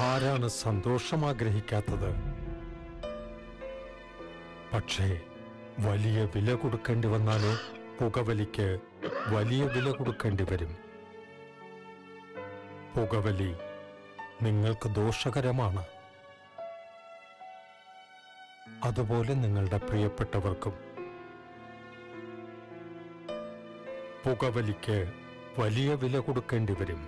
ആരാണ് സന്തോഷം ആഗ്രഹിക്കാത്തത് പക്ഷേ വലിയ വില കൊടുക്കേണ്ടി വന്നാലോ പുകവലിക്ക് വലിയ വില കൊടുക്കേണ്ടി വരും പുകവലി നിങ്ങൾക്ക് ദോഷകരമാണ് അതുപോലെ നിങ്ങളുടെ പ്രിയപ്പെട്ടവർക്കും പുകവലിക്ക് വലിയ വില കൊടുക്കേണ്ടി വരും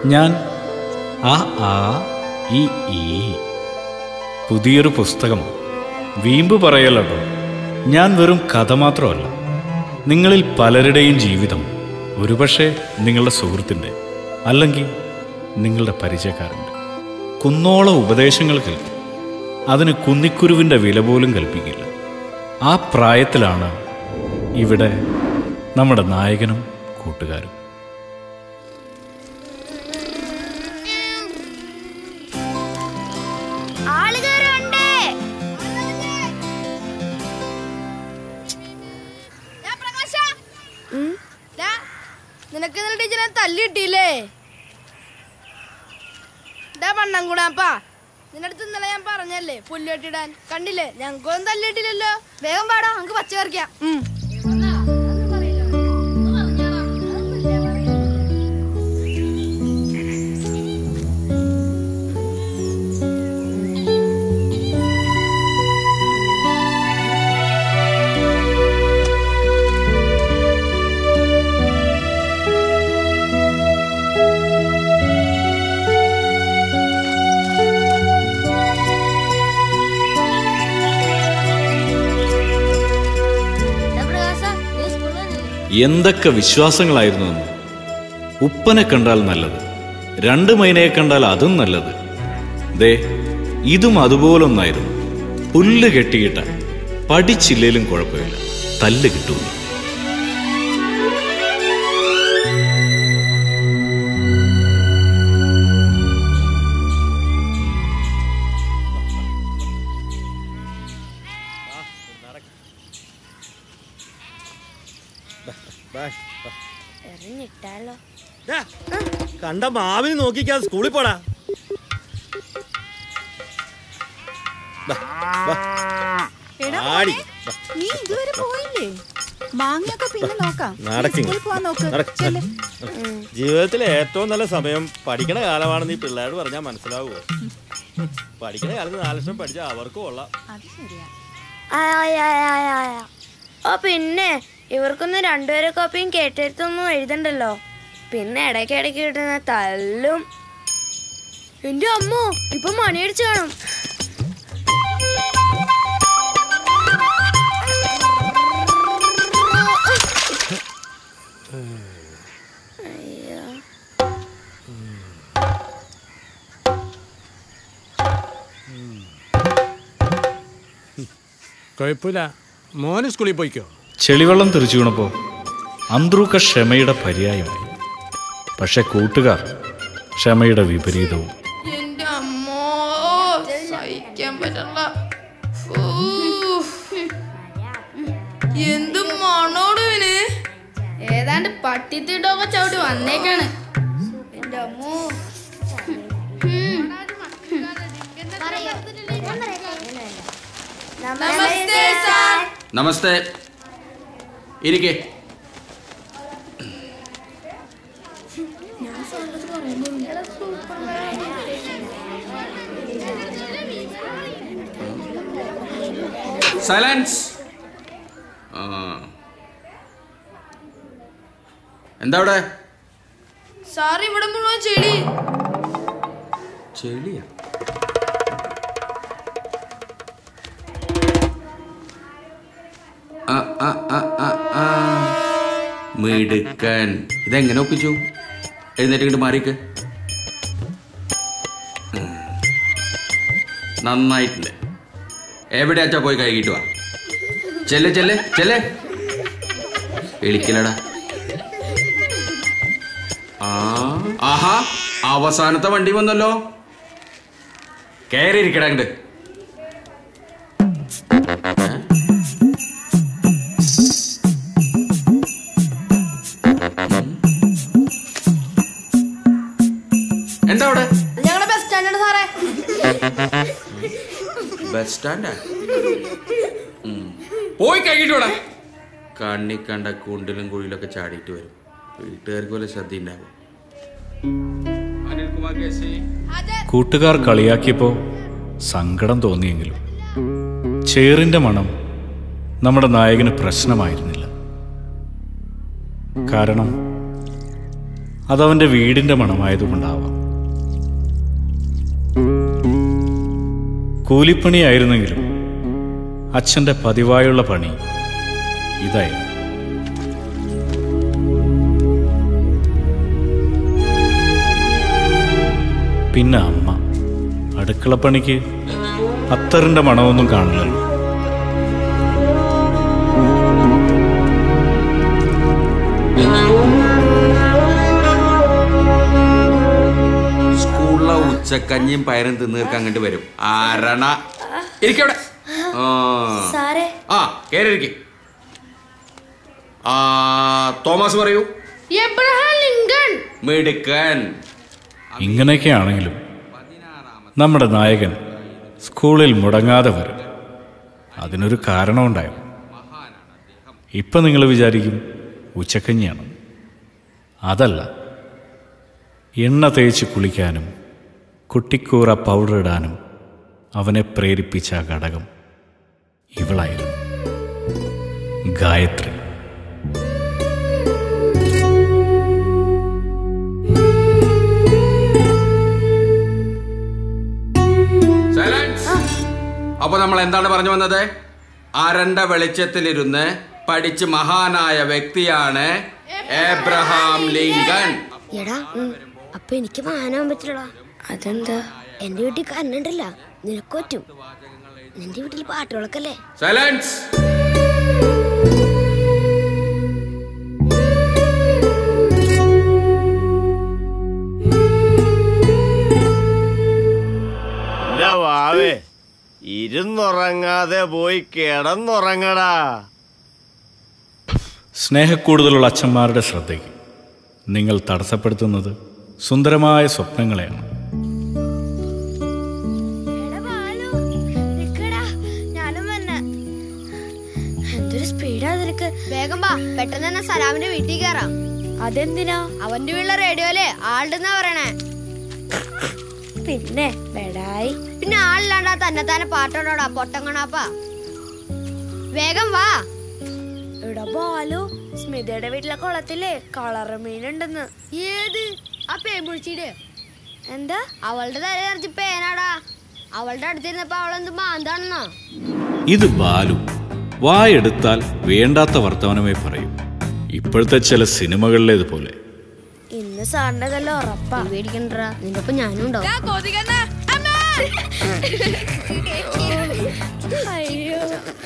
ഞാൻ ആ ആ ഇ ഈ പുതിയൊരു പുസ്തകം വീമ്പ് പറയല്ലോ ഞാൻ വെറും കഥ മാത്രമല്ല നിങ്ങളിൽ പലരുടെയും ജീവിതം ഒരുപക്ഷെ നിങ്ങളുടെ സുഹൃത്തിൻ്റെ അല്ലെങ്കിൽ നിങ്ങളുടെ പരിചയക്കാരൻ്റെ കുന്നോളം ഉപദേശങ്ങൾ കേൾക്കും അതിന് കുന്നിക്കുരുവിൻ്റെ വില പോലും കൽപ്പിക്കില്ല ആ പ്രായത്തിലാണ് ഇവിടെ നമ്മുടെ നായകനും കൂട്ടുകാരും ആളുകാരുണ്ട് നിനക്ക് ഇന്നലെ ടീച്ചറെ തല്ലി കിട്ടിയില്ലേ ഇതാ പണ്ണം കൂടാപ്പാ നിന്റെ അടുത്ത് ഇന്നലെ ഞാൻ പറഞ്ഞല്ലേ പുല്ല് വെട്ടിടാൻ കണ്ടില്ലേ ഞങ്ങൾക്കൊന്നും തല്ലി കിട്ടില്ലല്ലോ വേഗം പാടാ നമുക്ക് പച്ച പറിക്കാം പ്രകാശ നീ സ്കൂളിൽ വന്നില്ലേ? എന്തൊക്കെ വിശ്വാസങ്ങളായിരുന്നു അന്ന് ഉപ്പനെ കണ്ടാൽ നല്ലത് രണ്ട് മൈനയെ കണ്ടാൽ അതും നല്ലത് ദേ ഇതും അതുപോലൊന്നായിരുന്നു പുല്ല് കെട്ടിയിട്ട പഠിച്ചില്ലേലും കുഴപ്പമില്ല തല്ല് കിട്ടൂല എറിഞ്ഞിട്ടാലോ ദാ, കണ്ട മാവിന് നോക്കിക്കാതെ സ്കൂളിൽ പോടാ ദാ, വാ. ആടി. ദാ, നീ ഇതുവരെ പോയില്ലേ മാങ്ങയൊക്കെ പിന്നെ നോക്കാം നീ നടക്കിങ്. സ്കൂളിൽ പോവാൻ നോക്ക് നടക്ക്. ചെല്ല്. ജീവിതത്തിലെ ഏറ്റവും നല്ല സമയം പഠിക്കണ കാലമാണെന്ന് ഈ പിള്ളേരോട് പറഞ്ഞാൽ മനസ്സിലാവുമോ പഠിക്കണ കാലത്ത് നാല് ലക്ഷം പഠിച്ചാൽ അവർക്കും കൊള്ളാം അത് ശരിയാ ഓ പിന്നെ ഇവർക്കൊന്നും രണ്ടുപേരെ കോപ്പിയും കേട്ടെടുത്തൊന്നും എഴുതണ്ടല്ലോ പിന്നെ ഇടയ്ക്ക് ഇടയ്ക്ക് കിട്ടുന്ന തല്ലും എന്റെ അമ്മോ ഇപ്പൊ മണിയടിച്ചു കാണും കുഴപ്പമില്ല മോന് സ്കൂളിൽ പോയിക്കോ ചെളിവെള്ളം തെറിച്ചു വീണപ്പോൾ അന്ത്രൂക്ക ക്ഷമയുടെ പര്യായമായി പക്ഷെ കൂട്ടുകാർ ക്ഷമയുടെ വിപരീതവും എന്റെ അമ്മോ സഹിക്കാൻ പറ്റണ്ട എന്ത് മണോട് ഇവന് ഏതാണ്ട് പട്ടിത്തിട്ടൊക്കെ ചവിട്ടി വന്നേക്കാണ് എന്റെ അമ്മോ നമസ്തേ സാർ നമസ്തേ ഇരിക്കേ സൈലൻസ് ആ. എന്താ അവിടെ സാർ ഇവിടെ മുഴുവൻ ചെടി ചെളിയാ ആ, ആ, ആ, ആ, ആ. മിടുക്കൻ ഇതെങ്ങനെ ഒപ്പിച്ചു എഴുന്നേറ്റ് മാറിക്ക് ഉം. നന്നായിട്ടുണ്ട് എവിടെയാച്ചാ പോയി കഴുകിട്ട് വാ ചെല്ലെ ചെല്ലെ ചെല്ലെ എളിക്കലടാ ആ ആഹാ അവസാനത്തെ വണ്ടി വന്നല്ലോ കയറി ഇരിക്കടാ അങ്ങട് എന്താ അവിടെ ഞങ്ങളുടെ ബസ് സ്റ്റാൻഡാണ് സാറേ ബസ് സ്റ്റാൻഡാ പോയി കഴിഞ്ഞിട്ട് വേണം കണ്ണി കണ്ട കുണ്ടിലും കുഴിയിലൊക്കെ ചാടിയിട്ട് വരും വീട്ടുകാർക്ക് വല്ല ശ്രദ്ധ ഉണ്ടാവും അനിൽകുമാർ കേസി കൂട്ടുകാർ കളിയാക്കിയപ്പോൾ സങ്കടം തോന്നിയെങ്കിലും ചേറിന്റെ മണം നമ്മുടെ നായകന് പ്രശ്നമായിരുന്നില്ല കാരണം അതവൻ്റെ വീടിൻ്റെ മണമായതുകൊണ്ടാവാം കൂലിപ്പണിയായിരുന്നെങ്കിലും അച്ഛൻ്റെ പതിവായുള്ള പണി ഇതായിരുന്നു പിന്നെ അമ്മ അടുക്കളപ്പണിക്ക് അത്തറിൻ്റെ മണമൊന്നും കാണില്ലല്ലോ സ്കൂളിലെ ഉച്ചക്കഞ്ഞിയും പയറും തിന്നു തീർക്കാൻ അങ്ങോട്ട് വരും ആരണ ഇരിക്കവിടെ ആ സാറേ ആ കേറിയിരിക്കെ ആ തോമസ് പറയൂ എബ്രഹാം ലിങ്കൺ മിടുക്കൻ ഇങ്ങനെയൊക്കെയാണെങ്കിലും നമ്മുടെ നായകൻ സ്കൂളിൽ മുടങ്ങാതെ വരും അതിനൊരു കാരണമുണ്ടായിരുന്നു ഇപ്പം നിങ്ങൾ വിചാരിക്കും ഉച്ചക്കഞ്ഞിയാണ് അതല്ല എണ്ണ തേച്ച് കുളിക്കാനും കുട്ടിക്കൂറ പൗഡർ ഇടാനും അവനെ പ്രേരിപ്പിച്ച ആ ഘടകം ഇവളായിരുന്നു ഗായത്രി Silence. അപ്പൊ നമ്മൾ എന്താണ് പറഞ്ഞു വന്നത് അരണ്ട വെളിച്ചത്തിലിരുന്ന് പഠിച്ച് മഹാനായ വ്യക്തിയാണ് എബ്രഹാം ലിങ്കൺ എടാ അപ്പൊ എനിക്ക് വാഹനാൻ പറ്റില്ലടാ അതെന്താ എന്റെ വീട്ടിൽ കരണ്ടല്ല നിനക്ക് പറ്റും നിന്റെ വീട്ടിൽ പാട്ടുകളൊക്കെ സൈലൻസ് എന്റെ വാവേ ഇരുന്നുറങ്ങാതെ പോയി കിടന്നുറങ്ങടാ സ്നേഹക്കൂടുതലുള്ള അച്ഛന്മാരുടെ ശ്രദ്ധയ്ക്ക് നിങ്ങൾ തടസ്സപ്പെടുത്തുന്നത് സുന്ദരമായ സ്വപ്നങ്ങളെയാണ് ഞാനും വന്നെ എന്തൊരു സ്പീഡാ നിനക്ക് വേഗം വാ പെട്ടെന്ന് തന്നെ സലാമിന്റെ വീട്ടിൽ കയറാം അതെന്തിനാ അവന്റെ വീട്ടിലെ റേഡിയോയില് ആളുടെന്നാ പറയണേ പിന്നെ ബെടായി പിന്നെ ആളില്ലാണ്ടാ തന്നെ തന്നെ പാട്ടോടോടാ പൊട്ടങ്ങണാപ്പാ വേഗം വാ എടാ ബാലു സ്മിതയുടെ വീട്ടിലെ കുളത്തിലെ കളർ മീനുണ്ടെന്ന് ഏത് ആ പേമ്പുളിച്ചിട് എന്താ അവളുടെ തല നിറച്ച് പേനാടാ അവളുടെ അടുത്തിരുന്നപ്പോ അവളെന്ത് മാന്താണെന്നോ ഇത് ബാലു വായെടുത്താൽ വേണ്ടാത്ത വർത്തമാനമേ പറയും ഇപ്പോഴത്തെ ചില സിനിമകളിലേതുപോലെ ഇന്ന് സാറിന്റെ കല്ല ഉറപ്പാ പേടിക്കണ്ടാ നിന്റെ ഒപ്പം ഞാനും ഉണ്ടാവും അയ്യോ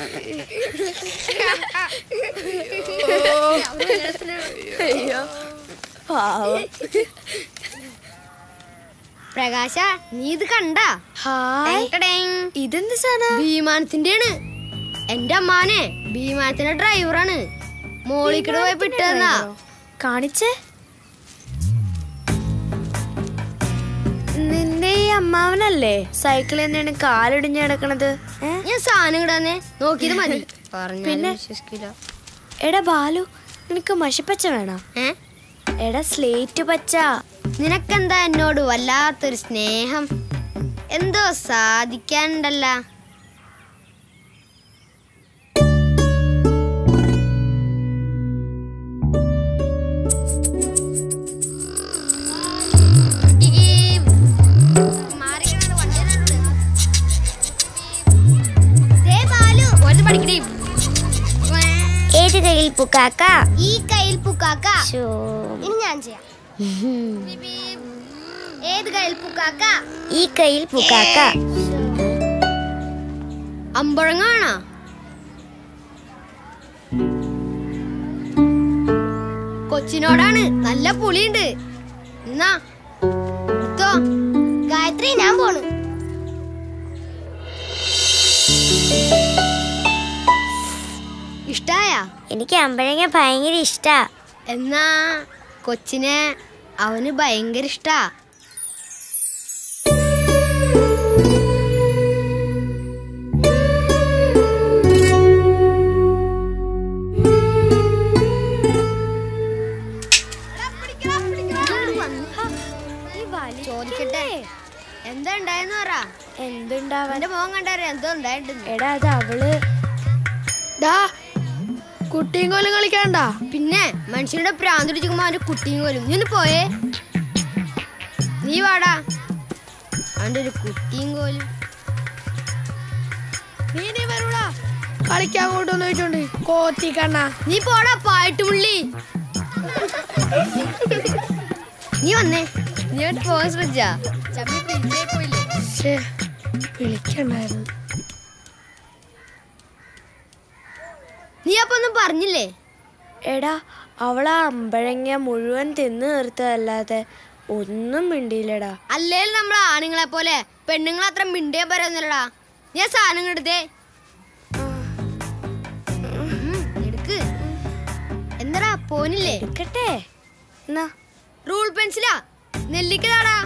അയ്യോ പാവം പ്രകാശ നീ ഇത് കണ്ടാ ഹായ് ഇതെന്ത് സാധനം വിമാനത്തിന്റെയാണ് എന്റെ അമ്മാനെ വിമാനത്തിന്റെ ഡ്രൈവറാണ് മോളിക്കട് പോയി പിട്ടെന്നാ കാണിച്ചേ നിന്റെ ഈ അമ്മാവനല്ലേ സൈക്കിൾ തന്നെയാണ് കാലൊടിഞ്ഞ് കിടക്കണത് ഏ? ഞാൻ സാധനം ഇടാന്നേ നോക്കിയത് മതി പിന്നെ? പിന്നെ വിശ്വസിക്കില്ല എടാ ബാലു നിനക്ക് മഷിപ്പച്ച വേണോ ഏ എടാ സ്ലേറ്റ് പച്ച നിനക്കെന്താ എന്നോട് വല്ലാത്തൊരു സ്നേഹം എന്തോ സാധിക്കാനുണ്ടല്ല ഏത് കയ്യിൽ പുക്കാക്ക ഈ കയ്യിൽ പുക്കാക്ക ശോ. ഇനി ഞാൻ ചെയ്യാം ഏത് കയ്യിൽ പുക്കാക്ക ഈ കയ്യിൽ പുക്കാക്ക അമ്പഴങ്ങാണോ കൊച്ചിനോടാണ് നല്ല പുളിയുണ്ട് എന്നാ എടുത്തോ ഗായത്രി ഞാൻ പോണു ഇഷ്ടായ എനിക്ക് അമ്പഴങ്ങ ഭയങ്കര ഇഷ്ടാ എന്നാ കൊച്ചിനെ അവന് ഭയങ്കര ഇഷ്ടാ ചോദിക്കട്ടെ എന്താ ഉണ്ടായെന്ന് പറ എന്തുണ്ടാവാൻ അവന്റെ മോൻ കണ്ടാരെ എന്തോ ഉണ്ടായിട്ടുണ്ട് എടാ അത് അവള് ഡാ കുട്ടിയും കോലും കളിക്കണ്ട പിന്നെ മനുഷ്യരുടെ പ്രാന്ത് പിടിക്കുമ്പോ അവന്റെ കുട്ടിയും കോലും നീ ഒന്ന് പോയേ നീ വാടാ അവന്റെ ഒരു കുട്ടിയും കോലും നീ നീ വരൂടാ കളിക്കാൻ കൊണ്ടുവന്ന് വെച്ചോണ്ട് കോത്തി കണ്ണ നീ പോടാ പായിട്ടുമുള്ളി നീ വന്നേ നീ അങ്ങോട്ട് പോകാൻ ശ്രദ്ധിച്ചാ ചമ്മി പിരിച്ചേ പോയില്ലേ വിളിക്കണ്ടായിരുന്നു നീ അപ്പൊ ഒന്നും പറഞ്ഞില്ലേ എടാ അവളാ അമ്പഴങ്ങ മുഴുവൻ തിന്നു തീർത്തതല്ലാതെ ഒന്നും മിണ്ടിയില്ലടാ അല്ലേലും നമ്മൾ ആണുങ്ങളെ പോലെ പെണ്ണുങ്ങൾ അത്ര മിണ്ടിയാ പറയുന്നില്ലടാ ഞാൻ സാധനം എടുത്തേ എടുക്ക് എന്താടാ പോനില്ലേ എടുക്കട്ടെ എന്നാ റൂൾ പെൻസിലാ നെല്ലിക്കതാടാ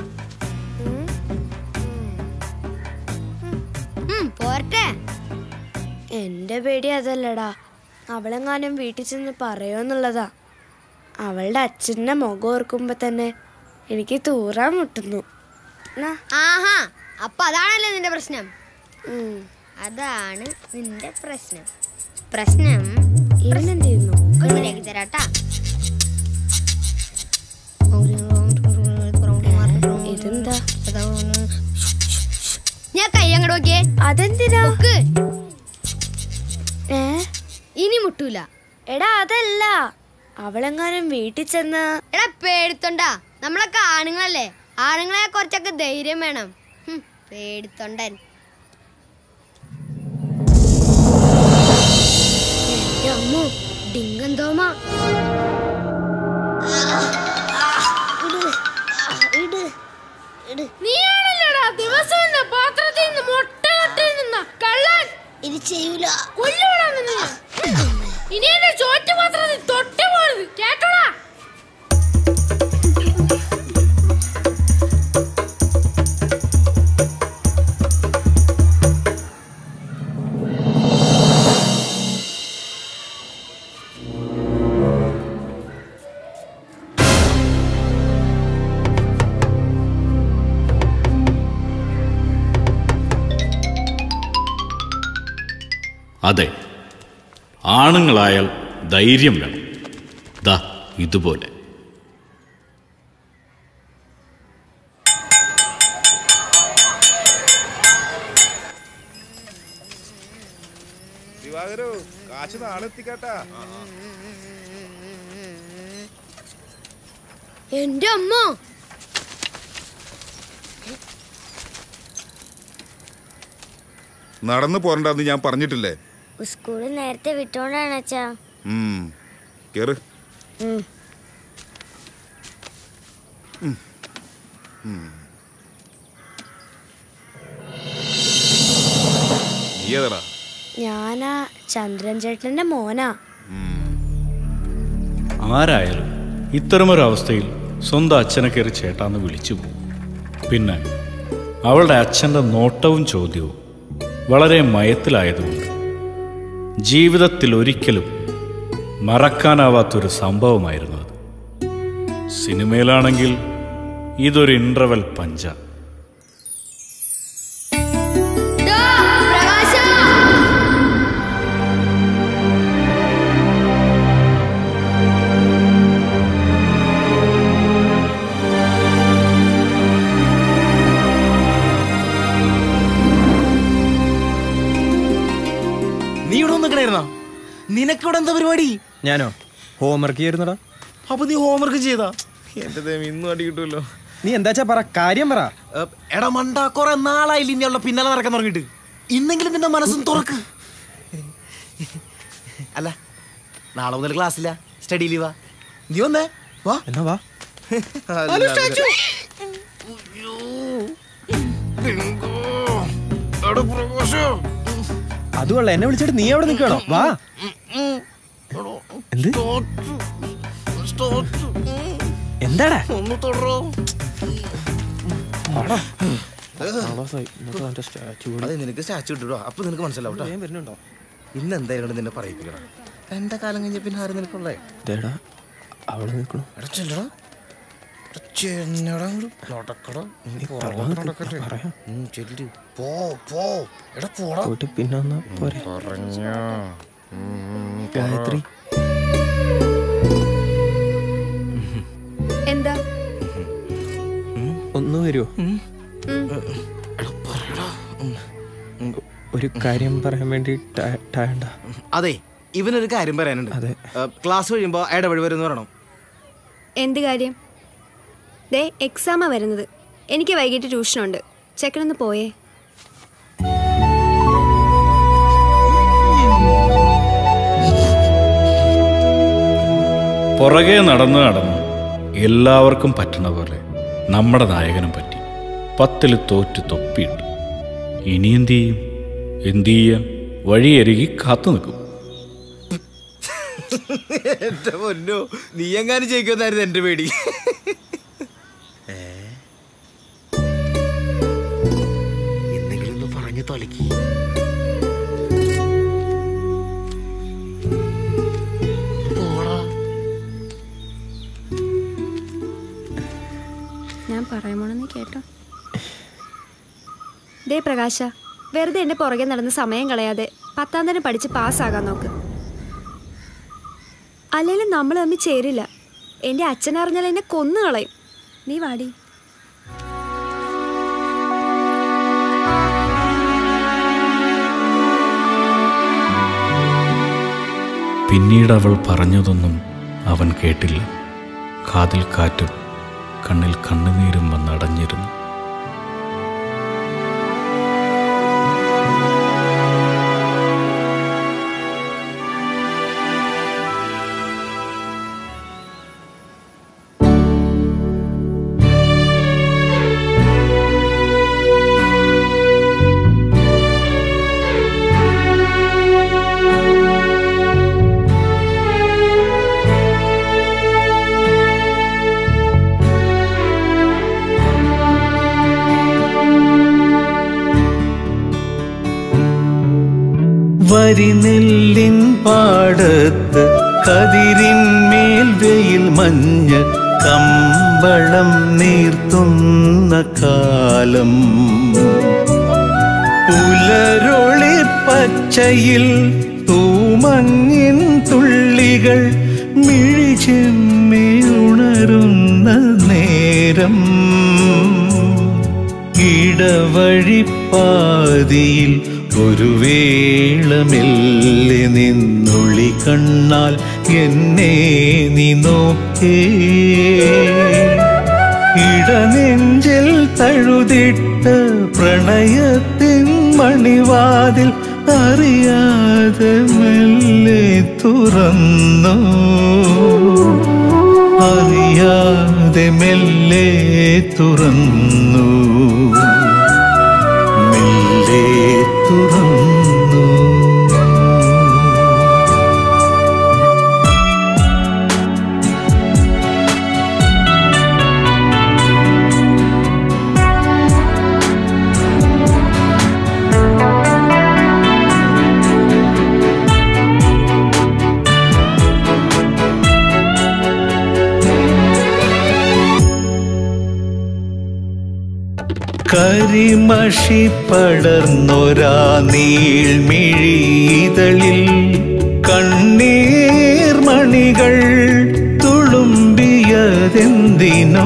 പോരട്ടെ എന്റെ പേടി അതല്ലടാ അവളെങ്ങാനും വീട്ടിൽ ചെന്ന് പറയുമെന്നുള്ളതാ അവളുടെ അച്ഛൻ്റെ മുഖം ഓർക്കുമ്പോ തന്നെ എനിക്ക് തൂറാൻ മുട്ടുന്നു എന്നാ, ആഹാ അപ്പൊ അതാണല്ലേ നിന്റെ പ്രശ്നം ഉം. അതാണ് നിന്റെ പ്രശ്നം പ്രശ്നം ഇവനെന്ത് ചെയ്യുന്നു കുഞ്ഞിലേക്ക് തരാട്ടാ ഇതെന്താ ഞാൻ കൈ അങ്ങോട്ട് നോക്കിയേ അതെന്തിനാ നോക്ക് ഏ ഇനി മുട്ടൂല എടാ അതല്ല അവളെങ്ങാനും വീട്ടിൽ ചെന്ന് എടാ പേടിത്തൊണ്ടാ നമ്മളൊക്കെ ആണുങ്ങളല്ലേ ആണുങ്ങളെ കുറച്ചൊക്കെ ധൈര്യം വേണം ഹും, പേടിത്തൊണ്ടൻ എന്റെ അമ്മോ ഡിങ്കൻ തോമ നീയാണല്ലോടാ ദിവസം എന്നെ പാത്രത്തിൽ നിന്ന് മുട്ട തൊട്ട് നിന്ന കള്ളൻ ഇത് ചെയ്യൂല കൊല്ലൂടാ നിന്നെ ഞാൻ. ഇനി എന്റെ ചോറ്റു പാത്രത്തിൽ തൊട്ട് പോരുത് കേട്ടോടാ അതെ ആണുങ്ങളായാൽ ധൈര്യം വേണം ദാ ഇതുപോലെ ദിവാകരോ കാശ് നാളെ എത്തിക്കാട്ടാ എന്റെ അമ്മ നടന്നു പോരണ്ടെന്ന് ഞാൻ പറഞ്ഞിട്ടില്ലേ സ്കൂളിൽ നേരത്തെ വിട്ടോണ്ടാണ് അച്ഛാ ഉം. കേറ് ഉം. ഉം. ഉം. നീ ഏതാടാ ഞാനാ ചന്ദ്രൻ ചേട്ടന്റെ മോനാ ആരായാലും ഇത്തരമൊരു അവസ്ഥയിൽ സ്വന്തം അച്ഛനെ കയറി ചേട്ടാന്ന് വിളിച്ചു പോകും പിന്നെ അവളുടെ അച്ഛൻ്റെ നോട്ടവും ചോദ്യവും വളരെ മയത്തിലായതുകൊണ്ട് ജീവിതത്തിൽ ഒരിക്കലും മറക്കാനാവാത്തൊരു സംഭവമായിരുന്നു അത് സിനിമയിലാണെങ്കിൽ ഇതൊരു ഇൻ്റർവെൽ പഞ്ച നീ ഇവിടെ വന്നിക്കണായിരുന്നോ നിനക്ക് ഇവിടെ എന്താ പരിപാടി ഞാനോ ഹോംവർക്ക് ചെയ്യായിരുന്നടാ അപ്പൊ നീ ഹോംവർക്ക് ചെയ്താ എന്റെ ദൈവം ഇന്നും അടി കിട്ടുമല്ലോ നീ എന്താച്ചാ പറ കാര്യം പറ എടാ മണ്ട കുറെ നാളായില്ല ഇനി അവളുടെ പിന്നാലെ നടക്കാൻ തുടങ്ങിയിട്ട് ഇന്നെങ്കിലും നിന്റെ മനസ്സും തുറക്ക് അല്ല നാളെ മുതൽ ക്ലാസ്സില്ല സ്റ്റഡി ലീവാ നീ വന്നേ വാ എന്നാ വാ ഹലോ, സ്റ്റാച്ചു. അതുകൊള്ള എന്നെ വിളിച്ചിട്ട് നീ അവിടെ നിൽക്കണോ വാ എന്ത് എന്താടാ ഒന്ന് തുടരോ അതെ നിനക്ക് സ്റ്റാച്ചു ഇട്ടോ അപ്പൊ നിനക്ക് മനസ്സിലാവും ട്ടോ. വരുന്നുണ്ടോ ഇന്ന് എന്തായാലും നിന്നെ പറയിപ്പിക്കണം എന്റെ കാലം കഴിഞ്ഞ പിന്നെ ആരും നിനക്കുള്ളേ ദേടാ അവിടെ നിൽക്കണോ എടാ ചെല്ലടാ എടാ ചെന്നടാ അങ്ങട്. നടക്കടാ. നീ പുറകോട്ട് നടക്കട്ടെ. ഉം, ചെല്ല്. പോ പോ എടാ പോടാ പോയിട്ട് പിന്നെ വന്നാ പോരെ പറഞ്ഞോ ഗായത്രി എന്താ ഒന്ന് വരുമോ ഒരു കാര്യം പറയാൻ വേണ്ടി ടയണ്ട അതെ ഇവനൊരു കാര്യം പറയാനുണ്ട് അതെ. ഏ, ക്ലാസ് കഴിയുമ്പോ ഇടപെടി വരുമെന്ന് പറയണം എന്ത് കാര്യം ദേ എക്സാമാ വരുന്നത് എനിക്ക് വൈകിട്ട് ട്യൂഷനുണ്ട് ചെക്കനൊന്ന് പോയേ പുറകെ നടന്ന് നടന്ന് എല്ലാവർക്കും പറ്റണ പോലെ നമ്മുടെ നായകനും പറ്റി പത്തിൽ തോറ്റ് തൊപ്പിയിട്ട് ഇനി എന്ത് ചെയ്യും എന്ത് ചെയ്യാൻ വഴിയരുകി കാത്തു നിൽക്കും എന്റെ പൊന്നോ നീ എങ്ങാനും ജയിക്കുമെന്നായിരുന്നു എന്റെ പേടി എന്തെങ്കിലും ഒന്ന് പറഞ്ഞു തൊലക്കി ഞാൻ പറയുമ്പോണെന്ന് കേട്ടോ ദേ പ്രകാശ വെറുതെ എൻ്റെ പുറകെ നടന്ന് സമയം കളയാതെ പത്താം തരം പഠിച്ച് പാസ്സാകാൻ നോക്ക് അല്ലെങ്കിലും നമ്മൾ തമ്മിൽ ചേരില്ല എൻ്റെ അച്ഛൻ അറിഞ്ഞാൽ എന്നെ കൊന്നു കളയും നീ വാടി പിന്നീട് അവൾ പറഞ്ഞതൊന്നും അവൻ കേട്ടില്ല കാതിൽ കാറ്റും കണ്ണിൽ കണ്ണുനീരും വന്നടഞ്ഞിരുന്നു വരിനെല്ലിൻ പാടത്ത് കതിരിന്മേൽ വെയിൽ മഞ്ഞ് കമ്പളം നീർത്തുന്ന കാലം പുലരൊളി പച്ചയിൽ തൂമങ്ങിൻ തുള്ളികൾ മിഴിച്ചെമ്മി ഉണരുന്ന നേരം ഇടവഴിപ്പാതിയിൽ ഒരു വേള മെല്ലെ നിന്നൊളി കണ്ണാൽ എന്നെ നീ നോക്കേ ഇടനെഞ്ചിൽ തഴുതിട്ട പ്രണയത്തിൻ മണിവാതിൽ അറിയാതെ മെല്ലെ തുറന്നു അറിയാതെ മെല്ലെ തുറന്നു മെല്ലെ തുറന്നു കരിമഷി പടർന്നൊരാ നീൾമിഴിതളിൽ കണ്ണീർ മണികൾ തുളുമ്പിയതെന്തിനോ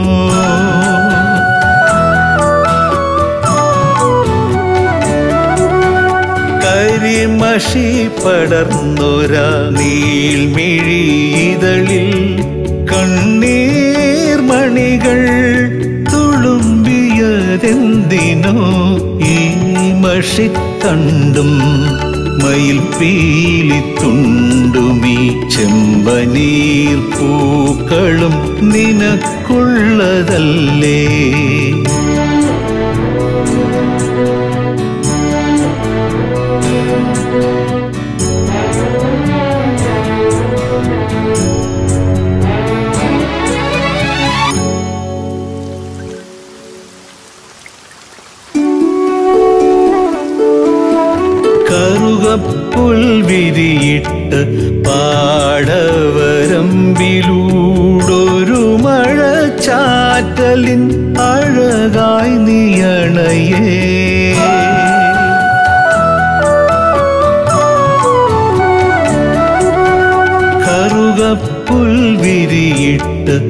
കരിമഷി പടർന്നൊരാ നീൾമിഴിതളിൽ കണ്ണീർ മണികൾ തുളുമ്പിയതെന്തിനോ ഈ മഷി കണ്ടും മയിൽ പീലിത്തുണ്ടുമീ ചെമ്പനീർ പൂക്കളും നിനക്കുള്ളതല്ലേ കറുകപ്പുൽവിരിയിട്ട് പാടവരമ്പിലൂടൊരു മഴ ചാറ്റലിൻ അഴകായി നീയണയേ വിരിയിട്ട്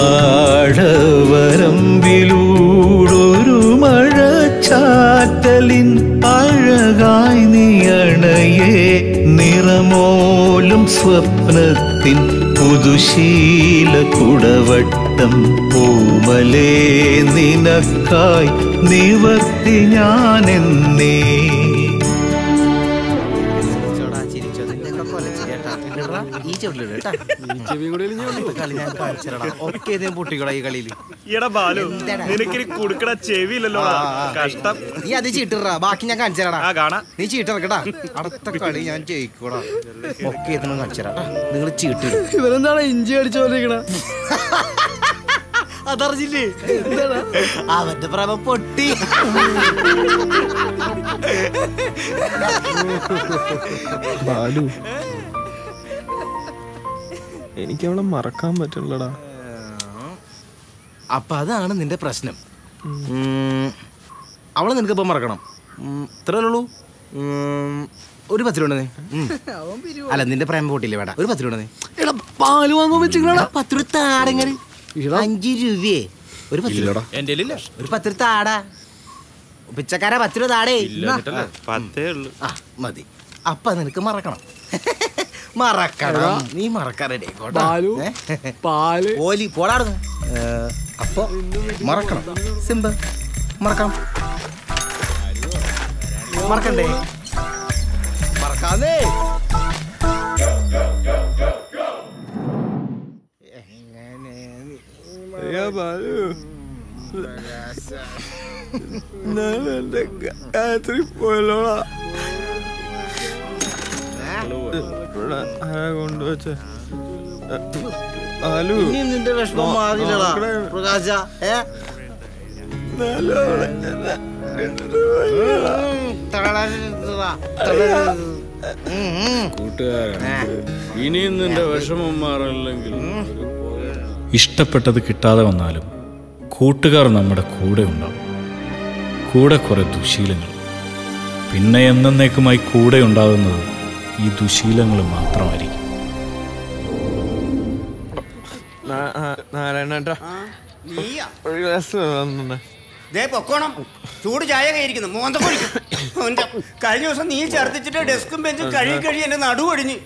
പാടവരമ്പിലൂടൊരു മഴച്ചാറ്റലിൻ അഴകായി നീയണയേ നിറമോലും സ്വപ്നത്തിൻ പുതുശീല കുടവട്ടം പൂമലേ നിനക്കായി നിവർത്തി ഞാനെന്നേ പൊട്ടിക്കട ഈ കളിയിൽ ഈടാ ബാലു നിനക്കിനി കുടുക്കട ചെവിയില്ലല്ലോ കഷ്ടം നീ അത് ചീട്ടിടാ ബാക്കി ഞാൻ കാണിച്ചരാടാ ആ കാണാ നീ ചീട്ടിറക്കട്ടാ അടുത്ത കളി ഞാൻ ജയിക്കൂടാ ഒക്കെ ഇതിനും കാണിച്ചരാടാ നിങ്ങൾ ചീട്ടിടും ഇവരെന്താണ് ഇഞ്ചി അടിച്ചോണ്ടിരിക്കണ അതറിഞ്ഞില്ലേ അവന്റെ പ്രഭ പൊട്ടി ബാലു എനിക്ക് അവളെ മറക്കാൻ പറ്റില്ലടാ അപ്പൊ അതാണ് നിന്റെ പ്രശ്നം ഉം, അവളെ നിനക്ക് ഇപ്പൊ മറക്കണം ഉം, ഇത്രയല്ലേ ഉള്ളൂ ഉം, ഒരു പത്ത് രൂപ ഉണ്ടെന്നേ. ഉം. അല്ല നിന്റെ പ്രേമ പൊട്ടില്ലേ വേണ്ട ഒരു പത്ത് രൂപ ഉണ്ടെന്നേ. എടാ പാല് വാങ്ങാൻ വെച്ചിക്കണ പത്ത് രൂപ താടങ്ങറി അഞ്ച് രൂപയെ ഒരു പത്ത് രൂപ എന്റെ ഒരു പത്ത് രൂപ താടാ പിച്ചക്കാര പത്ത് രൂപ താടേ ഇല്ല പത്തേ ഉള്ളു ആ മതി അപ്പൊ നിനക്ക് മറക്കണം മറക്കണം നീ മറക്കാൻ പാലു, പാല് ഓലി പോടാടുന്നു അപ്പൊ മറക്കണം സിമ്പിൾ മറക്കാം മറക്കണ്ടേ മറക്കാന്നേ ബാലു ഞാൻ എന്റെ രാത്രി പോയല്ലോടാ ഇവിടെ ആരാ കൊണ്ടുവച്ച ബാലു ഇനി നിന്റെ വിഷമം മാറിയില്ലടാ പ്രകാശ ഏ നല്ലോണം കൂട്ടുകാരൻ ഇനിയും നിന്റെ വിഷമം മാറില്ലെങ്കിൽ ഇഷ്ടപ്പെട്ടത് കിട്ടാതെ വന്നാലും കൂട്ടുകാർ നമ്മുടെ കൂടെ ഉണ്ടാവും കൂടെ കുറെ ദുശീലങ്ങൾ പിന്നെ എന്നേക്കുമായി കൂടെ ഉണ്ടാകുന്നത് ഈ ദുശീലങ്ങൾ മാത്രമായിരിക്കും നാരായണേട്ടാ ഒരു ഗ്ലാസ് വന്നെ ദേ പൊക്കോണം ചൂട് ചായ കയറിക്കുന്നു മോന്ത കുടിക്കും അവന്റെ കഴിഞ്ഞ ദിവസം നീ ഛർദ്ദിച്ചിട്ട് ഡെസ്കും ബെഞ്ചും കഴുകി കഴുകി എന്റെ നടു ഒടിഞ്ഞ്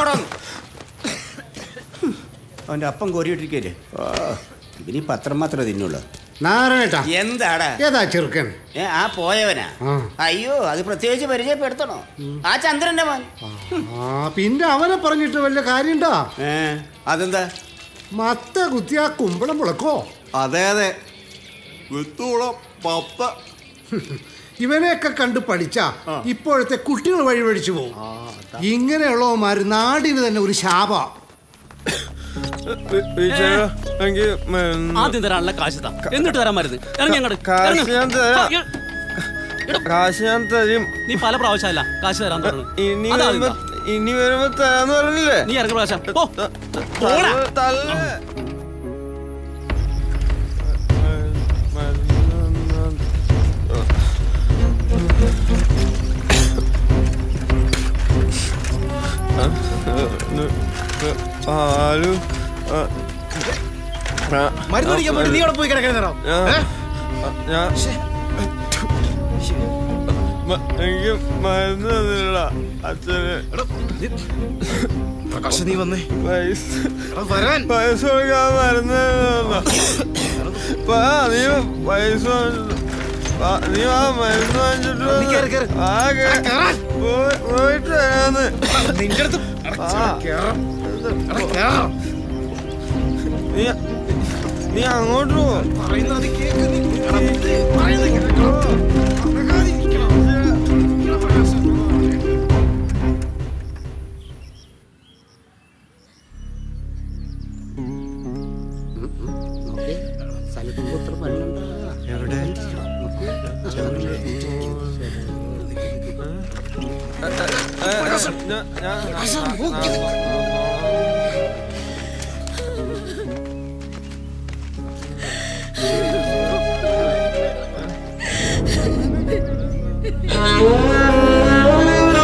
അവന്റെ അപ്പം കോരിയിട്ടിരിക്കല്ലേ ഇവന് ഈ പത്രം മാത്രമേ തിന്നുള്ളൂ നാരായണേട്ടാ എന്താടാ ഏതാ ചെറുക്കൻ ഏ ആ പോയവനാ അയ്യോ അത് പ്രത്യേകിച്ച് പരിചയപ്പെടുത്തണോ ആ ചന്ദ്രന്റെ മോൻ ആ പിന്നെ അവനെ പറഞ്ഞിട്ട് വല്ല കാര്യണ്ടാ ഏ അതെന്താ മത്ത കുത്തിയ കുമ്പളം മുളക്കോ അതെ അതെ വിത്തോളം പപ്പ ഇവനെയൊക്കെ കണ്ട് പഠിച്ച ഇപ്പോഴത്തെ കുട്ടികൾ വഴിപഴിച്ചു പോകും ഇങ്ങനെയുള്ളവന്മാര് നാടിന് തന്നെ ഒരു ശാപ ആദ്യം തരാനുള്ള കാശ് താ എന്നിട്ട് തരാൻ മരുന്ന് ഇറങ്ങി അങ്ങോട്ട് കാശ് ഞാൻ തരാം. കാശ് ഞാൻ തരും നീ പല പ്രാവശ്യമല്ല കാശ് തരാൻ പറഞ്ഞു ഇനി അതാ വരുമ്പോ ഇതാ. ഇനി വരുമ്പോ തരാന്ന് പറഞ്ഞില്ലേ നീ ഇറങ്ങി പ്രാവശ്യം പോ പോടാ. തല്ല- തല്ല പാലു മരുന്ന് കുടിക്കാൻ പോയിട്ട് നീ അവിടെ പോയി കിടക്കണോ ഞാൻ മ- എനിക്ക് മരുന്ന് തന്നില്ലടാ അച്ഛന് പ്രകാശ് നീ വന്നേ പൈസ വരാൻ പൈസ കൊടുക്കാൻ മരുന്ന് തന്നില്ല. വാ, നീ പൈസ വാങ്ങിച്ചിട്ട് വാ, നീ ആ മരുന്ന് വാങ്ങിച്ചിട്ട് വാ. ആ, കേ- പോയി- പോയിട്ട് വരാന്ന് നിന്റെ അടുത്ത് ആ. നീ നീ അങ്ങോട്ട് പോ പറയുന്നത് കേക്ക് നീ പറയുന്നത് കേൾക്കണം എവിടെ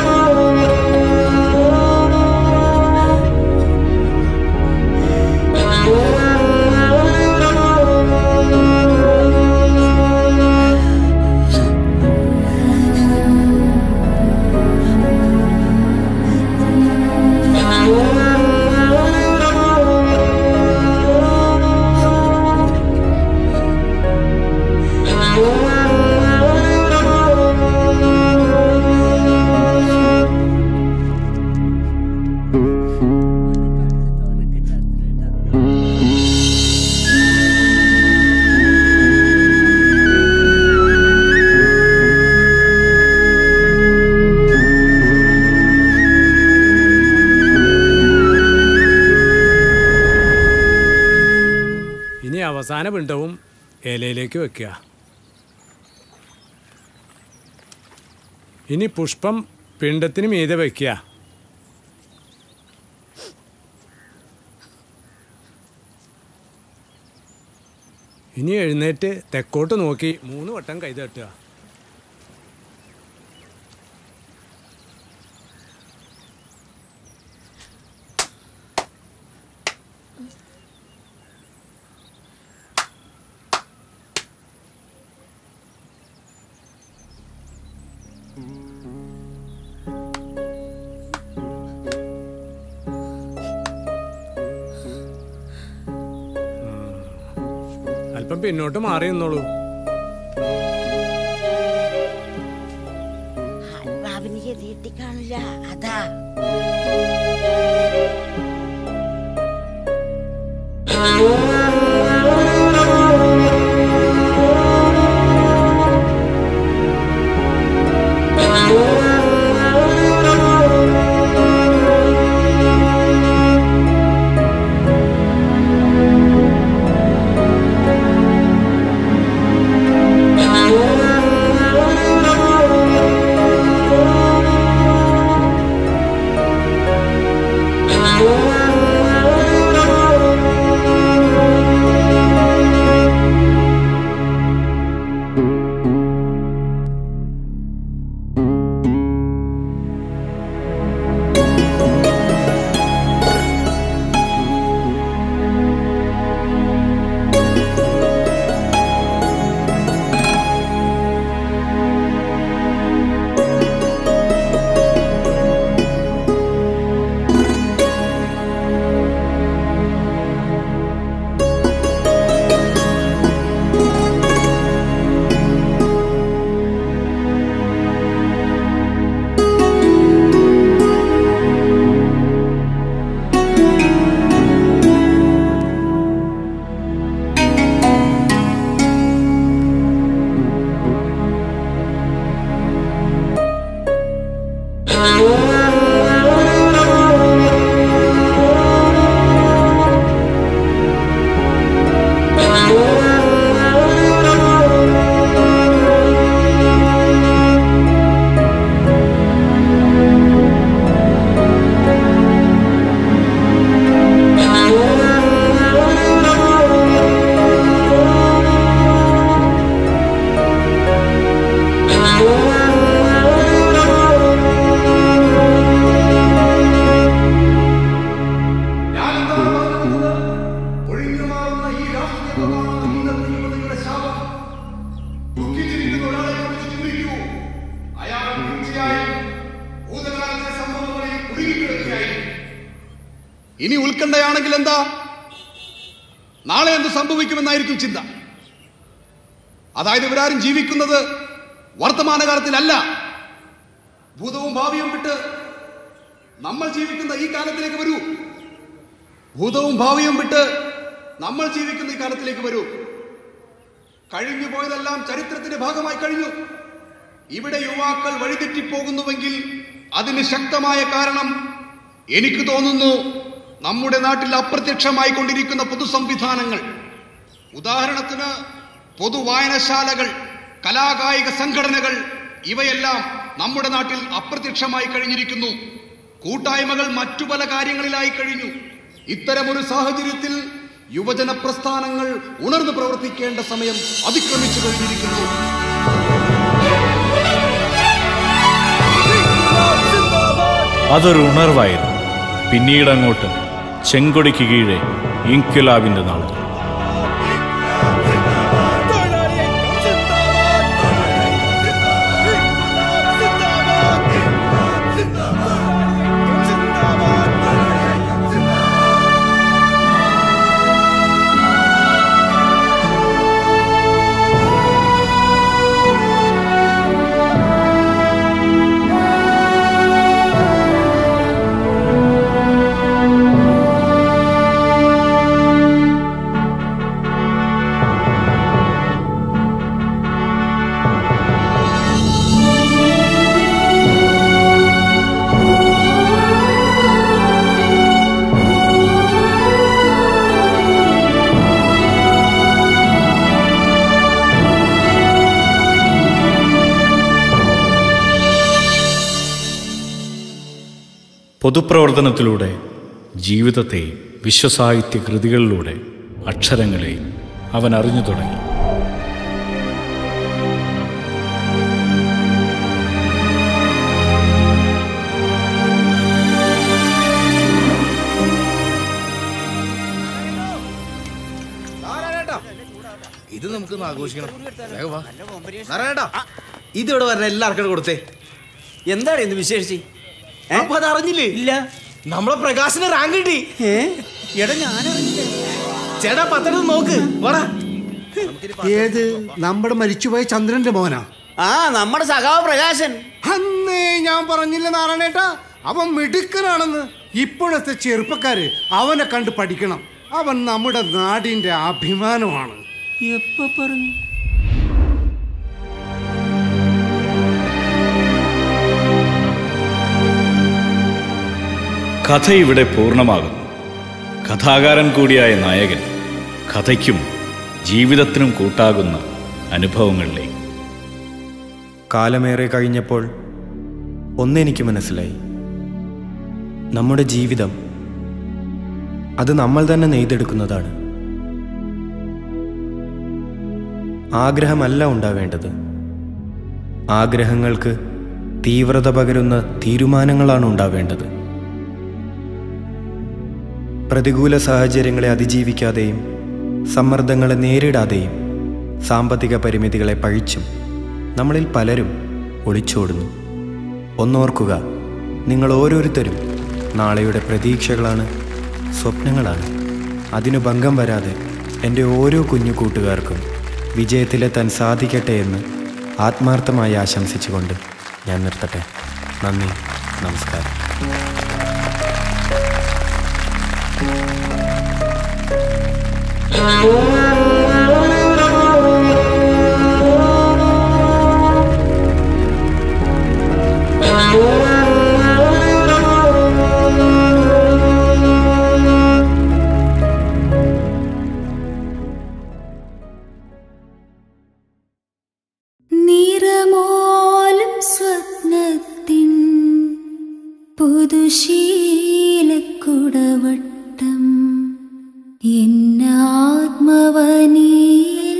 ആ പിണ്ടവും ഇലയിലേക്ക് വെക്കുക ഇനി പുഷ്പം പിണ്ടത്തിന് മീതെ വെക്കുക ഇനി എഴുന്നേറ്റ് തെക്കോട്ട് നോക്കി മൂന്ന് വട്ടം കൈ തട്ടുക അല്പം പിന്നോട്ട് മാറി നിന്നോളൂ ബാബിന് ചെറിയിട്ടി കാണില്ല അതാ ഇനി ഉത്കണ്ഠയാണെങ്കിൽ എന്താ നാളെ എന്ത് സംഭവിക്കുമെന്നായിരിക്കും ചിന്ത അതായത് ഇവരാരും ജീവിക്കുന്നത് വർത്തമാനകാലത്തിലല്ല ഭൂതവും ഭാവിയും വിട്ട് നമ്മൾ ജീവിക്കുന്ന ഈ കാലത്തിലേക്ക് വരൂ ഭൂതവും ഭാവിയും വിട്ട് നമ്മൾ ജീവിക്കുന്ന ഈ കാലത്തിലേക്ക് വരൂ കഴിഞ്ഞു പോയതെല്ലാം ചരിത്രത്തിന്റെ ഭാഗമായി കഴിഞ്ഞു ഇവിടെ യുവാക്കൾ വഴിതെറ്റിപ്പോകുന്നുവെങ്കിൽ അതിന് ശക്തമായ കാരണം എനിക്ക് തോന്നുന്നു നമ്മുടെ നാട്ടിൽ അപ്രത്യക്ഷമായി കൊണ്ടിരിക്കുന്ന പൊതു സംവിധാനങ്ങൾ ഉദാഹരണത്തിന് പൊതുവായനശാലകൾ കലാകായിക സംഘടനകൾ ഇവയെല്ലാം നമ്മുടെ നാട്ടിൽ അപ്രത്യക്ഷമായി കഴിഞ്ഞിരിക്കുന്നു കൂട്ടായ്മകൾ മറ്റു പല കാര്യങ്ങളിലായി കഴിഞ്ഞു ഇത്തരമൊരു സാഹചര്യത്തിൽ യുവജന പ്രസ്ഥാനങ്ങൾ ഉണർന്നു പ്രവർത്തിക്കേണ്ട സമയം അതിക്രമിച്ചു കഴിഞ്ഞിരിക്കുന്നു അതൊരു ഉണർവായിരുന്നു പിന്നീടങ്ങോട്ട് ചെങ്കൊടിക്ക് കീഴെ ഇൻക്വിലാബിന്റെ നാളുകൾ പൊതുപ്രവർത്തനത്തിലൂടെ ജീവിതത്തെയും വിശ്വസാഹിത്യ കൃതികളിലൂടെ അക്ഷരങ്ങളെയും അവൻ അറിഞ്ഞു തുടങ്ങി ഇത് നമുക്ക് ആഘോഷിക്കണം വേഗം വാ. നാരായണേട്ടാ ഇത് ഇവിടെ വരണ എല്ലാവർക്കും കൊടുത്തേ എന്താണ് ഇന്ന് വിശേഷിച്ച് അപ്പൊ അത് അറിഞ്ഞില്ലേ ഇല്ല നമ്മളെ പ്രകാശിന് റാങ്ക് കിട്ടി എടാ ഞാനറിഞ്ഞില്ല ചേട്ടാ പത്തെടുത്ത് നോക്ക് വാടാ ഏത് നമ്മുടെ മരിച്ചുപോയ ചന്ദ്രന്റെ മോനാ ആ നമ്മുടെ സഖാവ് പ്രകാശൻ അന്നേ ഞാൻ പറഞ്ഞില്ല നാരായണേട്ടാ അവൻ മിടുക്കനാണെന്ന് ഇപ്പോഴത്തെ ചെറുപ്പക്കാര് അവനെ കണ്ട് പഠിക്കണം അവൻ നമ്മുടെ നാടിന്റെ അഭിമാനമാണ് എപ്പോ പറഞ്ഞു കഥ ഇവിടെ പൂർണ്ണമാകുന്നു കഥാകാരൻ കൂടിയായ നായകൻ കഥയ്ക്കും ജീവിതത്തിനും കൂട്ടാകുന്ന അനുഭവങ്ങളിലേക്ക് കാലമേറെ കഴിഞ്ഞപ്പോൾ ഒന്നെനിക്ക് മനസ്സിലായി നമ്മുടെ ജീവിതം അത് നമ്മൾ തന്നെ നെയ്തെടുക്കുന്നതാണ് ആഗ്രഹമല്ല ഉണ്ടാവേണ്ടത് ആഗ്രഹങ്ങൾക്ക് തീവ്രത പകരുന്ന തീരുമാനങ്ങളാണ് ഉണ്ടാവേണ്ടത് പ്രതികൂല സാഹചര്യങ്ങളെ അതിജീവിക്കാതെയും സമ്മർദ്ദങ്ങളെ നേരിടാതെയും സാമ്പത്തിക പരിമിതികളെ പഴിച്ചും നമ്മളിൽ പലരും ഒളിച്ചോടുന്നു ഒന്നോർക്കുക നിങ്ങൾ ഓരോരുത്തരും നാളെയുടെ പ്രതീക്ഷകളാണ് സ്വപ്നങ്ങളാണ് അതിനു ഭംഗം വരാതെ എൻ്റെ ഓരോ കുഞ്ഞു കൂട്ടുകാർക്കും വിജയത്തിലെത്താൻ സാധിക്കട്ടെ എന്ന് ആത്മാർത്ഥമായി ആശംസിച്ചുകൊണ്ട് ഞാൻ നിർത്തട്ടെ നന്ദി നമസ്കാരം നിറമോലും സ്വപ്നത്തിൻ പുതുശീലക്കുടവട്ടം എന്നാത്മവനിയിൽ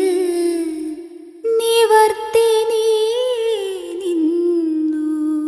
നിവർത്തി നീ നിന്നു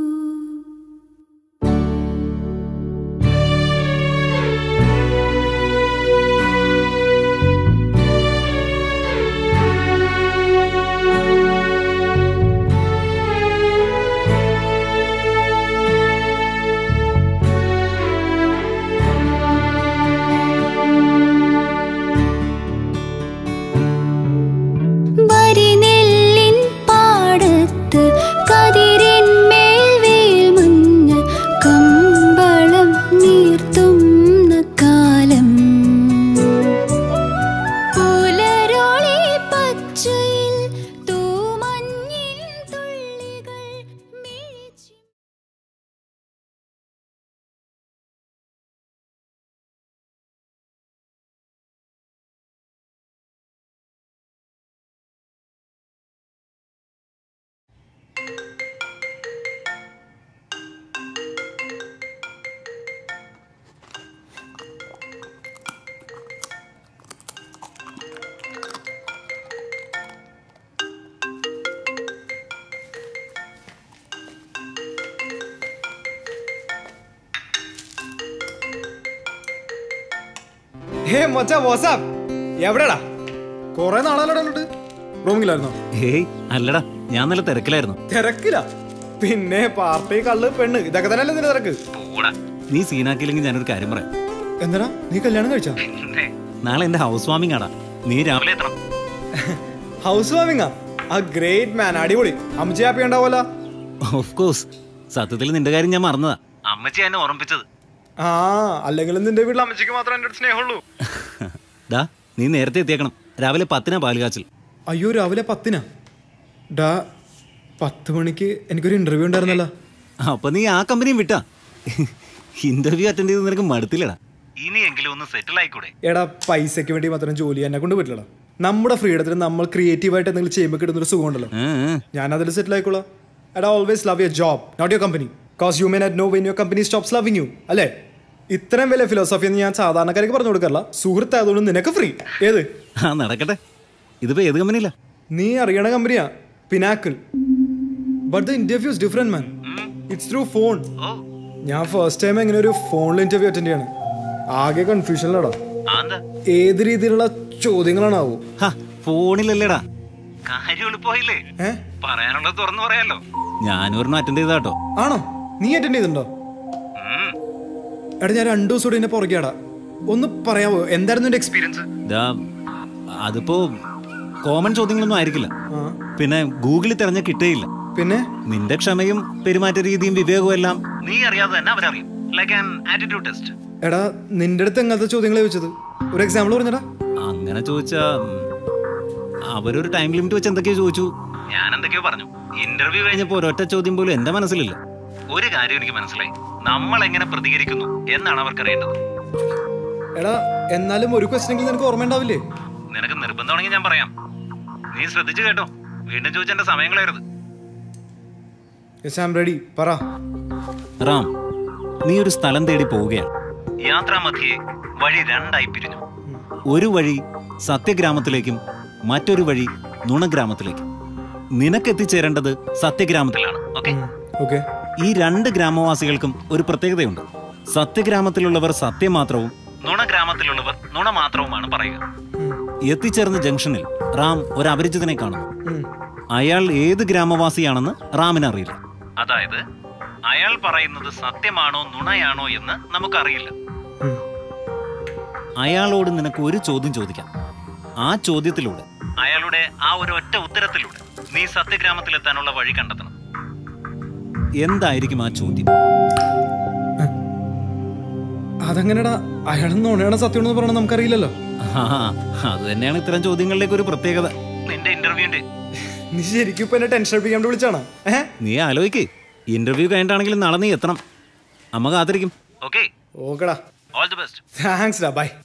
വരിനെല്ലിൻ പാടത്ത് കതിരിന്മേൽ വേൽമഞ്ഞ് കമ്പളം നീർത്തുന്ന കാലം പുലരോളി പച്ചയിൽ തൂമഞ്ഞിൻ തുള്ളികൾ മിഴിച്ചു ഹേ മച്ചാ വാട്സാപ്പ് എവിടെടാ കൊറേ നാളാലോട്ട് റൂമിലായിരുന്നോ ഏയ് അല്ലടാ ഞാൻ നല്ല തിരക്കിലായിരുന്നു തിരക്കില്ല പിന്നെ പാർട്ടി കള്ള് പെണ്ണ് ഇതൊക്കെ തന്നെയല്ലേ നിന്റെ തിരക്ക് നീ സീനാക്കിയില്ലെങ്കിൽ ഞാനൊരു കാര്യം പറയാം എന്തിനാ നീ കല്യാണം കഴിച്ചാ നാളെ എന്റെ ഹൗസ് വാമിംഗ് ആടാ നീ രാവിലെ എത്തണം ഹൗസ് വാമിങ്ങാ ആ ഗ്രേറ്റ് മാൻ അടിപൊളി അമ്മച്ചി ഹാപ്പി ഉണ്ടാവുമല്ലോ ഓഫ് കോഴ്സ് സത്യത്തിൽ നിന്റെ കാര്യം ഞാൻ മറന്നതാ അമ്മച്ചി എന്നെ ഓർമ്മിപ്പിച്ചത് ആ അല്ലെങ്കിൽ നിന്റെ വീട്ടിൽ അമ്മച്ചിക്ക് മാത്രം എൻ്റെ അടുത്ത് സ്നേഹമുള്ളൂ ഡാ നീ നേരത്തെ എത്തിയേക്കണം രാവിലെ പത്തിനാ പാലുകാച്ചൽ അയ്യോ രാവിലെ പത്തിനാ ഡാ പത്ത് മണിക്ക് എനിക്കൊരു ഇന്റർവ്യൂ ഉണ്ടായിരുന്നല്ലോ അപ്പൊ നീ ആ കമ്പനിയും വിട്ടാ ഇന്റർവ്യൂ അറ്റൻഡ് ചെയ്ത് നിനക്ക് മടുത്തില്ലടാ ഇനിയെങ്കിലും ഒന്ന് സെറ്റിൽ ആയിക്കൂടെ എടാ പൈസയ്ക്ക് വേണ്ടി മാത്രം ജോലി എന്നെ കൊണ്ട് പറ്റില്ലടാ നമ്മുടെ ഫ്രീഡത്തിന് നമ്മൾ ക്രിയേറ്റീവായിട്ട് എന്തെങ്കിലും ചെയ്യുമ്പോൾ കിട്ടുന്നൊരു സുഖമുണ്ടല്ലോ ഞാൻ അതിൽ സെറ്റിൽ ആയിക്കോളാം എടാ always love your job not your company cause you never know when your company stops loving you അല്ലേ ഇത്രയും വലിയ ഫിലോസഫി എന്ന് ഞാൻ സാധാരണക്കാർക്ക് പറഞ്ഞു കൊടുക്കാറില്ല സുഹൃത്തായതുകൊണ്ട് നിനക്ക് ഫ്രീ ഏത് ആ നടക്കട്ടെ ഇതിപ്പോ ഏത് കമ്പനിയില്ല നീ അറിയണ കമ്പനിയാ Pinnacle but the interview is different man it's through phone ഞാൻ ഫസ്റ്റ് ടൈം എങ്ങനെ ഒരു ഫോണിൽ ഇന്റർവ്യൂ അറ്റൻഡ് ചെയ്യാണ് ആകെ കൺഫ്യൂഷനിലാടാ ഏത് രീതിയിലുള്ള ചോദ്യങ്ങളാണാവോ ഫോണിലല്ലേടാ കാര്യം എളുപ്പമായില്ലേ പറയാനുള്ളത് തുറന്നു പറയാലോ ഞാനും ഒരെണ്ണം അറ്റൻഡ് ചെയ്താട്ടോ ആണോ നീ അറ്റൻഡ് ചെയ്തിട്ടുണ്ടോ എടാ ഞാൻ രണ്ടു ദിവസം കൂടി എന്നെ പുറകെയാടാ ഒന്ന് പറയാവോ എന്തായിരുന്നു എന്റെ എക്സ്പീരിയൻസ് ദാ അതിപ്പോ കോമൺ ചോദ്യങ്ങളൊന്നും ആയിരിക്കില്ല പിന്നെ ഗൂഗിളിൽ തെരഞ്ഞ കിട്ടേയില്ല പിന്നെ നിന്റെ ക്ഷമയും പെരുമാറ്റ രീതിയും വിവേകവും എല്ലാം നീ അറിയാതെ തന്നെ അവരറിയും ലൈക്ക് ആൻ ആറ്റിറ്റ്യൂഡ് ടെസ്റ്റ് എടാ നിന്റെ അടുത്ത് എങ്ങനത്തെ ചോദ്യങ്ങളെ ചോദിച്ചത് ഒരു എക്സാമ്പിൾ പറഞ്ഞടാ അങ്ങനെ ചോദിച്ചാ ഉം, അവരൊരു ടൈം ലിമിറ്റ് വെച്ച് എന്തൊക്കെയോ ചോദിച്ചു ഞാൻ എന്തൊക്കെയോ പറഞ്ഞു ഇന്റർവ്യൂ കഴിഞ്ഞപ്പോ ഒരൊറ്റ ചോദ്യം പോലും എന്റെ മനസ്സിലില്ല ഒരു കാര്യം എനിക്ക് മനസ്സിലായി നമ്മൾ എങ്ങനെ പ്രതികരിക്കുന്നു എന്നാണ് അവർക്കറിയേണ്ടത് എടാ എന്നാലും ഒരു ക്വസ്റ്റനെങ്കിലും നിനക്ക് ഓർമ്മയുണ്ടാവില്ലേ നിനക്ക് നിർബന്ധമാണെങ്കിൽ ഞാൻ പറയാം നീ ശ്രദ്ധിച്ചു കേട്ടോ വീണ്ടും ചോദിച്ച എന്റെ സമയം കളയരുത് യെസ് ഐ റെഡി പറ റാം നീ ഒരു സ്ഥലം തേടി പോവുകയാണ് യാത്രാമധ്യേ വഴി രണ്ടായി പിരിഞ്ഞു ഒരു വഴി സത്യഗ്രാമത്തിലേക്കും മറ്റൊരു വഴി നുണഗ്രാമത്തിലേക്കും നിനക്ക് എത്തിച്ചേരേണ്ടത് സത്യഗ്രാമത്തിലാണ് ഓക്കെ ഓക്കെ ഈ രണ്ട് ഗ്രാമവാസികൾക്കും ഒരു പ്രത്യേകതയുണ്ട് സത്യഗ്രാമത്തിലുള്ളവർ സത്യം മാത്രവും നുണഗ്രാമത്തിലുള്ളവർ നുണ മാത്രവുമാണ് പറയുക എത്തിച്ചേർന്ന ജംഗ്ഷനിൽ റാം ഒരു അപരിചിതനെ കാണുന്നു അയാൾ ഏത് ഗ്രാമവാസിയാണെന്ന് റാമിന് അറിയില്ല അതായത് അയാൾ പറയുന്നത് സത്യമാണോ നുണയാണോ എന്ന് നമുക്കറിയില്ല അയാളോട് നിനക്ക് ഒരു ചോദ്യം ചോദിക്കാം ആ ചോദ്യത്തിലൂടെ അയാളുടെ ആ ഒരു ഒറ്റ ഉത്തരത്തിലൂടെ നീ സത്യഗ്രാമത്തിലെത്താനുള്ള വഴി കണ്ടെത്തണം എന്തായിരിക്കും ആ ചോദ്യം അതങ്ങനെടാ അയാൾ നുണയാണ് സത്യം എന്ന് പറയണത് നമുക്കറിയില്ലല്ലോ ആ, അത് തന്നെയാണ് ഇത്തരം ചോദ്യങ്ങളിലേക്ക് ഒരു പ്രത്യേകത നിന്റെ ഇന്റർവ്യൂവിന്റെ നീ ശരിക്കും ഇപ്പൊ എന്നെ ടെൻഷൻ അടിപ്പിക്കാൻ വേണ്ടി വിളിച്ചാണോ ഏഹ് നീ ആലോചിക്കേ ഇന്റർവ്യൂ കഴിഞ്ഞിട്ടാണെങ്കിലും നാളെ നീ എത്തണം അമ്മ കാത്തിരിക്കും ഓക്കെ ഓക്കെടാ ഓൾ ദി ബെസ്റ്റ് താങ്ക്സ് ഡാ ബൈ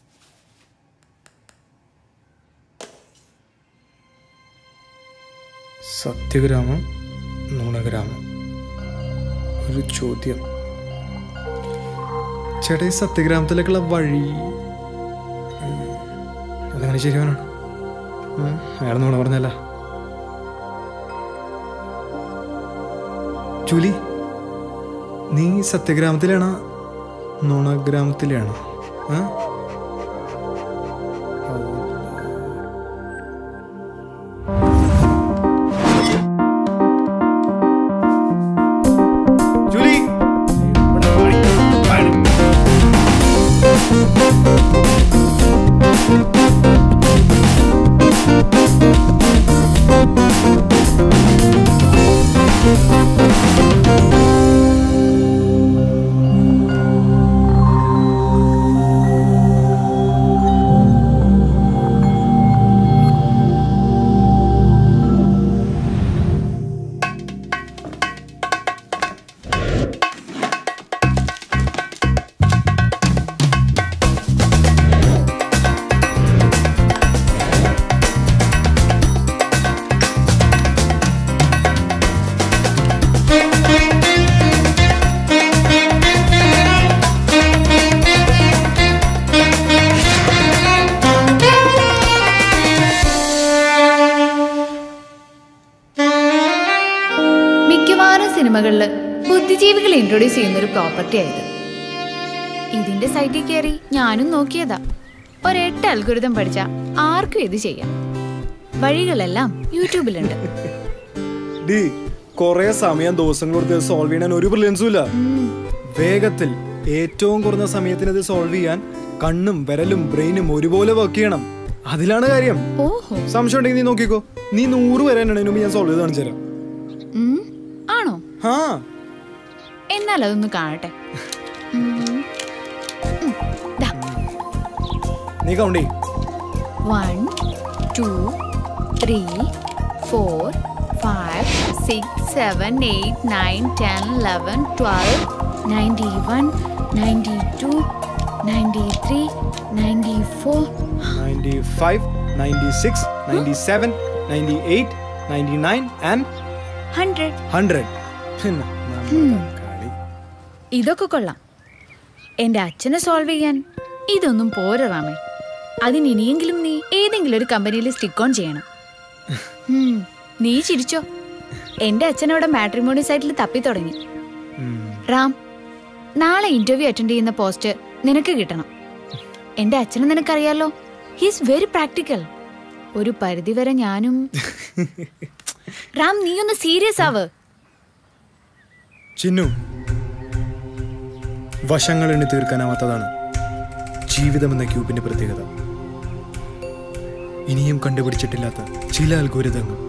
സത്യഗ്രാമം നുണഗ്രാമം ഒരു ചോദ്യം ചേട്ടാ ഈ സത്യഗ്രാമത്തിലേക്കുള്ള വഴി ഉം, അതങ്ങനെ ശരിയാവനാണ് അയാൾ നുണ പറഞ്ഞല്ല ജൂലി നീ സത്യഗ്രാമത്തിലാണോ നുണഗ്രാമത്തിലാണോ ആ ജൂലി മിക്കവാറും സിനിമകളിൽ ബുദ്ധിജീവികൾ ഇൻട്രൊഡ്യൂസ് ചെയ്യുന്ന ഒരു പ്രോപ്പർട്ടി ആയത് ഇതിന്റെ സൈറ്റിൽ കയറി ഞാനും നോക്കിയതാ ഒരെട്ട് അൽഗുരുതം പഠിച്ച ആർക്കും ഇത് ചെയ്യാം വഴികളെല്ലാം യൂട്യൂബിലുണ്ട് ഡി കൊറേ സമയം ദിവസങ്ങൾ കൊടുത്ത് സോൾവ് ചെയ്യാൻ ഒരു ബ്രില്യൻസും ഇല്ല വേഗത്തിൽ ഏറ്റവും കുറഞ്ഞ സമയത്തിന് ഇത് സോൾവ് ചെയ്യാൻ കണ്ണും വിരലും ബ്രെയിനും ഒരുപോലെ വർക്ക് ചെയ്യണം അതിലാണ് കാര്യം സംശയം ഉണ്ടെങ്കിൽ നീ നോക്കിക്കോ നീ നൂറ് വരെ എണ്ണതിന് മുമ്പ് ഞാൻ സോൾവ് ചെയ്ത് കാണിച്ചു തരാം ഉം, ആണോ ആ എന്നാൽ അതൊന്ന് കാണട്ടെ ഉം. ഉം, ദാ. നീ കൗണ്ട് ചെയ് One, two, three, four, five, six, seven, eight, nine, ten, eleven, twelve, ninety-one, ninety-two, ninety-three, ninety-four. Ninety five ninety six ninety seven ninety eight ninety nine and Hundred. Hundred പിന്നെ Hmm. ഇതൊക്കെ കൊള്ളാം എന്റെ അച്ഛനെ solve ചെയ്യാൻ ഇതൊന്നും പോരാ റാമേ അതിന് ഇനിയെങ്കിലും നീ ഏതെങ്കിലും ഒരു കമ്പനിയിൽ സ്റ്റിക്ക് ഓൺ ചെയ്യണം ഉം, നീ ചിരിച്ചോ എന്റെ അച്ഛൻ അവിടെ മാട്രിമോണി സൈറ്റിൽ തപ്പി തുടങ്ങി റാം നാളെ ഇന്റർവ്യൂ അറ്റൻഡ് ചെയ്യുന്ന പോസ്റ്റ് നിനക്ക് കിട്ടണം എന്റെ അച്ഛനെ നിനക്കറിയാലോ ഹീസ് വെരി പ്രാക്ടിക്കൽ ഒരു പരിധിവരെ ഞാനും റാം നീ ഒന്ന് സീരിയസ് ആവ് ചിന്നു വശങ്ങൾ എണ്ണി തീർക്കാനാവാത്തതാണ് ജീവിതമെന്ന ക്യൂബിന്റെ പ്രത്യേകത ഇനിയും കണ്ടുപിടിച്ചിട്ടില്ലാത്ത ചില അൽഗോരിതങ്ങൾ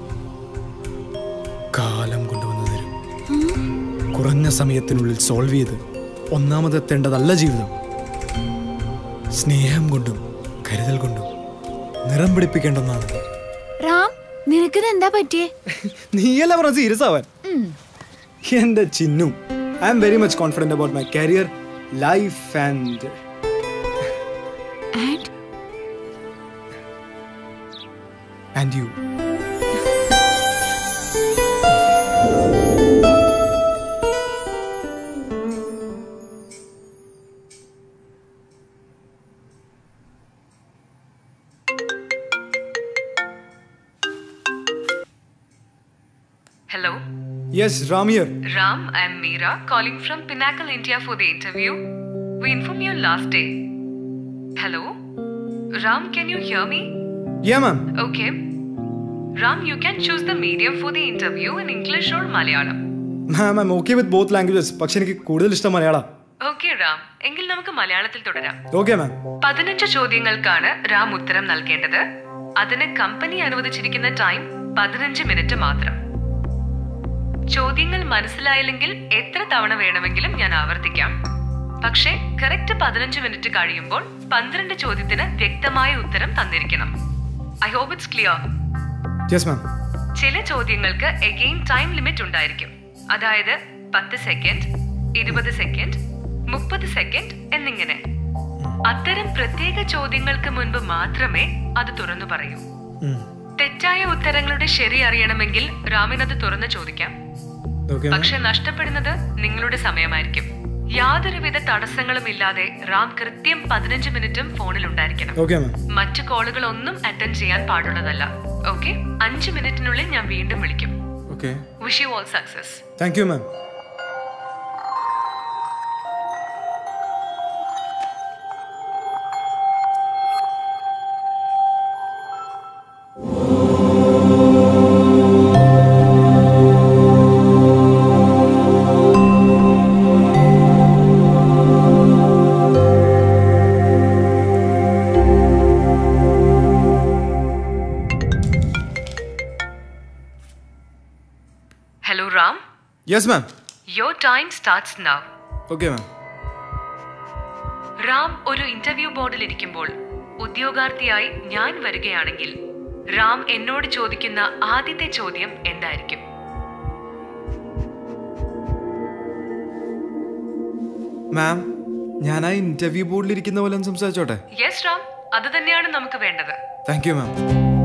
കാലം കൊണ്ടുവന്നു തരും കുറഞ്ഞ സമയത്തിനുള്ളിൽ സോൾവ് ചെയ്ത് ഒന്നാമതെത്തേണ്ടതല്ല ജീവിതം സ്നേഹം കൊണ്ടും കരുതൽ കൊണ്ടും നിറം പിടിപ്പിക്കേണ്ട ഒന്നാണ് റാം നിനക്കിത് എന്താ പറ്റിയേ നീയല്ല പറഞ്ഞ സീരിയസ് ആവാൻ ഉം. എന്റെ Chinnu I am very much confident about my career life and And and you Hello, yes Ram here Ram. I'm Meera calling from Pinnacle India for the interview. We informed you last day. Hello? Ram, can you hear me? Yeah ma'am Okay. Ram, you can choose the medium for the interview in English or Malayalam. Ma'am I okay with both languages പക്ഷെ എനിക്ക് കൂടുതൽ ഇഷ്ടം Malayalam okay Ram എങ്കിൽ നമുക്ക് മലയാളത്തിൽ തുടരാം okay ma'am പതിനഞ്ച് ചോദ്യങ്ങൾക്കാണ് റാം ഉത്തരം നൽകേണ്ടത് അതിന് കമ്പനി അനുവദിച്ചിരിക്കുന്ന ടൈം പതിനഞ്ച് മിനിറ്റ് മാത്രം ചോദ്യങ്ങൾ മനസ്സിലായില്ലെങ്കിൽ എത്ര തവണ വേണമെങ്കിലും ഞാൻ ആവർത്തിക്കാം പക്ഷേ കറക്റ്റ് പതിനഞ്ച് മിനിറ്റ് കഴിയുമ്പോൾ പന്ത്രണ്ട് ചോദ്യത്തിന് വ്യക്തമായ ഉത്തരം തന്നിരിക്കണം I hope it's clear yes ma'am ചില ചോദ്യങ്ങൾക്ക് എഗെയിൻ ടൈം ലിമിറ്റ് ഉണ്ടായിരിക്കും അതായത് പത്ത് സെക്കൻഡ് ഇരുപത് സെക്കൻഡ് മുപ്പത് സെക്കൻഡ് എന്നിങ്ങനെ അത്തരം പ്രത്യേക ചോദ്യങ്ങൾക്ക് മുൻപ് മാത്രമേ അത് തുറന്നു പറയൂ തെറ്റായ ഉത്തരങ്ങളുടെ ശരി അറിയണമെങ്കിൽ രാമിന് അത് തുറന്ന് ചോദിക്കാം ഓക്കെ പക്ഷെ നഷ്ടപ്പെടുന്നത് നിങ്ങളുടെ സമയമായിരിക്കും യാതൊരുവിധ തടസ്സങ്ങളും ഇല്ലാതെ റാം കൃത്യം പതിനഞ്ച് മിനിറ്റും ഫോണിൽ ഉണ്ടായിരിക്കണം ഓക്കെ മാം മറ്റു കോളുകൾ ഒന്നും അറ്റൻഡ് ചെയ്യാൻ പാടുള്ളതല്ല ഓക്കെ അഞ്ച് മിനിറ്റിനുള്ളിൽ ഞാൻ വീണ്ടും വിളിക്കും okay wish you all success thank you ma'am hello Ram yes ma'am your time starts now okay ma'am Ram ഒരു ഇന്റർവ്യൂ ബോർഡിൽ ഇരിക്കുമ്പോൾ ഉദ്യോഗാർത്ഥിയായി ഞാൻ വരികയാണെങ്കിൽ റാം എന്നോട് ചോദിക്കുന്ന ആദ്യത്തെ ചോദ്യം എന്തായിരിക്കും മാം ഞാൻ ആ ഇന്റർവ്യൂ ബോർഡിൽ ഇരിക്കുന്ന പോലെ ഒന്ന് സംസാരിച്ചോട്ടെ യെസ് റാം അത് തന്നെയാണ് നമുക്ക് വേണ്ടത് thank you ma'am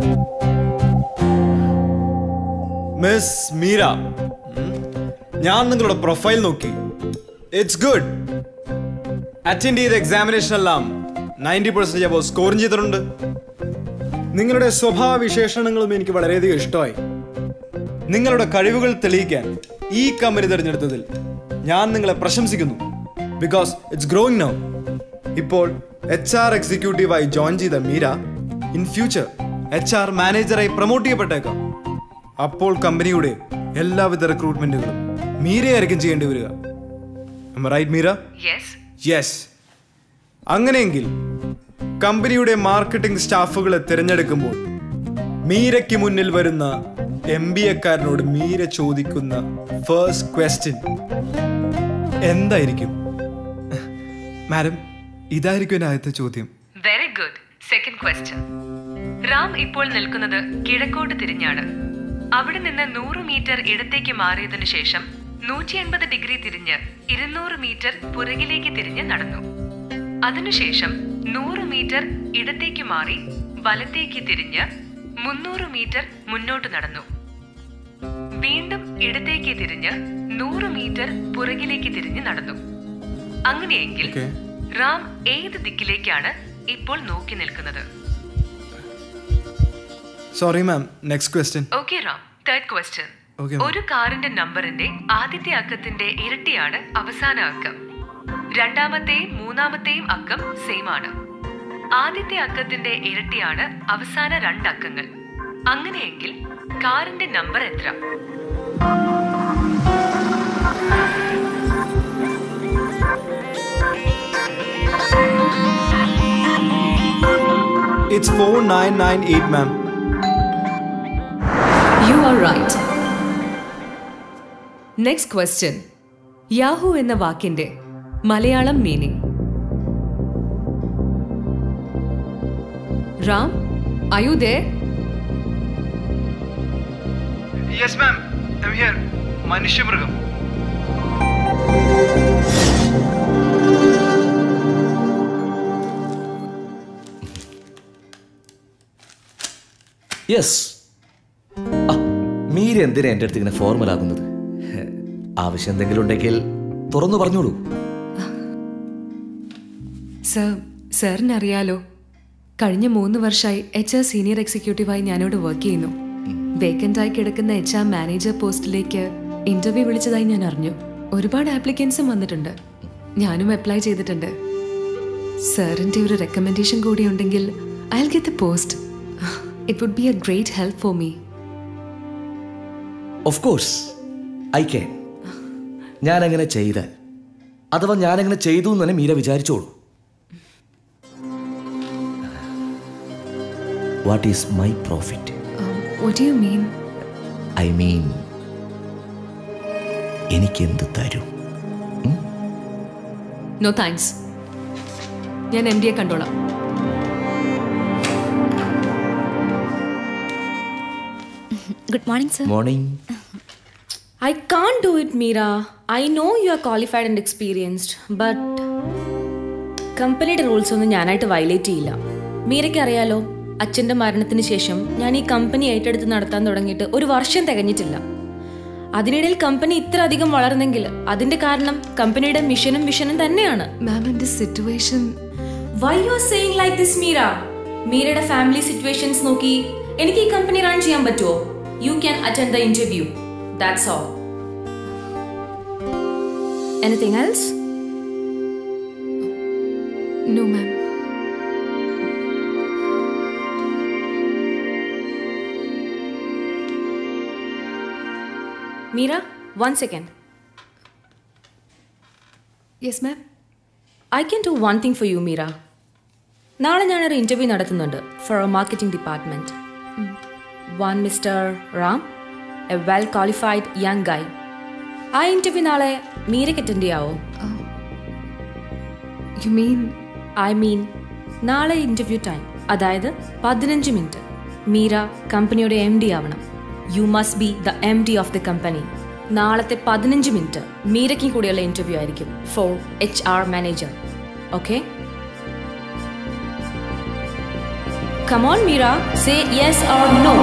miss Meera ഉം. ഞാൻ നിങ്ങളുടെ പ്രൊഫൈൽ നോക്കി ഇറ്റ്സ് ഗുഡ് അറ്റൻഡ് ചെയ്ത എക്സാമിനേഷൻ എല്ലാം നയൻറ്റി പെർസെൻറ്റേജ് അപ്പോൾ സ്കോറും ചെയ്തിട്ടുണ്ട് നിങ്ങളുടെ സ്വഭാവ വിശേഷണങ്ങളും എനിക്ക് വളരെയധികം ഇഷ്ടമായി നിങ്ങളുടെ കഴിവുകൾ തെളിയിക്കാൻ ഈ കമ്പനി തിരഞ്ഞെടുത്തതിൽ ഞാൻ നിങ്ങളെ പ്രശംസിക്കുന്നു ബിക്കോസ് ഇറ്റ്സ് ഗ്രോയിങ് നൗ ഇപ്പോൾ എച്ച് ആർ എക്സിക്യൂട്ടീവായി ജോയിൻ ചെയ്ത Meera in future H R മാനേജറായി പ്രൊമോട്ട് ചെയ്യപ്പെട്ടേക്കാം അപ്പോൾ കമ്പനിയുടെ എല്ലാവിധ റിക്രൂട്ട്മെന്റുകളും മീരയായിരിക്കും ചെയ്യേണ്ടി വരിക റൈറ്റ് മീര യെസ് യെസ് അങ്ങനെയെങ്കിൽ കമ്പനിയുടെ മാർക്കറ്റിംഗ് സ്റ്റാഫുകളെ തിരഞ്ഞെടുക്കുമ്പോൾ മീരയ്ക്ക് മുന്നിൽ വരുന്ന എം ബി എക്കാരനോട് മീര ചോദിക്കുന്ന ഫേസ്റ്റ് ക്വസ്റ്റ്യൻ എന്തായിരിക്കും മാഡം ഇതായിരിക്കും എൻ്റെ ആദ്യത്തെ ചോദ്യം very good second question Ram ഇപ്പോൾ നിൽക്കുന്നത് കിഴക്കോട്ട് തിരിഞ്ഞാണ് അവിടെ നിന്ന് നൂറ് മീറ്റർ ഇടത്തേക്ക് മാറിയതിനു ശേഷം നൂറ്റി എൺപത് ഡിഗ്രി തിരിഞ്ഞ് ഇരുന്നൂറ് മീറ്റർ പുറകിലേക്ക് തിരിഞ്ഞ് നടന്നു അതിനുശേഷം നൂറ് മീറ്റർ ഇടത്തേക്ക് മാറി വലത്തേക്ക് തിരിഞ്ഞ് മുന്നൂറ് മീറ്റർ മുന്നോട്ട് നടന്നു വീണ്ടും ഇടത്തേക്ക് തിരിഞ്ഞ് നൂറ് മീറ്റർ പുറകിലേക്ക് തിരിഞ്ഞ് നടന്നു അങ്ങനെയെങ്കിൽ റാം ഏത് ദിക്കിലേക്കാണ് ഇപ്പോൾ നോക്കി നിൽക്കുന്നത് sorry ma'am next question okay Ram third question Okay, ഒരു കാറിന്റെ നമ്പറിന്റെ ആദ്യത്തെ അക്കത്തിന്റെ ഇരട്ടിയാണ് അവസാന അക്കം രണ്ടാമത്തെയും മൂന്നാമത്തെയും അക്കം സെയിം ആണ് ആദ്യത്തെ അക്കത്തിന്റെ ഇരട്ടിയാണ് അവസാന രണ്ട് അക്കങ്ങൾ അങ്ങനെയെങ്കിൽ കാറിന്റെ നമ്പർ എത്ര it's four nine nine eight ma'am you are right next question Yahoo എന്ന വാക്കിന്റെ Malayalam meaning Ram are there yes ma'am I am here മനുഷ്യമൃഗം യെസ് മീര എന്തിനാ എൻ്റെ അടുത്ത് ഇങ്ങനെ ഫോർമൽ ആകുന്നത് ആവശ്യം എന്തെങ്കിലും ഉണ്ടെങ്കിൽ തുറന്നു പറഞ്ഞോളൂ സർ സാറിന് അറിയാലോ കഴിഞ്ഞ മൂന്ന് വർഷമായി എച്ച് ആർ സീനിയർ എക്സിക്യൂട്ടീവായി ഞാനിവിടെ വർക്ക് ചെയ്യുന്നു വേക്കൻ്റ് ആയി കിടക്കുന്ന എച്ച് ആർ മാനേജർ പോസ്റ്റിലേക്ക് ഇന്റർവ്യൂ വിളിച്ചതായി ഞാൻ അറിഞ്ഞു ഒരുപാട് ആപ്ലിക്കൻസും വന്നിട്ടുണ്ട് ഞാനും അപ്ലൈ ചെയ്തിട്ടുണ്ട് സാറിൻ്റെ ഒരു റെക്കമെൻഡേഷൻ കൂടി ഉണ്ടെങ്കിൽ I get the post it would be a great help for me of course I can ഞാൻ അങ്ങനെ ചെയ്താൽ അഥവാ ഞാൻ അങ്ങനെ ചെയ്തു എന്ന് തന്നെ മീര വിചാരിച്ചോളൂ what is my profit what you mean I mean no എന്ത് തരും നോ താങ്ക്സ് ഞാൻ എം ഡിയെ കണ്ടോളാം Good morning, sir. Morning I can't do it, Meera. I know you are qualified and experienced, but കമ്പനിയുടെ റൂൾസ് ഒന്നും ഞാനായിട്ട് വയലേറ്റ് ചെയ്യില്ല മീരയ്ക്ക് അറിയാലോ അച്ഛൻ്റെ മരണത്തിന് ശേഷം ഞാൻ ഈ കമ്പനി ഏറ്റെടുത്ത് നടത്താൻ തുടങ്ങിയിട്ട് ഒരു വർഷം തികഞ്ഞിട്ടില്ല അതിനിടയിൽ കമ്പനി ഇത്ര അധികം വളർന്നെങ്കിൽ അതിന്റെ കാരണം കമ്പനിയുടെ മിഷനും വിഷനും തന്നെയാണ് മാം എന്റെ situation why you are saying like this Meera മീരയുടെ ഫാമിലി സിറ്റുവേഷൻസ് നോക്കി എനിക്ക് ഈ കമ്പനി റൺ ചെയ്യാൻ പറ്റുമോ you can attend the interview that's all anything else no ma'am Meera one second yes ma'am I can do one thing for you Meera നാളെ ഞാനൊരു interview നടത്തുന്നുണ്ട് for a marketing department one mister Ram a well qualified young guy ആ interview നാളെ മീരയ്ക്ക് attend ചെയ്യാവോ you mean I mean നാളെ interview time അതായത് പതിനഞ്ച് മിനിറ്റ് മീര കമ്പനിയുടെ എം ഡി ആവണം you must be the M D of the company നാളത്തെ പതിനഞ്ച് മിനിറ്റ് മീരയ്ക്കും കൂടിയുള്ള ഇന്റർവ്യൂ ആയിരിക്കും for H R manager okay come on Meera say yes or no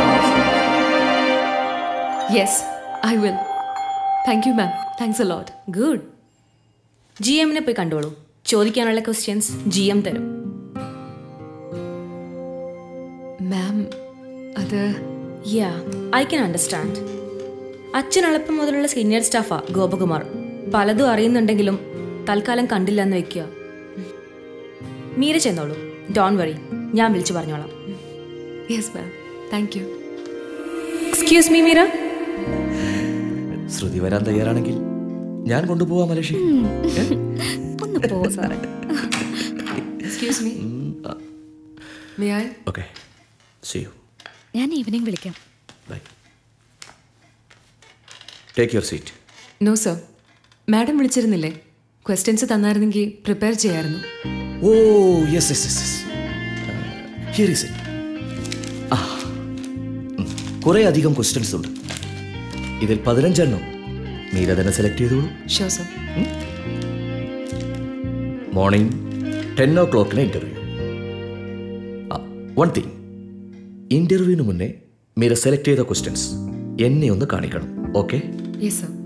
yes I will thank you ma'am thanks a lot good ജി എമ്മിനെ പോയി കണ്ടോളൂ ചോദിക്കാനുള്ള ക്വസ്റ്റ്യൻസ് ജി എം തരും മാം അത് യാ ഐ കൻ അണ്ടർസ്റ്റാൻഡ് അച്ഛൻ എളുപ്പം മുതലുള്ള സീനിയർ സ്റ്റാഫാ ഗോപകുമാർ പലതും അറിയുന്നുണ്ടെങ്കിലും തൽക്കാലം കണ്ടില്ല എന്ന് വെക്കുക മീര ചെന്നോളൂ ഡോൺ വറി ഞാൻ വിളിച്ചു പറഞ്ഞോളാം yes ma'am thank you excuse me Meera Shruti വരാൻ തയ്യാറാണെങ്കിൽ ഞാൻ കൊണ്ടുപോവാം മലേഷ്യ ഒന്ന് പോ സാറേ excuse me may I okay see you ഞാൻ ഈവനിങ് വിളിക്കാം take your seat no sir madam വിളിച്ചിരുന്നില്ലേ ക്വസ്റ്റ്യൻസ് തന്നായിരുന്നെങ്കിൽ പ്രിപ്പയർ ചെയ്യായിരുന്നു oh yes yes yes here is it ആ കുറേ അധികം ക്വസ്റ്റ്യൻസ് ഉണ്ട് ഇതിൽ പതിനഞ്ചെണ്ണം മീര തന്നെ സെലക്ട് ചെയ്തോളൂ ഷോ സർ മോർണിംഗ് ടെൻ ഓ ക്ലോക്കിന് ഇന്റർവ്യൂ വൺ തിങ് ഇന്റർവ്യൂവിന് മുന്നേ മീര സെലക്ട് ചെയ്ത ക്വസ്റ്റ്യൻസ് എന്നെ ഒന്ന് കാണിക്കണം okay yes sir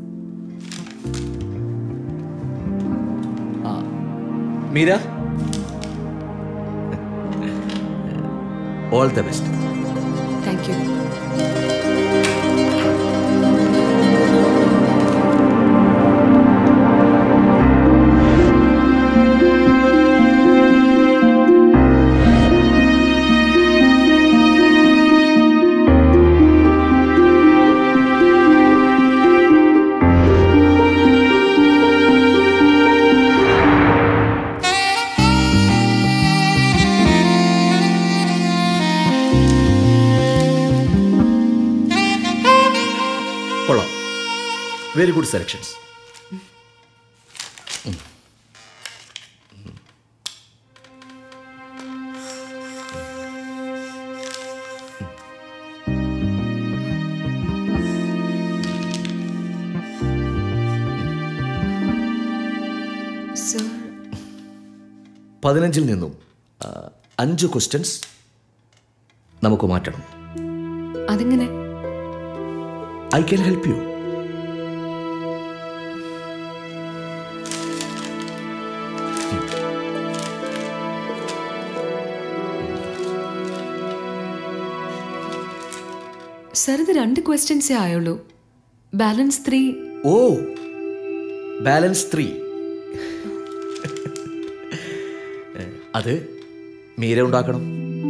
Meera all the best thank you കൊള്ളാം വെരി ഗുഡ് സെലക്ഷൻസ് സർ പതിനഞ്ചിൽ നിന്നും ആ, അഞ്ച് ക്വസ്റ്റ്യൻസ് നമുക്ക് മാറ്റണം അതെങ്ങനെ I can help you sir ഇത് രണ്ട് ക്വസ്റ്റ്യൻസേ ആയുള്ളൂ balance three oh balance three അത് മീര ഉണ്ടാക്കണം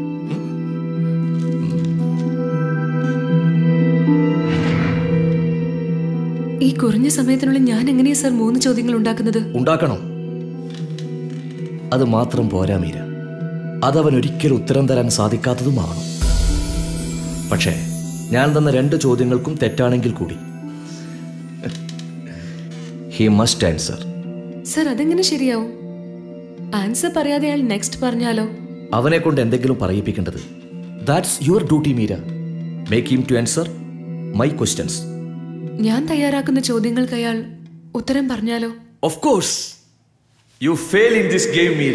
ഈ കുറഞ്ഞ സമയത്തിനുള്ളിൽ ഞാൻ എങ്ങനെയാ സർ മൂന്ന് ചോദ്യങ്ങൾ ഉണ്ടാക്കുന്നത് ഉണ്ടാക്കണം അത് മാത്രം പോരാ മീര അതവൻ ഒരിക്കലും ഉത്തരം തരാൻ സാധിക്കാത്തതുമാകണം പക്ഷേ ഞാൻ തന്ന രണ്ട് ചോദ്യങ്ങൾക്കും തെറ്റാണെങ്കിൽ കൂടി ഹി മസ്റ്റ് ആൻസർ സർ അതെങ്ങനെ ശരിയാവും ആൻസർ പറയാതെ അയാൾ നെക്സ്റ്റ് പറഞ്ഞാലോ അവനെ കൊണ്ട് എന്തെങ്കിലും പറയിപ്പിക്കേണ്ടത് that's your duty Meera make him to answer my questions ഞാൻ തയ്യാറാക്കുന്ന ചോദ്യങ്ങൾക്ക് അയാൾ ഉത്തരം പറഞ്ഞാലോ of course you fail in this game Meera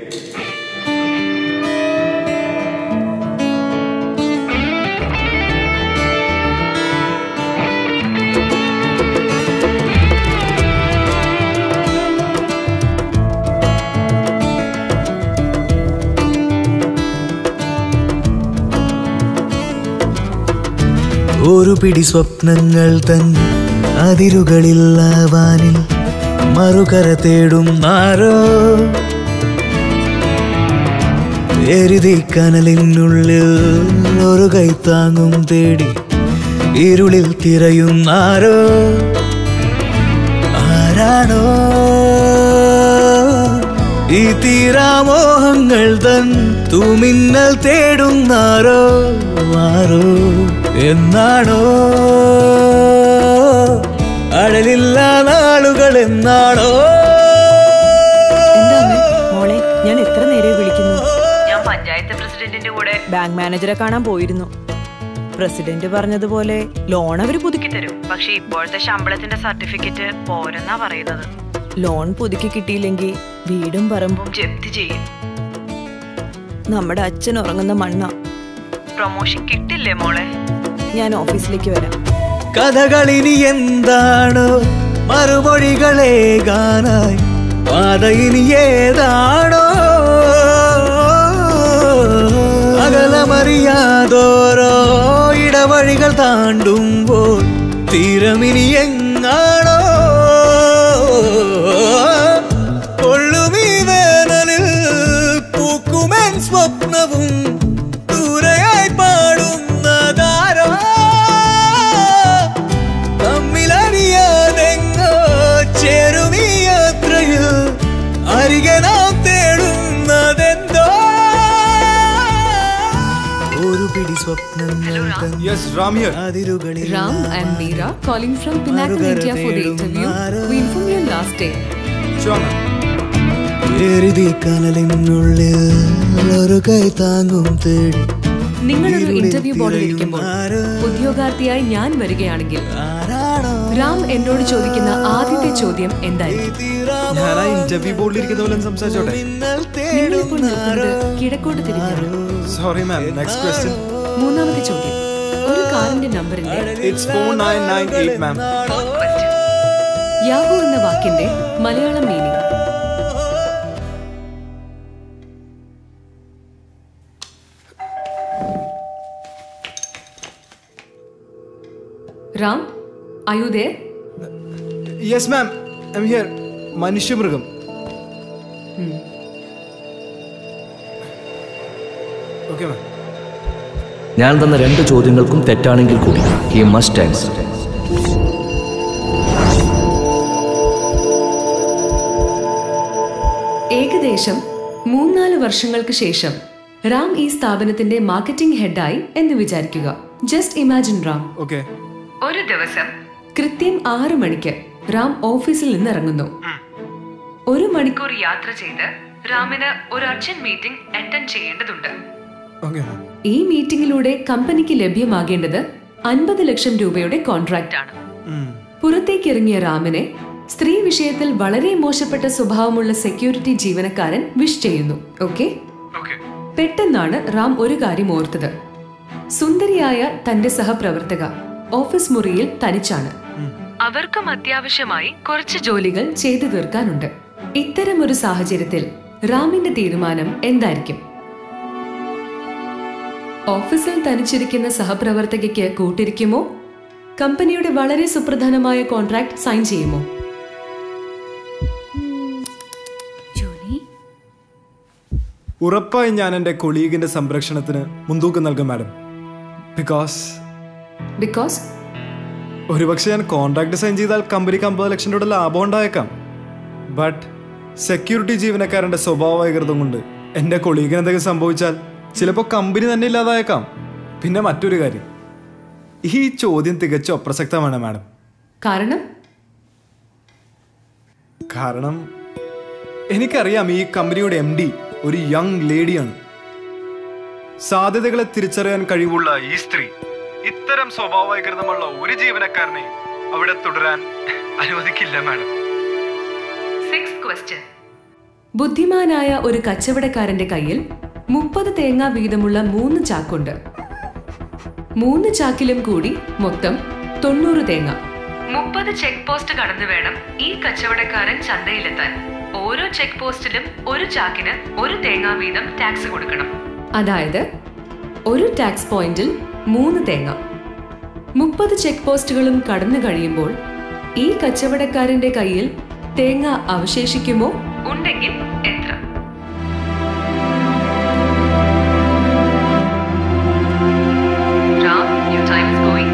ഒരു പിടി സ്വപ്നങ്ങൾ തൻ അതിരുകളില്ല വാനിൽ മറുകര തേടും ആരോ എരുതി കനലിനുള്ളിൽ ഒരു കൈത്താങ്ങും തേടി ഇരുളിൽ തിരയും ആരോ ആരാണോ ഈ തീരാമോഹങ്ങൾ തൻ തൂമിന്നൽ തേടുന്നാരോ ആരോ എന്നാണോ അഴലില്ല നാളുകൾ എന്നാണോ മോളെ ഞാൻ എത്ര നേരമായി വിളിക്കുന്നു ഞാൻ പഞ്ചായത്ത് പ്രസിഡന്റിന്റെ കൂടെ ബാങ്ക് മാനേജറെ കാണാൻ പോയിരുന്നു പ്രസിഡന്റ് പറഞ്ഞതുപോലെ ലോൺ അവര് പുതുക്കി തരും പക്ഷെ ഇപ്പോഴത്തെ ശമ്പളത്തിന്റെ സർട്ടിഫിക്കറ്റ് പോരെന്നാ പറയുന്നത് ലോൺ പുതുക്കി കിട്ടിയില്ലെങ്കിൽ വീടും പറമ്പും ജപ്തി ചെയ്യും നമ്മുടെ അച്ഛൻ ഉറങ്ങുന്ന മണ്ണ പ്രൊമോഷൻ കിട്ടില്ലേ മോളെ ഞാൻ ഓഫീസിലേക്ക് വരാം കഥകളിനി എന്താണോ മറുമൊഴികളേകാനായി പാത ഇനി ഏതാണോ അകലമറിയാതോരോ ഇടവഴികൾ താണ്ടുമ്പോൾ തീരമിനി എങ്ങാണോ കൊള്ളുമീ വേനലിൽ പൂക്കുമൻ സ്വപ്നവും ദൂരെയായി പാടുന്നതാരോ തമ്മിലറിയാതെങ്ങോ ചേരുമീ യാത്രയിൽ അരികെ നാം തേടുന്നതെന്തോ ഒരു പിടി സ്വപ്നങ്ങൾ അതിരുകളിൽ Ram, I am Meera, calling from Pinnacle India for the interview. We informed you last day. എരുതി കനലിനുള്ളിൽ ഒരു കൈ താങ്ങും തേടി നിങ്ങളൊരു ഇന്റർവ്യൂ ബോർഡിൽ ഇരിക്കുമ്പോൾ ഉദ്യോഗാർത്ഥിയായി ഞാൻ വരികയാണെങ്കിൽ രാം എന്നോട് ചോദിക്കുന്ന ആദ്യത്തെ ചോദ്യം എന്തായിരിക്കും ഞാൻ ആ ഇന്റർവ്യൂ ബോർഡിൽ ഇരിക്കുന്ന പോലെ ഒന്ന് സംസാരിച്ചോട്ടെ നിങ്ങളിപ്പോൾ നിൽക്കുന്നത് കിഴക്കോട്ട് തിരിഞ്ഞാണ് സോറി മാം നെക്സ്റ്റ് ക്വസ്റ്റ്യൻ മൂന്നാമത്തെ ചോദ്യം ഒരു കാറിന്റെ റാമിന്റെ നമ്പറിന്റെ It's 4998, ma'am. യാഹു എന്ന വാക്കിന്റെ മലയാളം മീനിങ് റാം അയുദേ യെസ് മാം ഐ ഹിയർ മനുഷ്യമൃഗം ഓക്കെ മാം ഞാൻ തന്ന രണ്ട് ചോദ്യങ്ങൾക്കും തെറ്റാണെങ്കിൽ കൂടി ഹി മസ്റ്റ് ആൻസർ ഏകദേശം മൂന്നാല് വർഷങ്ങൾക്ക് ശേഷം റാം ഈ സ്ഥാപനത്തിന്റെ മാർക്കറ്റിംഗ് ഹെഡായി എന്ന് വിചാരിക്കുക ജസ്റ്റ് ഇമാജിൻ റാം ഓക്കെ ഒരു ദിവസം കൃത്യം ആറ് മണിക്ക് റാം ഓഫീസിൽ നിന്ന് ഇറങ്ങുന്നു ഒരു മണിക്കൂർ മണിക്കൂർ യാത്ര ചെയ്ത് റാമിന് ഒരു അർജന്റ് മീറ്റിംഗ് അറ്റൻഡ് ചെയ്യേണ്ടതുണ്ട് ഓക്കെ ഈ മീറ്റിംഗിലൂടെ കമ്പനിക്ക് ലഭ്യമാകേണ്ടത് അൻപത് ലക്ഷം രൂപയുടെ കോൺട്രാക്റ്റ് ആണ് പുറത്തേക്ക് ഇറങ്ങിയ റാമിനെ സ്ത്രീ വിഷയത്തിൽ വളരെ മോശപ്പെട്ട സ്വഭാവമുള്ള സെക്യൂരിറ്റി ജീവനക്കാരൻ വിഷ് ചെയ്യുന്നു ഓക്കെ പെട്ടെന്നാണ് റാം ഒരു കാര്യം ഓർത്തത് സുന്ദരിയായ തന്റെ സഹപ്രവർത്തക ഓഫീസ് മുറിയിൽ തനിച്ചാണ് അവർക്കും അത്യാവശ്യമായി കുറച്ച് ജോലികൾ ചെയ്തു തീർക്കാനുണ്ട് ഇത്തരമൊരു സാഹചര്യത്തിൽ റാമിന്റെ തീരുമാനം എന്തായിരിക്കും ഓഫീസിൽ തനിച്ചിരിക്കുന്ന സഹപ്രവർത്തകയ്ക്ക് കൂട്ടിരിക്കുമോ കമ്പനിയുടെ വളരെ സുപ്രധാനമായ കോൺട്രാക്ട് സൈൻ ചെയ്യുമോ ഉറപ്പായും ഞാൻ എൻ്റെ കൊളീഗിന്റെ സംരക്ഷണത്തിന് മുൻതൂക്കം നൽകും മാഡം ബിക്കോസ് ബിക്കോസ് ഒരുപക്ഷെ ഞാൻ കോൺട്രാക്ട് സൈൻ ചെയ്താൽ കമ്പനിക്ക് അമ്പത് ലക്ഷം രൂപയുടെ ലാഭം ഉണ്ടായേക്കാം ബട്ട് സെക്യൂരിറ്റി ജീവനക്കാരൻ്റെ സ്വഭാവ വൈകൃതം കൊണ്ട് എൻ്റെ കൊളീഗിന് എന്തെങ്കിലും സംഭവിച്ചാൽ ചിലപ്പോൾ കമ്പനി തന്നെ ഇല്ലാതായേക്കാം പിന്നെ മറ്റൊരു കാര്യം ഈ ചോദ്യം തികച്ചും അപ്രസക്തമാണ് മാഡം കാരണം കാരണം എനിക്കറിയാം ഈ കമ്പനിയുടെ എം ഡി ഒരു യങ് ലേഡിയാണ് സാധ്യതകളെ തിരിച്ചറിയാൻ കഴിവുള്ള ഈ സ്ത്രീ ഇത്തരം സ്വഭാവവൈകൃതമുള്ള ഒരു ജീവനക്കാരനെ അവിടെ തുടരാൻ അനുവദിക്കില്ല മാഡം സിക്സ് ക്വസ്റ്റ്യൻ ബുദ്ധിമാനായ ഒരു കച്ചവടക്കാരന്റെ കയ്യിൽ മുപ്പത് തേങ്ങ വീതമുള്ള മൂന്ന് ചാക്കുണ്ട് മൂന്ന് ചാക്കിലും കൂടി മൊത്തം തൊണ്ണൂറ് തേങ്ങ മുപ്പത് ചെക്ക് പോസ്റ്റ് കടന്നു വേണം ഈ കച്ചവടക്കാരൻ ചന്തയിലെത്താൻ ഓരോ ചെക്ക് പോസ്റ്റിലും ഒരു ചാക്കിന് ഒരു തേങ്ങാ വീതം ടാക്സ് കൊടുക്കണം അതായത് ഒരു ടാക്സ് പോയിന്റിൽ മൂന്ന് തേങ്ങ മുപ്പത് ചെക്ക് പോസ്റ്റുകളും കടന്നു കഴിയുമ്പോൾ ഈ കച്ചവടക്കാരന്റെ കയ്യിൽ തേങ്ങ അവശേഷിക്കുമോ ഉണ്ടെങ്കിൽ എത്ര Ram your time is going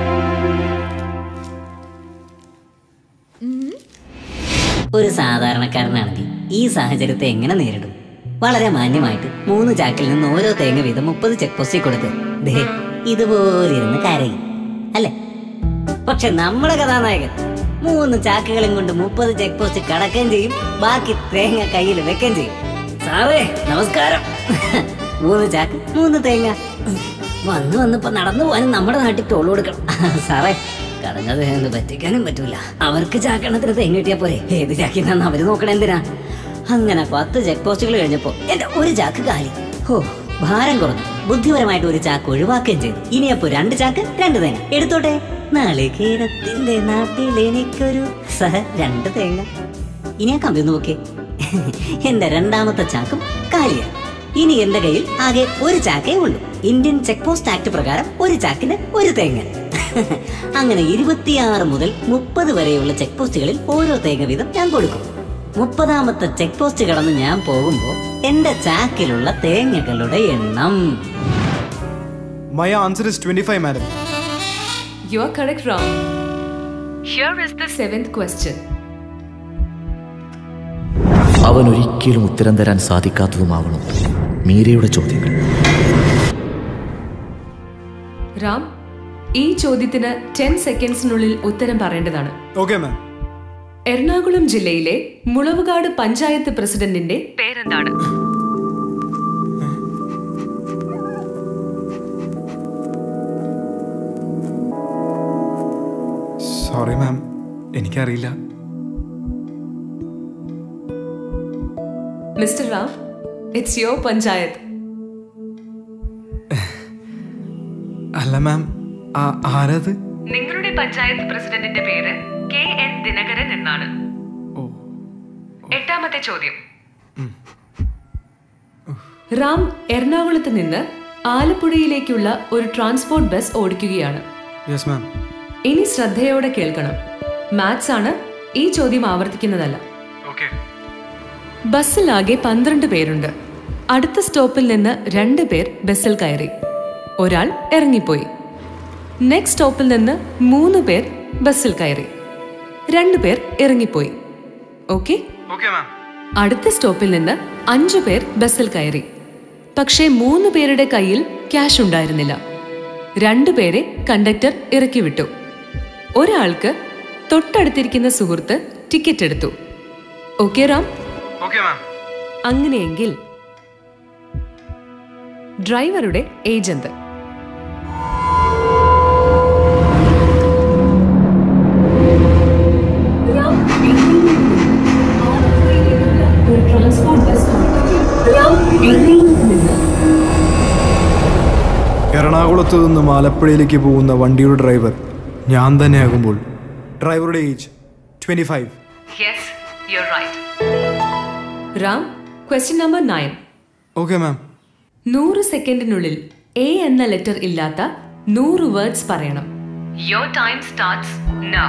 ഒരു സാധാരണക്കാരനാണെങ്കിൽ ഈ സാഹചര്യത്തെ എങ്ങനെ നേരിടും വളരെ മാന്യമായിട്ട് മൂന്ന് ചാക്കിൽ നിന്ന് ഓരോ തേങ്ങ വീതം മുപ്പത് ചെക്ക് പോസ്റ്റിൽ കൊടുത്ത് ദേ ഇതുപോലെ ഇരുന്ന് കരയും അല്ലേ പക്ഷെ നമ്മുടെ കഥാനായകൻ മൂന്ന് ചാക്കുകളും കൊണ്ട് മുപ്പത് ചെക്ക് പോസ്റ്റ് കടക്കുകയും ചെയ്യും ബാക്കി തേങ്ങ കയ്യിൽ വെക്കുകയും ചെയ്യും സാറേ നമസ്കാരം മൂന്ന് ചാക്ക് മൂന്ന് തേങ്ങ വന്ന് വന്നിപ്പോ നടന്നു പോകാനും നമ്മുടെ നാട്ടിൽ ടോൾ കൊടുക്കണം സാറേ കടഞ്ഞത് എന്ന് പറ്റിക്കാനും പറ്റൂല അവർക്ക് ചാക്കണത്തിന് തേങ്ങ കിട്ടിയാ പോരെ ഏത് ചാക്കിന്നാന്ന് അവര് നോക്കണ എന്തിനാ അങ്ങനെ പത്ത് ചെക്ക് പോസ്റ്റുകൾ കഴിഞ്ഞപ്പോ എന്റെ ഒരു ചാക്ക് കാലി ഹോ ഭാരം കുറഞ്ഞു ബുദ്ധിപരമായിട്ട് ഒരു ചാക്ക് ഒഴിവാക്കുകയും ചെയ്തു ഇനിയപ്പോ രണ്ട് ചാക്ക് രണ്ട് തേങ്ങ എടുത്തോട്ടെ നാളികേരത്തിന്റെ നാട്ടിൽ എനിക്കൊരു സഹ രണ്ട് തേങ്ങ ഇനി ആ കമ്പി ഒന്ന് നോക്കേ എന്റെ രണ്ടാമത്തെ ചാക്കും കാലിയാണ് ഇനി എന്റെ കയ്യിൽ ആകെ ഒരു ചാക്കേ ഉള്ളൂ ഇന്ത്യൻ ചെക്ക് പോസ്റ്റ് ആക്ട് പ്രകാരം ഒരു ചാക്കിന് ഒരു തേങ്ങ അങ്ങനെ ഇരുപത്തിയാറ് മുതൽ മുപ്പത് വരെയുള്ള ചെക്ക് പോസ്റ്റുകളിൽ ഓരോ തേങ്ങ വീതം ഞാൻ കൊടുക്കും മുപ്പതാമത്തെ ചെക്ക് പോസ്റ്റ് കടന്ന് ഞാൻ പോകുമ്പോൾ എന്റെ ചാക്കിലുള്ള തേങ്ങകളുടെ എണ്ണം my answer is twenty five madam you are correct Ram here is the seventh question അവൻ ഒരിക്കലും ഉത്തരം തരാൻ സാധിക്കാത്തതുമാവണം മീരയുടെ ചോദ്യങ്ങൾ റാം ഈ ചോദ്യത്തിന് ടെൻ സെക്കൻഡ്സിനുള്ളിൽ ഉത്തരം പറയേണ്ടതാണ് ഓക്കെ മാം എറണാകുളം ജില്ലയിലെ മുളവുകാട് പഞ്ചായത്ത് പ്രസിഡന്റിന്റെ പേരെന്താണ് സോറി മാം എനിക്കറിയില്ല mister Ram it's your panchayat അല്ല മാം ആ- ആരത് നിങ്ങളുടെ പഞ്ചായത്ത് പ്രസിഡന്റിന്റെ പേര് കെ എൻ ദിനകരൻ എന്നാണ് എട്ടാമത്തെ ചോദ്യം റാം എറണാകുളത്ത് നിന്ന് ആലപ്പുഴയിലേക്കുള്ള ഒരു ട്രാൻസ്പോർട്ട് ബസ് ഓടിക്കുകയാണ് യെസ് മാം ഇനി ശ്രദ്ധയോടെ കേൾക്കണം മാത്സ് ആണ് ഈ ചോദ്യം ആവർത്തിക്കുന്നതല്ല ഓക്കെ ബസ്സിൽ ആകെ പന്ത്രണ്ട് പേരുണ്ട് അടുത്ത സ്റ്റോപ്പിൽ നിന്ന് രണ്ട് പേർ ബസ്സിൽ കയറി ഒരാൾ ഇറങ്ങിപ്പോയി നെക്സ്റ്റ് സ്റ്റോപ്പിൽ നിന്ന് മൂന്ന് പേർ ബസ്സിൽ കയറി രണ്ടു പേർ ഇറങ്ങിപ്പോയി ഓക്കെ ഓക്കെ മാം അടുത്ത സ്റ്റോപ്പിൽ നിന്ന് അഞ്ചു പേർ ബസ്സിൽ കയറി പക്ഷേ മൂന്ന് പേരുടെ കയ്യിൽ ക്യാഷ് ഉണ്ടായിരുന്നില്ല രണ്ടുപേരെ കണ്ടക്ടർ ഇറക്കി വിട്ടു ഒരാൾക്ക് തൊട്ടടുത്തിരിക്കുന്ന സുഹൃത്ത് ടിക്കറ്റ് എടുത്തു ഓക്കെ റാം ഓക്കെ മാം അങ്ങനെയെങ്കിൽ ഡ്രൈവറുടെ ഏജന്റ് എറണാകുളത്ത് നിന്ന് ആലപ്പുഴയിലേക്ക് പോകുന്ന വണ്ടിയുടെ ഡ്രൈവർ ഞാൻ തന്നെയാകുമ്പോൾ ഡ്രൈവറുടെ age twenty five yes you right Ram question number nine okay ma'am നൂറ് സെക്കൻഡിനുള്ളിൽ എ എന്ന ലെറ്റർ ഇല്ലാത്ത നൂറ് വേർഡ്സ് പറയണം your time starts now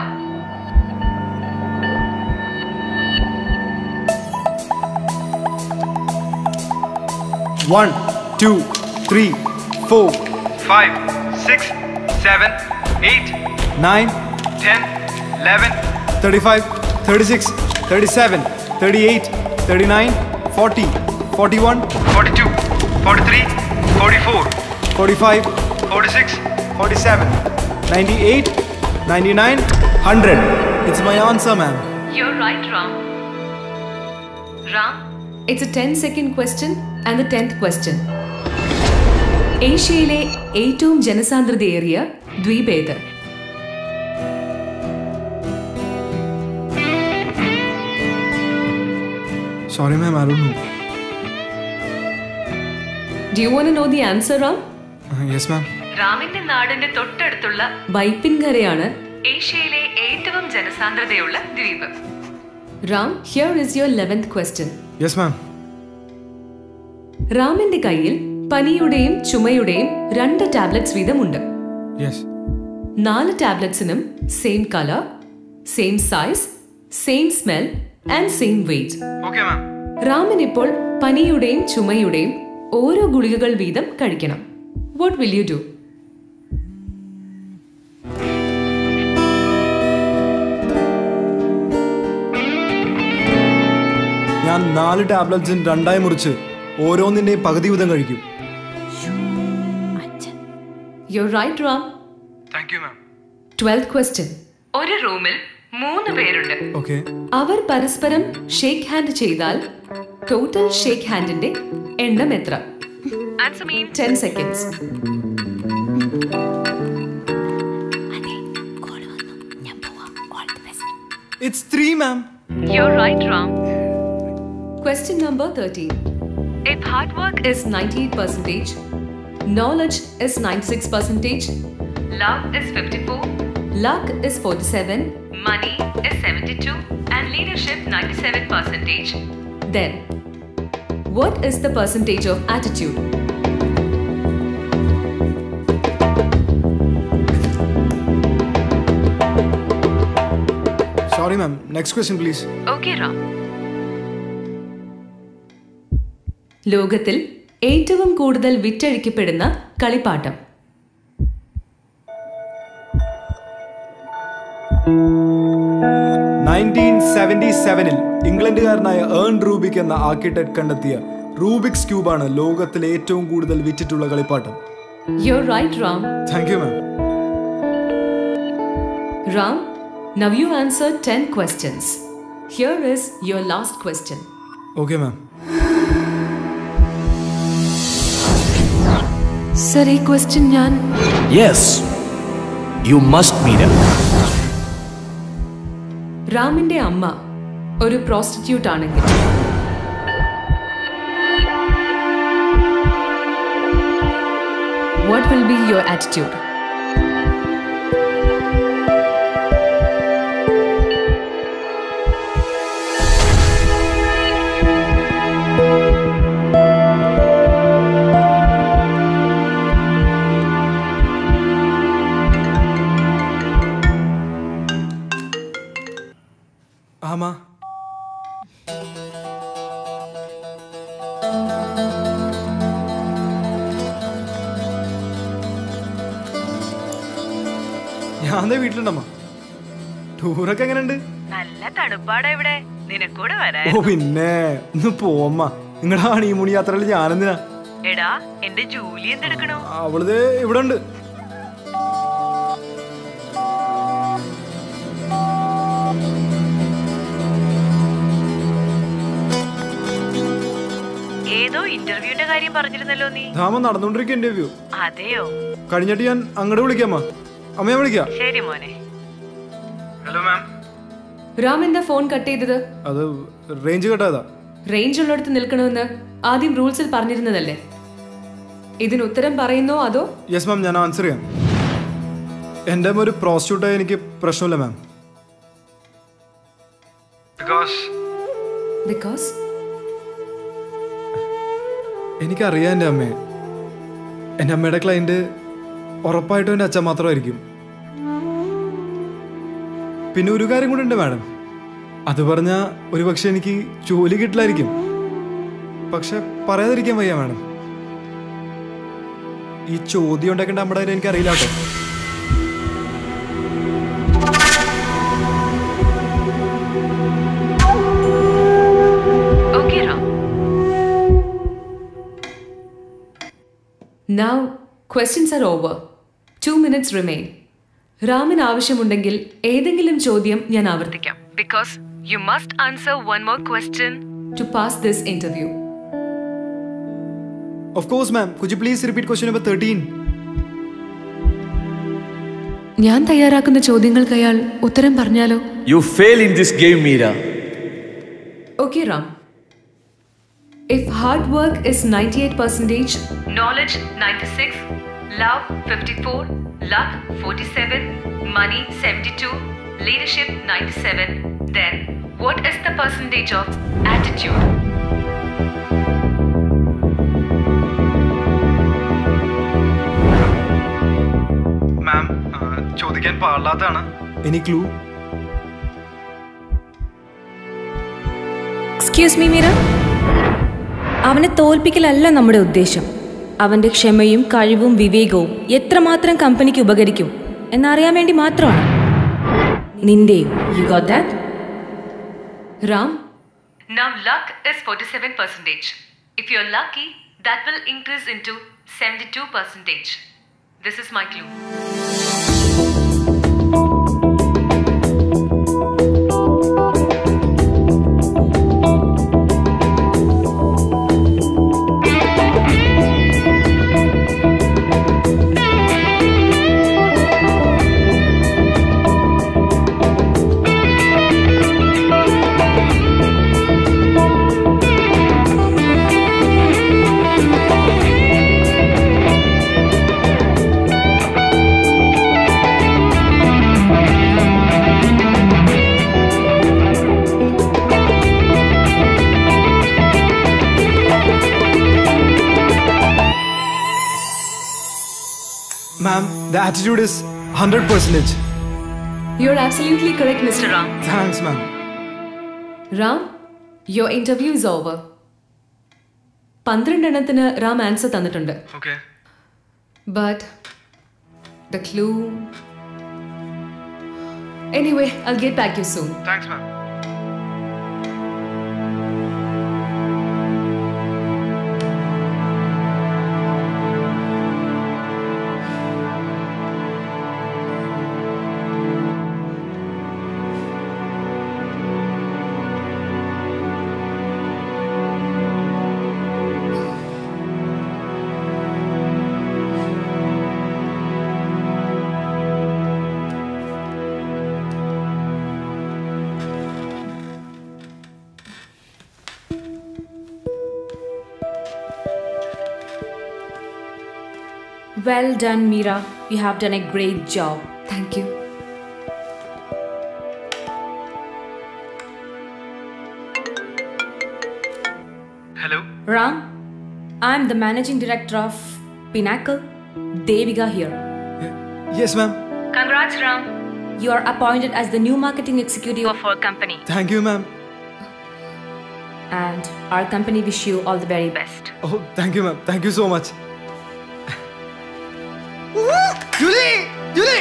one two three four Five, six, seven, eight, nine ten, eleven, thirty five thirty six thirty seven thirty eight thirty nine forty forty one forty-two, forty-three, forty-four, forty five forty-six, forty seven ninety eight ninety nine hundred it's my answer ma'am you right Ram Ram it's a ten second question and the tenth question ഏഷ്യയിലെ ഏറ്റവും ജനസാന്ദ്രതയേറിയ ദ്വീപ് ഏത് sorry ma'am I don't do you want know the answer Ram no yes ma'am റാമിന്റെ നാടിന്റെ തൊട്ടടുത്തുള്ള വൈപ്പിൻകരയാണ് ഏഷ്യയിലെ ഏറ്റവും ജനസാന്ദ്രതയുള്ള ദ്വീപ് Ram here is your eleventh question yes ma'am റാമിന്റെ കയ്യിൽ പനിയുടെയും ചുമയുടെയും രണ്ട് ടാബ്ലറ്റ്സ് വീതമുണ്ട് യെസ് നാല് ടാബ്ലറ്റ്സിനും same colour same size same smell and same weight Okay, ma'am. Ramen ഇപ്പോൾ പനിയുടെയും ചുമയുടെയും ഓരോ ഗുളികകൾ വീതം കഴിക്കണം വാട്ട് വിൽ യു ഡു ഞാൻ നാല് ടാബ്ലറ്റ്സും രണ്ടായി മുറിച്ച് ഓരോന്നിന്റെയും പകുതി വീതം കഴിക്കും you right Ram Thank you, ma'am. Twelfth question ഒരു റൂമിൽ മൂന്ന് പേരുണ്ട് ഓക്കെ അവർ പരസ്പരം ഷേക്ക് ഹാൻഡ് ചെയ്താൽ ടോട്ടൽ ഷേക്ക് ഹാൻഡിന്റെ എണ്ണം എത്ര answer me ten seconds it's three ma'am you right Ram Question number 13. If hard work is 98 percentage, knowledge is 96 percentage, love is 54, luck is 47, money is 72, and leadership 97 percentage, then what is the percentage of attitude? Sorry ma'am next question please okay, Ram. ലോകത്തിൽ ഏറ്റവും കൂടുതൽ വിറ്റഴിക്കപ്പെടുന്ന കളിപ്പാട്ടം nineteen seventy സെവനിൽ ഇംഗ്ലണ്ടുകാരനായ Erno Rubik എന്ന architect കണ്ടെത്തിയ Rubik's ക്യൂബാണ് ലോകത്തിലെ ഏറ്റവും കൂടുതൽ വിറ്റിട്ടുള്ള കളിപ്പാട്ടം You're right, Ram. Thank you ma'am Ram, now you answered 10 questions. Here is your last question. Okay ma'am sir ഈ ക്വസ്റ്റ്യൻ ഞാൻ യെസ് യു മസ്റ്റ് മീര റാമിന്റെ അമ്മ ഒരു പ്രോസ്റ്റിറ്റ്യൂട്ട് ആണെങ്കിൽ what will be your attitude അമ്മ ഞാൻ ദേ വീട്ടിലുണ്ടമ്മ ടൂറൊക്കെ എങ്ങനെയുണ്ട് നല്ല തണുപ്പാടാ ഇവിടെ നിനക്കൂടെ വരാൻ ഓ പിന്നെ ഒന്ന് പോമ്മ നിങ്ങളുടെ ഹണിമൂൺ യാത്രയിൽ ഞാനെന്തിനാ എടാ എന്റെ ജോലി എന്തെടുക്കണോ അവളിത് ഇവിടെ ഉണ്ട് ഏതോ ഇന്റർവ്യൂവിന്റെ കാര്യം പറഞ്ഞിരുന്നല്ലോ നീ ധാമ നടന്നുകൊണ്ടിരിക്കുക ഇന്റർവ്യൂ അതെയോ കഴിഞ്ഞിട്ട് ഞാൻ അങ്ങോട്ട് വിളിക്കാമ്മ അമ്മ ഞാൻ വിളിക്കാം ശരി മോനെ ഹലോ മാം രാം എന്താ ഫോൺ കട്ട് ചെയ്തത് അത് റേഞ്ച് കട്ടായതാ റേഞ്ച് ഉള്ളിടത്ത് നിൽക്കണമെന്ന് ആദ്യം റൂൾസിൽ പറഞ്ഞിരുന്നതല്ലേ ഇതിന് ഉത്തരം പറയുന്നോ അതോ യെസ് മാം ഞാൻ ആൻസർ ചെയ്യാം എൻ്റെ അമ്മ ഒരു പ്രോസ്റ്റിറ്റ്യൂട്ടായി എനിക്ക് പ്രശ്നമില്ല മാം ബിക്കോസ് ബിക്കോസ് എനിക്കറിയാം എൻ്റെ അമ്മയെ എൻ്റെ അമ്മയുടെ ക്ലയൻറ്റ് ഉറപ്പായിട്ടും എൻ്റെ അച്ഛൻ മാത്രമായിരിക്കും പിന്നെ ഒരു കാര്യം കൂടെ ഉണ്ട് മാഡം അത് പറഞ്ഞാൽ ഒരു പക്ഷെ എനിക്ക് ജോലി കിട്ടില്ലായിരിക്കും പക്ഷെ പറയാതിരിക്കാൻ വയ്യ മാഡം ഈ ചോദ്യം ഉണ്ടാക്കേണ്ട നമ്മുടെ കാര്യം എനിക്കറിയില്ല കേട്ടോ okay Ram now questions are over two minutes remain രാമിന് ആവശ്യമുണ്ടെങ്കിൽ ഏതെങ്കിലും ചോദ്യം ഞാൻ ആവർത്തിക്കാം because you must answer one more question to pass this interview of course ma'am could please repeat question number thirteen ഞാൻ തയ്യാറാക്കുന്ന ചോദ്യങ്ങൾക്ക് അയാൾ ഉത്തരം പറഞ്ഞാലോ You fail in this game, Meera. Okay Ram if hard work is ninety eight percentage knowledge 96 love 54 luck 47 money 72 leadership 97 then what is the percentage of attitude ma'am ചോദിക്കാൻ പാടില്ലാത്തതാണ് any clue excuse me Meera അവനെ തോൽപ്പിക്കലല്ല നമ്മുടെ ഉദ്ദേശം അവന്റെ ക്ഷമയും കഴിവും വിവേകവും എത്രമാത്രം കമ്പനിക്ക് ഉപകരിക്കും എന്നറിയാൻ വേണ്ടി മാത്രമാണ് നിന്റെയും you got that Ram now luck is 47 percentage if you're lucky that will increase into 72 percentage this is my clue ma'am the attitude is hundred percentage you are absolutely correct mister Ram thanks ma'am Ram your interview is over പന്ത്രണ്ടെണ്ണത്തിന് Ram answer തന്നിട്ടുണ്ട് okay but the clue anyway I get back you soon thanks ma'am Well done, Mira. You have done a great job. Thank you. Hello Ram, I'm the managing director of Pinnacle. Devika here. Yes ma'am congrats ram You are appointed as the new marketing executive of our company. Thank you ma'am And our company wish you all the very best. Oh thank you ma'am thank you so much Julie Julie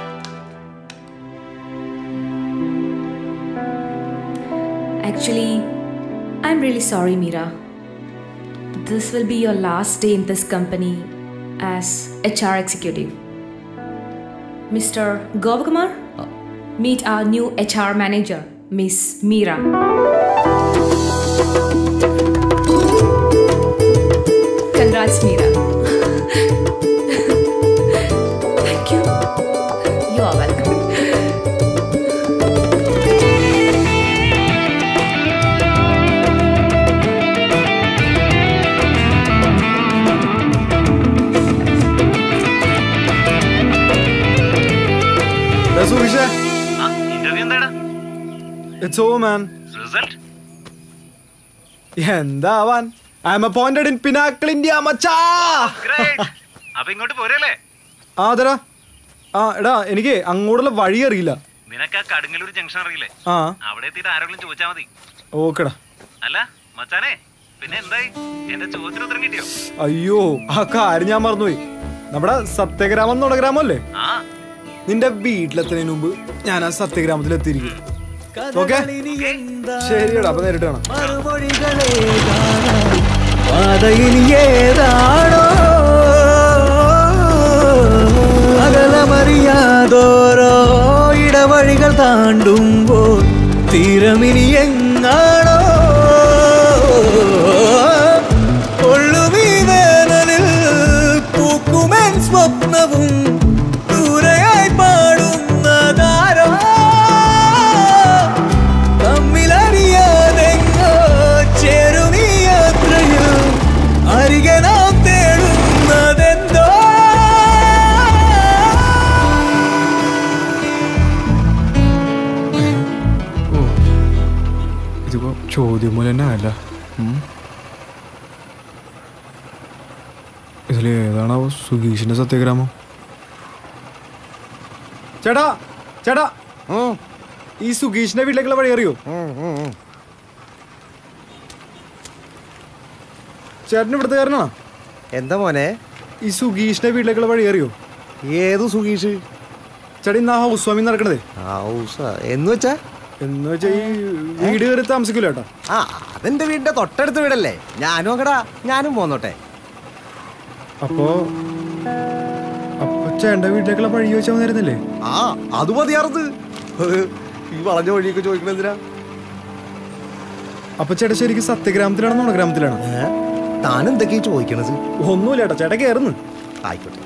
Actually, I'm really sorry, Meera. This will be your last day in this company as HR executive. Mr. Govakumar, meet our new HR manager, Miss Meera. Congrats, Meera. Thank you. You are welcome. സുഖിഷേ interview എന്താടാ it's oh man result എന്താവാൻ I'm appointed in Pinnacle India മച്ചാ അപ്പൊ ഇങ്ങോട്ട് പോരല്ലേ ആ അതെടാ ആ എടാ എനിക്ക് അങ്ങോട്ടുള്ള വഴി അറിയില്ല നിനക്ക് ആ കടുങ്ങലൂർ ജംഗ്ഷൻ അറിയില്ലേ ആ അവിടെ എത്തിയിട്ട് ആരെങ്കിലും ചോദിച്ചാ മതി ഓക്കെടാ അല്ല മച്ചാനെ പിന്നെ എന്തായി എന്റെ ചോദ്യത്തിന് ഉത്തരം കിട്ടിയോ അയ്യോ ആ കാര്യം ഞാൻ മറന്നുപോയി നമ്മുടെ സത്യഗ്രാമം നുണഗ്രാമം അല്ലേ ആ നിന്റെ വീട്ടിലെത്തുന്നതിന് മുമ്പ് ഞാൻ ആ സത്യഗ്രാമത്തിൽ എത്തിയിരിക്കും ഓക്കെ ശരിയടാ അപ്പൊ നേരിട്ട് കാണാം പാതയിനി ഏതാണോ അകലമറിയാതോരോ ഇടവഴികൾ താണ്ടുമ്പോൾ തീരമിനി എങ്ങാണോ കൊള്ളുമീ വേനലിൽ പൂക്കുമെൻ സ്വപ്നവും ദൂരെയായി പാടുന്നതാരോ തമ്മിലറിയാതെങ്ങോ ചേരുമീ യാത്രയിൽ അരികെ നാം തേടുന്നതെന്തോ ഇതിപ്പോ ചോദ്യം പോലെ തന്നെ അല്ല ഇതിൽ ഏതാണാവോ സുഗീഷിന്റെ സത്യഗ്രാമം ചേട്ടാ ചേട്ടാ ഈ സുഗീഷിന്റെ വീട്ടിലേക്കുള്ള വഴി അറിയോ ചേട്ടൻ ഇവിടുത്തെ കാരനാ എന്താ മോനെ ഈ സുഗീഷിന്റെ വീട്ടിലേക്കുള്ള വഴി അറിയോ ഏത് സുഗീഷ് ചേട്ടാ ഇന്ന് ആ ഹൗസ് വാമിങ് നടക്കണതേ എന്ന് വെച്ചാ എന്ന് വെച്ചാ ഈ വീട് കയറി താമസിക്കൂല ചേട്ടാ ആ അതെന്റെ വീടിന്റെ തൊട്ടടുത്ത് വീടല്ലേ ഞാനും അങ്ങടാ ഞാനും പോന്നോട്ടെ അപ്പോ അപ്പൊ ചേട്ടന്റെ വീട്ടിലേക്കുള്ള വഴി ചോദിച്ചാൽ മതിയായിരുന്നില്ലേ ആ അത് മതിയാർന്ന് ഈ വളഞ്ഞ വഴിയൊക്കെ ചോദിക്കണെന്തിനാ അപ്പൊ ചേട്ടാ ശരിക്കും സത്യഗ്രാമത്തിലാണോ നുണഗ്രാമത്തിലാണോ താൻ എന്തൊക്കെയാ ചോദിക്കണത് ഒന്നുമില്ല ചേട്ടാ ചേട്ടാ കയറുന്നു ആയിക്കോട്ടെ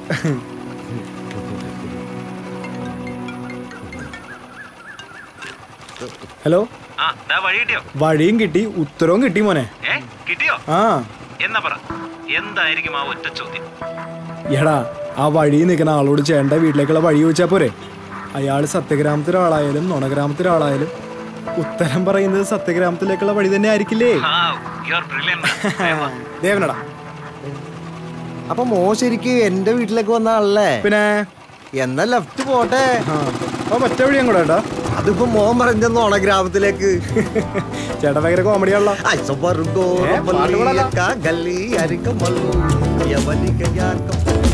ഹലോ ആ ദാ വഴി കിട്ടിയോ വഴിയും കിട്ടി ഉത്തരവും കിട്ടി മോനെ ഏ കിട്ടിയോ ആ എന്നാ പറ എന്തായിരിക്കും ആ ഒറ്റ ചോദ്യം എടാ ആ വഴി നിൽക്കുന്ന ആളോട് ചേട്ടൻ്റെ വീട്ടിലേക്കുള്ള വഴി ചോദിച്ചാ പോരെ അയാൾ സത്യഗ്രാമത്തിലെ ആളായാലും നുണഗ്രാമത്തിലെ ആളായാലും ഉത്തരം പറയുന്നത് സത്യഗ്രാമത്തിലേക്കുള്ള വഴി തന്നെ ആയിരിക്കില്ലേ യു ആർ ബ്രില്യന്റ് ദേവനടാ അപ്പൊ മോ ശരിക്ക് എന്റെ വീട്ടിലേക്ക് വന്ന ആളല്ലേ പിന്നെ എന്നാ ലെഫ്റ്റ് പോട്ടെ അപ്പൊ മറ്റേ വഴി അങ്ങോട്ടാ ചേട്ടാ അതിപ്പോ മോൻ പറഞ്ഞോണ ഗ്രാമത്തിലേക്ക് ചേട്ടാ ഭയങ്കര കോമഡിയാണല്ലോ ഏ, പാട്ട് പാടാലോ. ഗല്ലി അരിക്കം മല്ലു യവനികയാർക്കം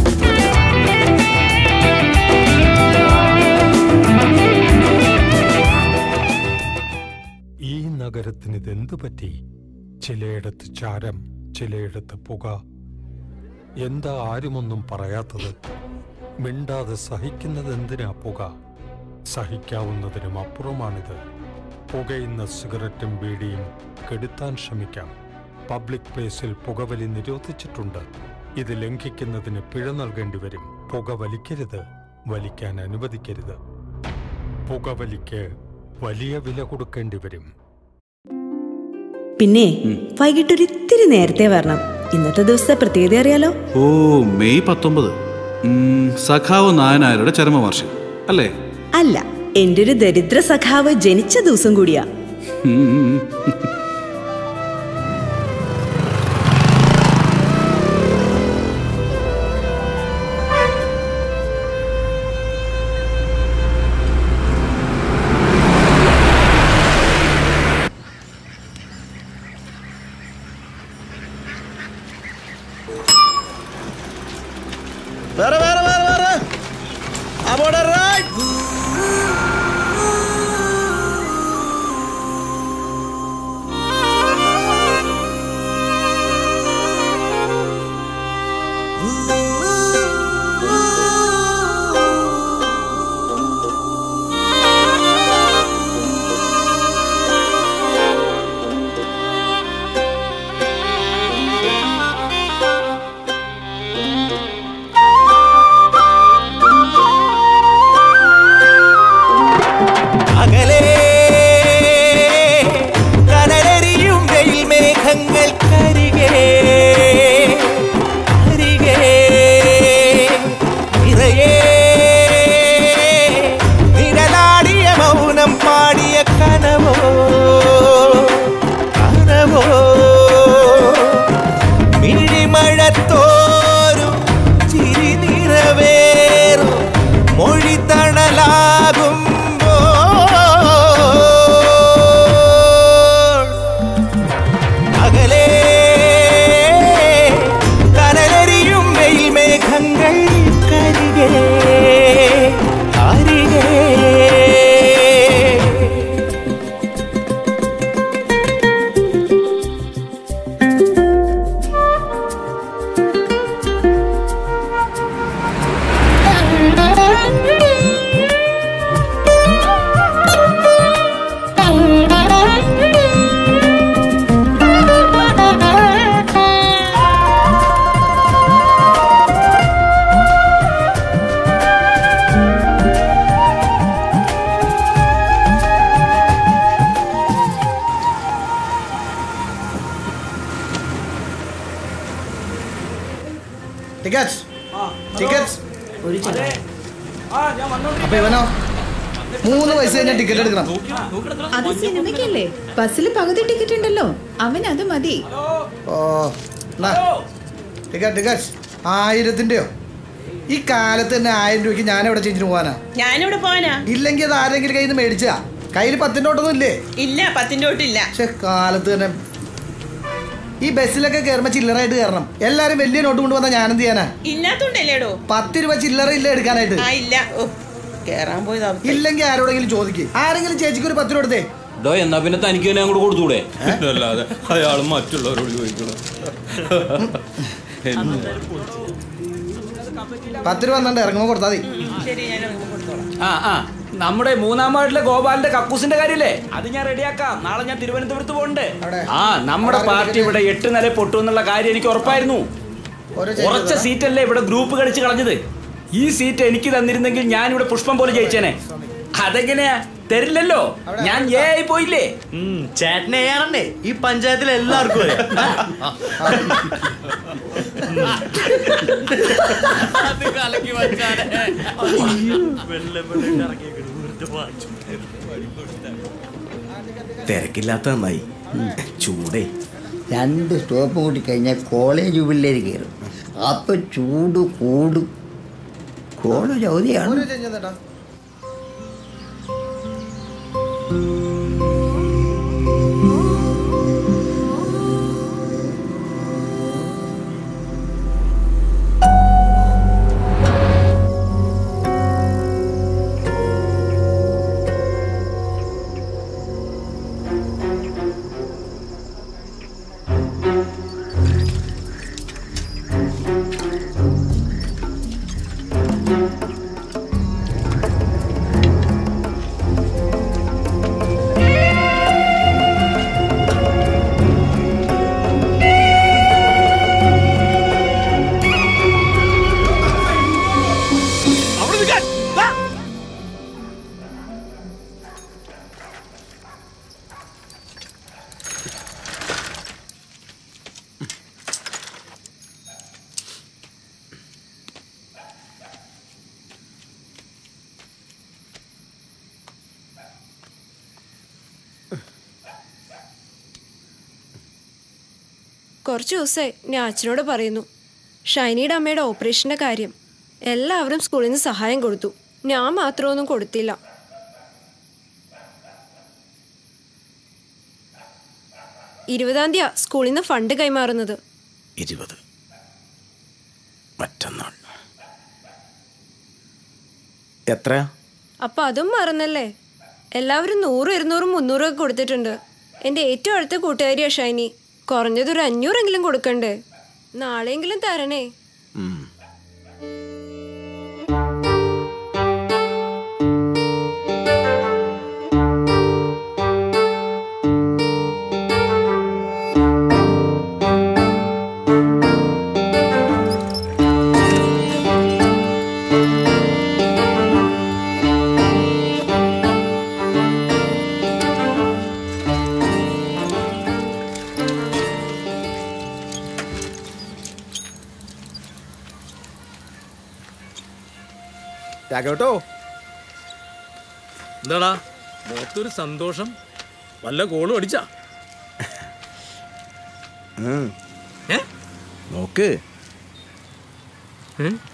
ഈ നഗരത്തിന് ഇതെന്തു പറ്റി ചിലയിടത്ത് ചാരം ചിലയിടത്ത് പുക എന്താ ആരുമൊന്നും പറയാത്തത് മിണ്ടാതെ സഹിക്കുന്നത് എന്തിനാ പുക സഹിക്കാവുന്നതിനും അപ്പുറമാണിത് പുകയുന്ന സിഗരറ്റും ബീഡിയും കെടുത്താൻ ശ്രമിക്കാം പബ്ലിക് പ്ലേസിൽ പുകവലി നിരോധിച്ചിട്ടുണ്ട് ഇത് ലംഘിക്കുന്നതിന് പിഴ നൽകേണ്ടി വരും പുക വലിക്കരുത് വലിക്കാൻ അനുവദിക്കരുത് പുകവലിക്ക് വലിയ വില കൊടുക്കേണ്ടി വരും പിന്നെ വൈകിട്ട് ഒരു ഇത്തിരി നേരത്തെ വരണം ഇന്നത്തെ ദിവസത്തെ പ്രത്യേകത അറിയാലോ ഓ മെയ് പത്തൊമ്പത് ഉം, സഖാവ് നായനായരുടെ ചരമവാർഷികം അല്ലേ അല്ല എന്റെ ഒരു ദരിദ്ര സഖാവ് ജനിച്ച ദിവസം കൂടിയാ ഉം. aboard right അകലെ കനലരിയും വെയിൽ മേഘങ്ങൾ കരികെ അരികെ നിറയെ നിഴലാടിയ മൗനം പാടിയ കനവോ കനവോ മിഴിമഴത്തോരും ചിരി നിറവേറും മൊഴി തണലാകും അകലെ കനലരിയും വെയിൽ മേഘങ്ങൾ കരികെ അരികെ ടിക്കറ്റ്സ് ടിക്കറ്റ്സ് ഒരു അപ്പൊ ഇവനോ മൂന്ന് വയസ്സ് കഴിഞ്ഞാൽ ടിക്കറ്റ് എടുക്കണം അത് സിനിമയ്ക്കല്ലേ ബസ്സിൽ പകുതി ടിക്കറ്റ് ഉണ്ടല്ലോ അവൻ അത് മതി ഓ ടിക്കറ്റ് ടിക്കറ്റ്സ് ആയിരത്തിന്റെയോ ഈ കാലത്ത് തന്നെ ആയിരം രൂപയ്ക്ക് ഞാൻ എവിടെ ചേഞ്ചിന് പോവാനാ ഞാനിവിടെ പോവാനാ ഇല്ലെങ്കിൽ അത് ആരെങ്കിലും കയ്യിൽ നിന്ന് മേടിച്ചാ കയ്യിൽ പത്തിന്റെ ഓട്ടൊന്നും ഇല്ലേ ഇല്ല പത്തിന്റെ തൊട്ടില്ല പക്ഷെ കാലത്ത് തന്നെ ഈ ബസ്സിലൊക്കെ കയറുമ്പോ ചില്ലറായിട്ട് കയറണം എല്ലാരും വലിയ നോട്ട് കൊണ്ടുവന്നാ ഞാൻ എന്ത് ചെയ്യാനാ ഇല്ലാത്തോണ്ടല്ലേടോ പത്ത് രൂപ ചില്ലറ ഇല്ല എടുക്കാനായിട്ട് ആ ഇല്ല ഓ കേറാൻ പോയതാ ഇല്ലെങ്കിൽ ആരോടെങ്കിലും ചോദിക്ക് ആരെങ്കിലും ചേച്ചിക്ക് ഒരു പത്ത് രൂപ എടുത്തേ ഡോ എന്നാ പിന്നെ തനിക്ക് തന്നെ അങ്ങോട്ട് കൊടുത്തൂടെ അല്ലാതെ അയാൾ മറ്റുള്ളവരോട് ചോദിക്കണം പത്ത് രൂപ എന്നിട്ട് ഇറങ്ങുമ്പോൾ കൊടുത്താൽ മതി ശരി ഞാൻ ഇറങ്ങുമ്പോ കൊടുത്തോളാം ആ ആ നമ്മുടെ മൂന്നാം വാർഡിലെ ഗോപാലിന്റെ കക്കൂസിന്റെ കാര്യമില്ലേ അത് ഞാൻ റെഡിയാക്കാം നാളെ ഞാൻ തിരുവനന്തപുരത്ത് പോകണ്ട് ആ നമ്മുടെ പാർട്ടി ഇവിടെ എട്ട് നില പൊട്ടു എന്നുള്ള കാര്യം എനിക്ക് ഉറപ്പായിരുന്നു ഉറച്ച സീറ്റല്ലേ ഇവിടെ ഗ്രൂപ്പ് കളിച്ച് കളഞ്ഞത് ഈ സീറ്റ് എനിക്ക് തന്നിരുന്നെങ്കിൽ ഞാൻ ഇവിടെ പുഷ്പം പോലെ ജയിച്ചേനെ അതെങ്ങനെയാ തരില്ലല്ലോ ഞാൻ ഏ ആയി പോയില്ലേ ചേട്ടനെ ഏറണ്ടേ ഈ പഞ്ചായത്തിൽ എല്ലാവർക്കും അതെ. അത് കലക്കി വച്ചാലേ. വെള്ളം വെള്ളം ഇറങ്ങിയേക്കണ്. വെറുതെ വാങ്ങിച്ചു. തിരക്കില്ലാത്ത നന്നായി ചൂടേ രണ്ട് സ്റ്റോപ്പ് കൂട്ടി കഴിഞ്ഞാൽ കോളേജ് പിള്ളേർ കയറും അപ്പൊ ചൂട് കൂടും കോളേജ് അവധിയാണ് ഒരു ചേഞ്ച് തന്നെടാ. അവിടെ നിൽക്കാൻ. ദാ. കുറച്ച് ദിവസമായി ഞാൻ അച്ഛനോട് പറയുന്നു ഷൈനിയുടെ അമ്മയുടെ ഓപ്പറേഷൻ്റെ കാര്യം എല്ലാവരും സ്കൂളിൽ നിന്ന് സഹായം കൊടുത്തു ഞാൻ മാത്രമൊന്നും കൊടുത്തില്ല ഇരുപതാം തീയതി സ്കൂളിൽ നിന്ന് ഫണ്ട് കൈമാറുന്നത് ഇരുപത് മറ്റന്നാൾ എത്രയാ അപ്പൊ അതും മറന്നല്ലേ എല്ലാവരും നൂറും ഇരുന്നൂറും മുന്നൂറും ഒക്കെ കൊടുത്തിട്ടുണ്ട് എൻ്റെ ഏറ്റവും അടുത്ത കൂട്ടുകാരിയാ ഷൈനി കുറഞ്ഞത് ഒരു അഞ്ഞൂറെങ്കിലും കൊടുക്കണ്ടേ നാളെയെങ്കിലും തരണേ രാഘവട്ടോ എന്താടാ മുഖത്തൊരു സന്തോഷം വല്ല കോളും അടിച്ചാ ഉം. ഏ? നോക്ക് ഉം.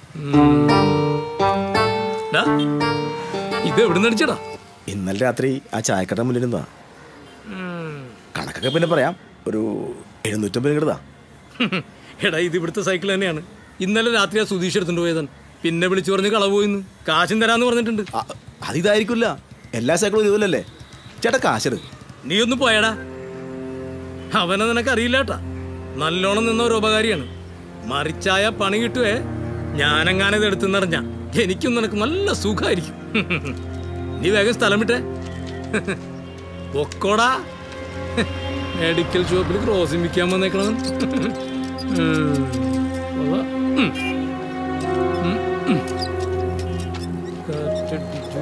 ഡാ, ഇത് എവിടുന്ന് അടിച്ചടാ ഇന്നലെ രാത്രി ആ ചായക്കട മുന്നിൽ നിന്നാ കണക്കൊക്കെ പിന്നെ പറയാം ഒരു എഴുന്നൂറ്റമ്പത് ഇങ്ങോട്ടാ എടാ ഇത് ഇവിടുത്തെ സൈക്കിൾ തന്നെയാണ് ഇന്നലെ രാത്രി ആ സുധീഷ് എടുത്തുകൊണ്ട് പോയതാണ് പിന്നെ വിളിച്ചു പറഞ്ഞ് കളവ് പോയിന്ന് കാശും തരാന്ന് പറഞ്ഞിട്ടുണ്ട് അതിതായിരിക്കില്ല എല്ലാ സൈക്കിളും ഇതുപോലല്ലേ ചേട്ടാ കാശെടു നീ ഒന്ന് പോയടാ അവനെ നിനക്ക് അറിയില്ല കേട്ടാ നല്ലോണം നിന്ന ഒരു ഉപകാരിയാണ് മറിച്ചായ പണി കിട്ടുവേ ഞാനെങ്ങാനത് എടുത്തെന്നറിഞ്ഞ എനിക്കും നിനക്ക് നല്ല സുഖമായിരിക്കും നീ വേഗം സ്ഥലം വിട്ടേ പൊക്കോടാ മെഡിക്കൽ ഷോപ്പിൽ ക്രോസിംഗ് വിൽക്കാൻ വന്നേക്കണം ഉം. കൊള്ളാം. ഉം. ഉം, ഉം. കാറ്റടിച്ചു.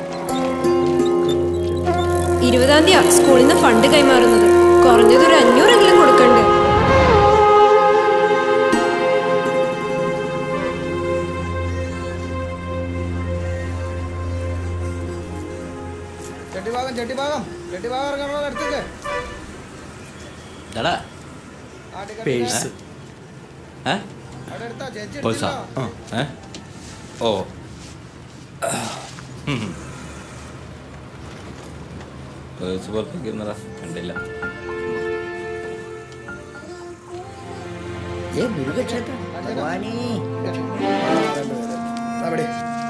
ഇരുപതാം തീയതി സ്കൂളിൽ നിന്ന് ഫണ്ട് കൈമാറുന്നത് കുറഞ്ഞത് ഒരു അഞ്ഞൂറെങ്കിലും കൊടുക്കണ്ടേ ചെട്ടിഭാഗം ചെട്ടിഭാഗം ചെട്ടിഭാഗം ഇറങ്ങാനുള്ള അടുത്തേക്ക് എടാ പേഴ്സ് ഏ അവിടെ എടുത്താ ചേച്ചി പേഴ്സാ എടുത്തിട്ടോ? ഏ ഓ പേഴ്സ് പുറത്തേക്ക് ഇരുന്നടാ കണ്ടില്ല ഏ മുരുകക്ഷേത്രം ഭഗവാനേ അവിടെ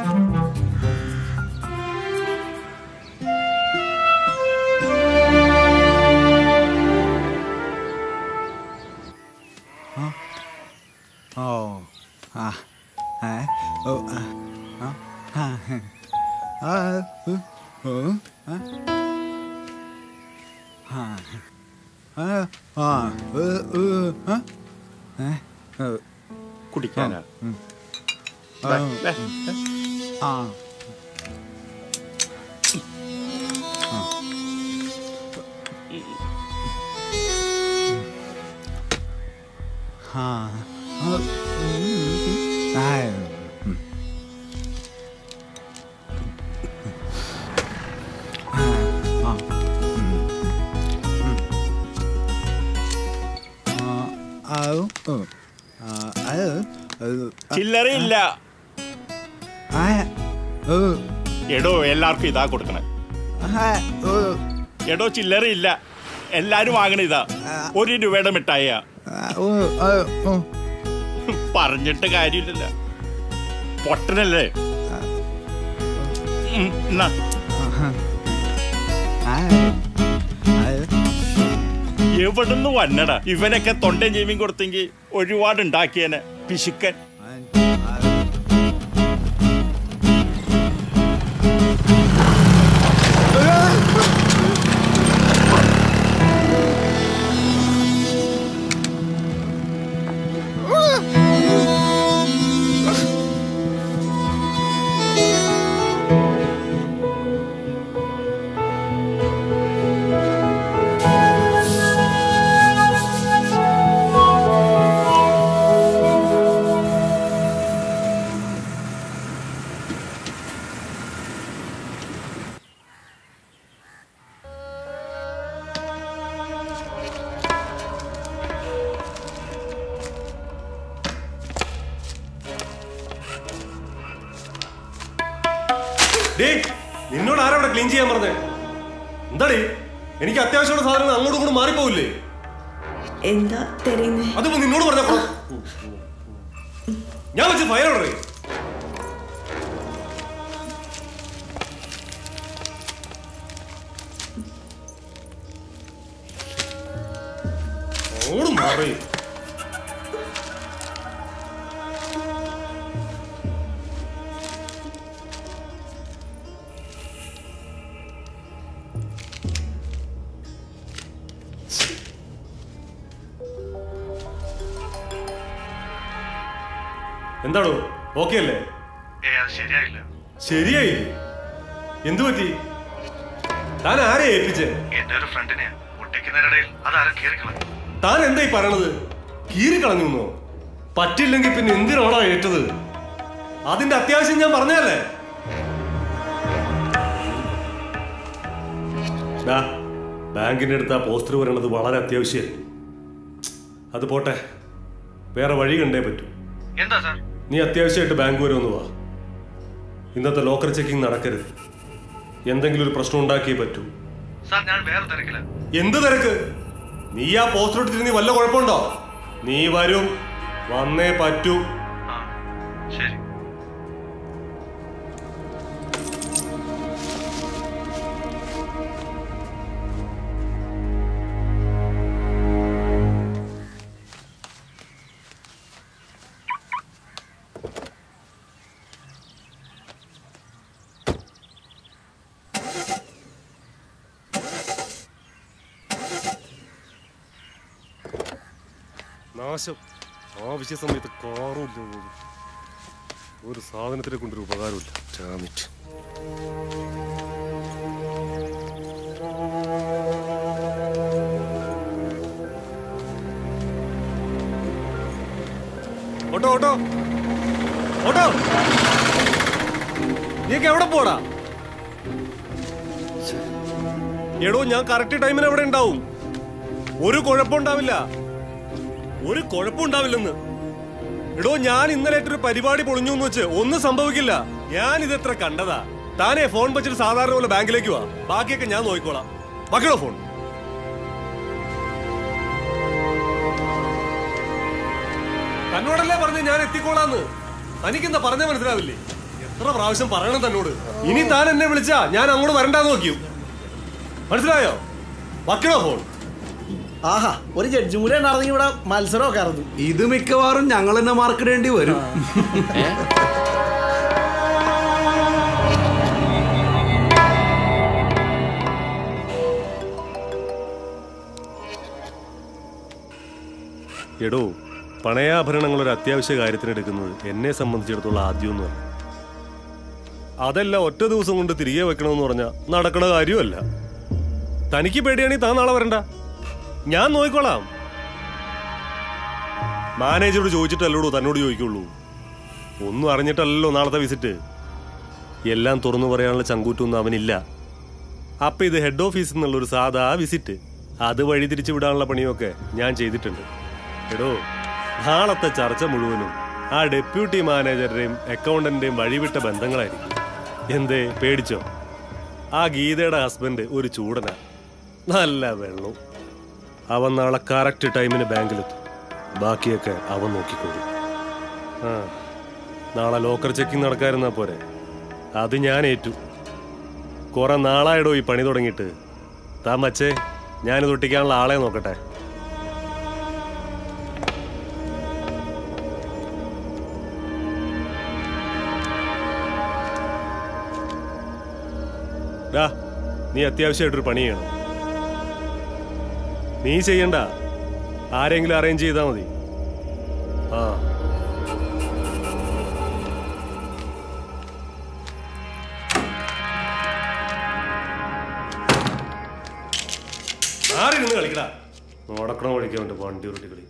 ഓ ആ ഏ ഓ ആ ആ ആ ഹെ. ആ ഉ, ഓ ആ ആ ആ ആ ഉ, ഉ, ആ ഏ ഓ. കുടിക്കാനാ? ഉം. ആ, ദേ, ദേ, ഉം. ആ ആ. ആ ആ ഉം. ആ ഉം. ആ ആ ഉം. ഉം. ആ ആ ഉ. ആ അത് അത് ചില്ലറയില്ല ആ ഉ. എടോ എല്ലാവർക്കും ഇതാ കൊടുക്കണേ ആ ഉ. എടോ ചില്ലറയില്ല എല്ലാരും വാങ്ങണ ഇതാ ഒരു രൂപയുടെ മിഠായിയ ആ ഉ. ആ ഉ. പറഞ്ഞിട്ട് കാര്യമില്ലല്ലോ പൊട്ടനല്ലേ ഉം, എന്നാ. ആഹാ. ആ അത് എവിടുന്ന് വന്നടാ ഇവനൊക്കെ തൊണ്ടയും ചെവിയും കൊടുത്തെങ്കിൽ ഒരുപാട് ഉണ്ടാക്കിയനെ പിശുക്കൻ ഡേ നിന്നോട് ആരാ ഇവിടെ ക്ലീൻ ചെയ്യാൻ പറഞ്ഞേ എന്താടേ എനിക്ക് അത്യാവശ്യമുള്ള സാധനങ്ങൾ അങ്ങോട്ടും ഇങ്ങോട്ടും മാറിപ്പോവില്ലേ എന്താ തരുന്നേ അതിപ്പോ നിന്നോട് പറഞ്ഞ ഞാൻ വെച്ച് ഫയർ ഓർഡർ മാറി എന്താണോ ഓക്കെ അല്ലേ ഏ അത് ശരിയായില്ല ശരിയായി എന്തു പറ്റി താൻ ആരെ ഏൽപ്പിച്ചേ എന്റെ ഒരു ഫ്രണ്ടിനെ ഒട്ടിക്കുന്നതിനിടയിൽ അതാരും കീറിക്കളഞ്ഞു താൻ എന്തായി പറയണത് കീറി കളഞ്ഞു പറ്റില്ലെങ്കിൽ പിന്നെ എന്തിനാണോ ഏറ്റത് അതിന്റെ അത്യാവശ്യം ഞാൻ പറഞ്ഞല്ലേ ഡാ, ബാങ്കിന്റെ അടുത്ത് ആ പോസ്റ്റർ വരണത് വളരെ അത്യാവശ്യം അത് പോട്ടെ വേറെ വഴി കണ്ടേ പറ്റൂ എന്താ സാർ നീ അത്യാവശ്യമായിട്ട് ബാങ്ക് വരെ ഒന്ന് വാ ഇന്നത്തെ ലോക്കർ ചെക്കിംഗ് നടക്കരുത് എന്തെങ്കിലും ഒരു പ്രശ്നം ഉണ്ടാക്കിയേ പറ്റൂ സാർ ഞാൻ വേറെ തിരക്കില്ല എന്ത് തിരക്ക് നീ ആ പോസ്റ്റർ എടുത്തിട്ട് നീ വല്ല കുഴപ്പമുണ്ടോ നീ വരും വന്നേ പറ്റൂ ശരി നാശം ആവശ്യ സമയത്ത് കാറുമില്ല പോലും ഒരു സാധനത്തിനെ കൊണ്ടൊരു ഉപകാരമില്ല ഡാമിറ്റ് ഓട്ടോ ഓട്ടോ ഓട്ടോ നീക്ക് എവിടെ പോടാ എടോ ഞാൻ കറക്റ്റ് ടൈമിന് എവിടെ ഉണ്ടാവും ഒരു കുഴപ്പമുണ്ടാവില്ല ഒരു കുഴപ്പമുണ്ടാവില്ലെന്ന് എടോ ഞാൻ ഇന്നലെ ഒരു പരിപാടി പൊളിഞ്ഞു എന്ന് വെച്ച് ഒന്നും സംഭവിക്കില്ല ഞാൻ ഇതെത്ര കണ്ടതാ താനേ ഫോൺ വെച്ചിട്ട് സാധാരണ പോലെ ബാങ്കിലേക്ക് വാ ബാക്കിയൊക്കെ ഞാൻ നോക്കിക്കോളാം വയ്ക്കണോ ഫോൺ തന്നോടല്ലേ പറഞ്ഞ് ഞാൻ എത്തിക്കോളാന്ന് തനിക്കെന്താ പറഞ്ഞ മനസ്സിലാവില്ലേ എത്ര പ്രാവശ്യം പറയണം തന്നോട് ഇനി താൻ എന്നെ വിളിച്ചാ ഞാൻ അങ്ങോട്ട് വരണ്ടാന്ന് നോക്കിയും മനസ്സിലായോ വയ്ക്കണോ ഫോൺ ആഹാ ഒരു ജഡ്ജും കൂടെ ഉണ്ടായിരുന്നെങ്കിൽ ഇവിടെ മത്സരമൊക്കെ ആയിരുന്നു ഇത് മിക്കവാറും ഞങ്ങൾ തന്നെ മാർക്കിടേണ്ടി വരും എടോ പണയാഭരണങ്ങൾ ഒരു അത്യാവശ്യ കാര്യത്തിന് എടുക്കുന്നത് എന്നെ സംബന്ധിച്ചിടത്തോളം ആദ്യമൊന്നുമല്ല അതല്ല ഒറ്റ ദിവസം കൊണ്ട് തിരികെ വെക്കണമെന്ന് പറഞ്ഞാൽ നടക്കണ കാര്യമല്ല തനിക്ക് പേടിയാണെങ്കിൽ താൻ നാളെ വരണ്ട ഞാൻ നോക്കിക്കോളാം മാനേജറോട് ചോദിച്ചിട്ടല്ലോടോ തന്നോട് ചോദിക്കുള്ളൂ ഒന്നും അറിഞ്ഞിട്ടല്ലല്ലോ നാളത്തെ വിസിറ്റ് എല്ലാം തുറന്നു പറയാനുള്ള ചങ്കൂറ്റൊന്നും അവനില്ല അപ്പൊ ഇത് ഹെഡ് ഓഫീസിൽ നിന്നുള്ള ഒരു സാധാ വിസിറ്റ് അത് വഴി തിരിച്ചു വിടാനുള്ള പണിയൊക്കെ ഞാൻ ചെയ്തിട്ടുണ്ട് എടോ നാളത്തെ ചർച്ച മുഴുവനും ആ ഡെപ്യൂട്ടി മാനേജറുടെയും അക്കൗണ്ടന്റെയും വഴിവിട്ട ബന്ധങ്ങളായിരിക്കും എന്തേ പേടിച്ചോ ആ ഗീതയുടെ ഹസ്ബൻഡ് ഒരു ചൂടനാ നല്ല വെള്ളവും അവൻ നാളെ കറക്റ്റ് ടൈമിന് ബാങ്കിലെത്തും ബാക്കിയൊക്കെ അവൻ നോക്കിക്കോളും ആ നാളെ ലോക്കർ ചെക്കിംഗ് നടക്കാതിരുന്നാ പോരെ അത് ഞാൻ ഏറ്റു കുറെ നാളായിടോ ഈ പണി തുടങ്ങിയിട്ട് താ മച്ചേ ഞാനിത് ഒട്ടിക്കാനുള്ള ആളെ നോക്കട്ടെ ഡാ നീ അത്യാവശ്യമായിട്ടൊരു പണി ചെയ്യണം നീ ചെയ്യണ്ട ആരെങ്കിലും അറേഞ്ച് ചെയ്താൽ മതി ആ ആരിരുന്ന് കളിക്കടാ നടക്കണ വഴിക്കാൻ വേണ്ടി വണ്ടി ഉരുട്ടി കളി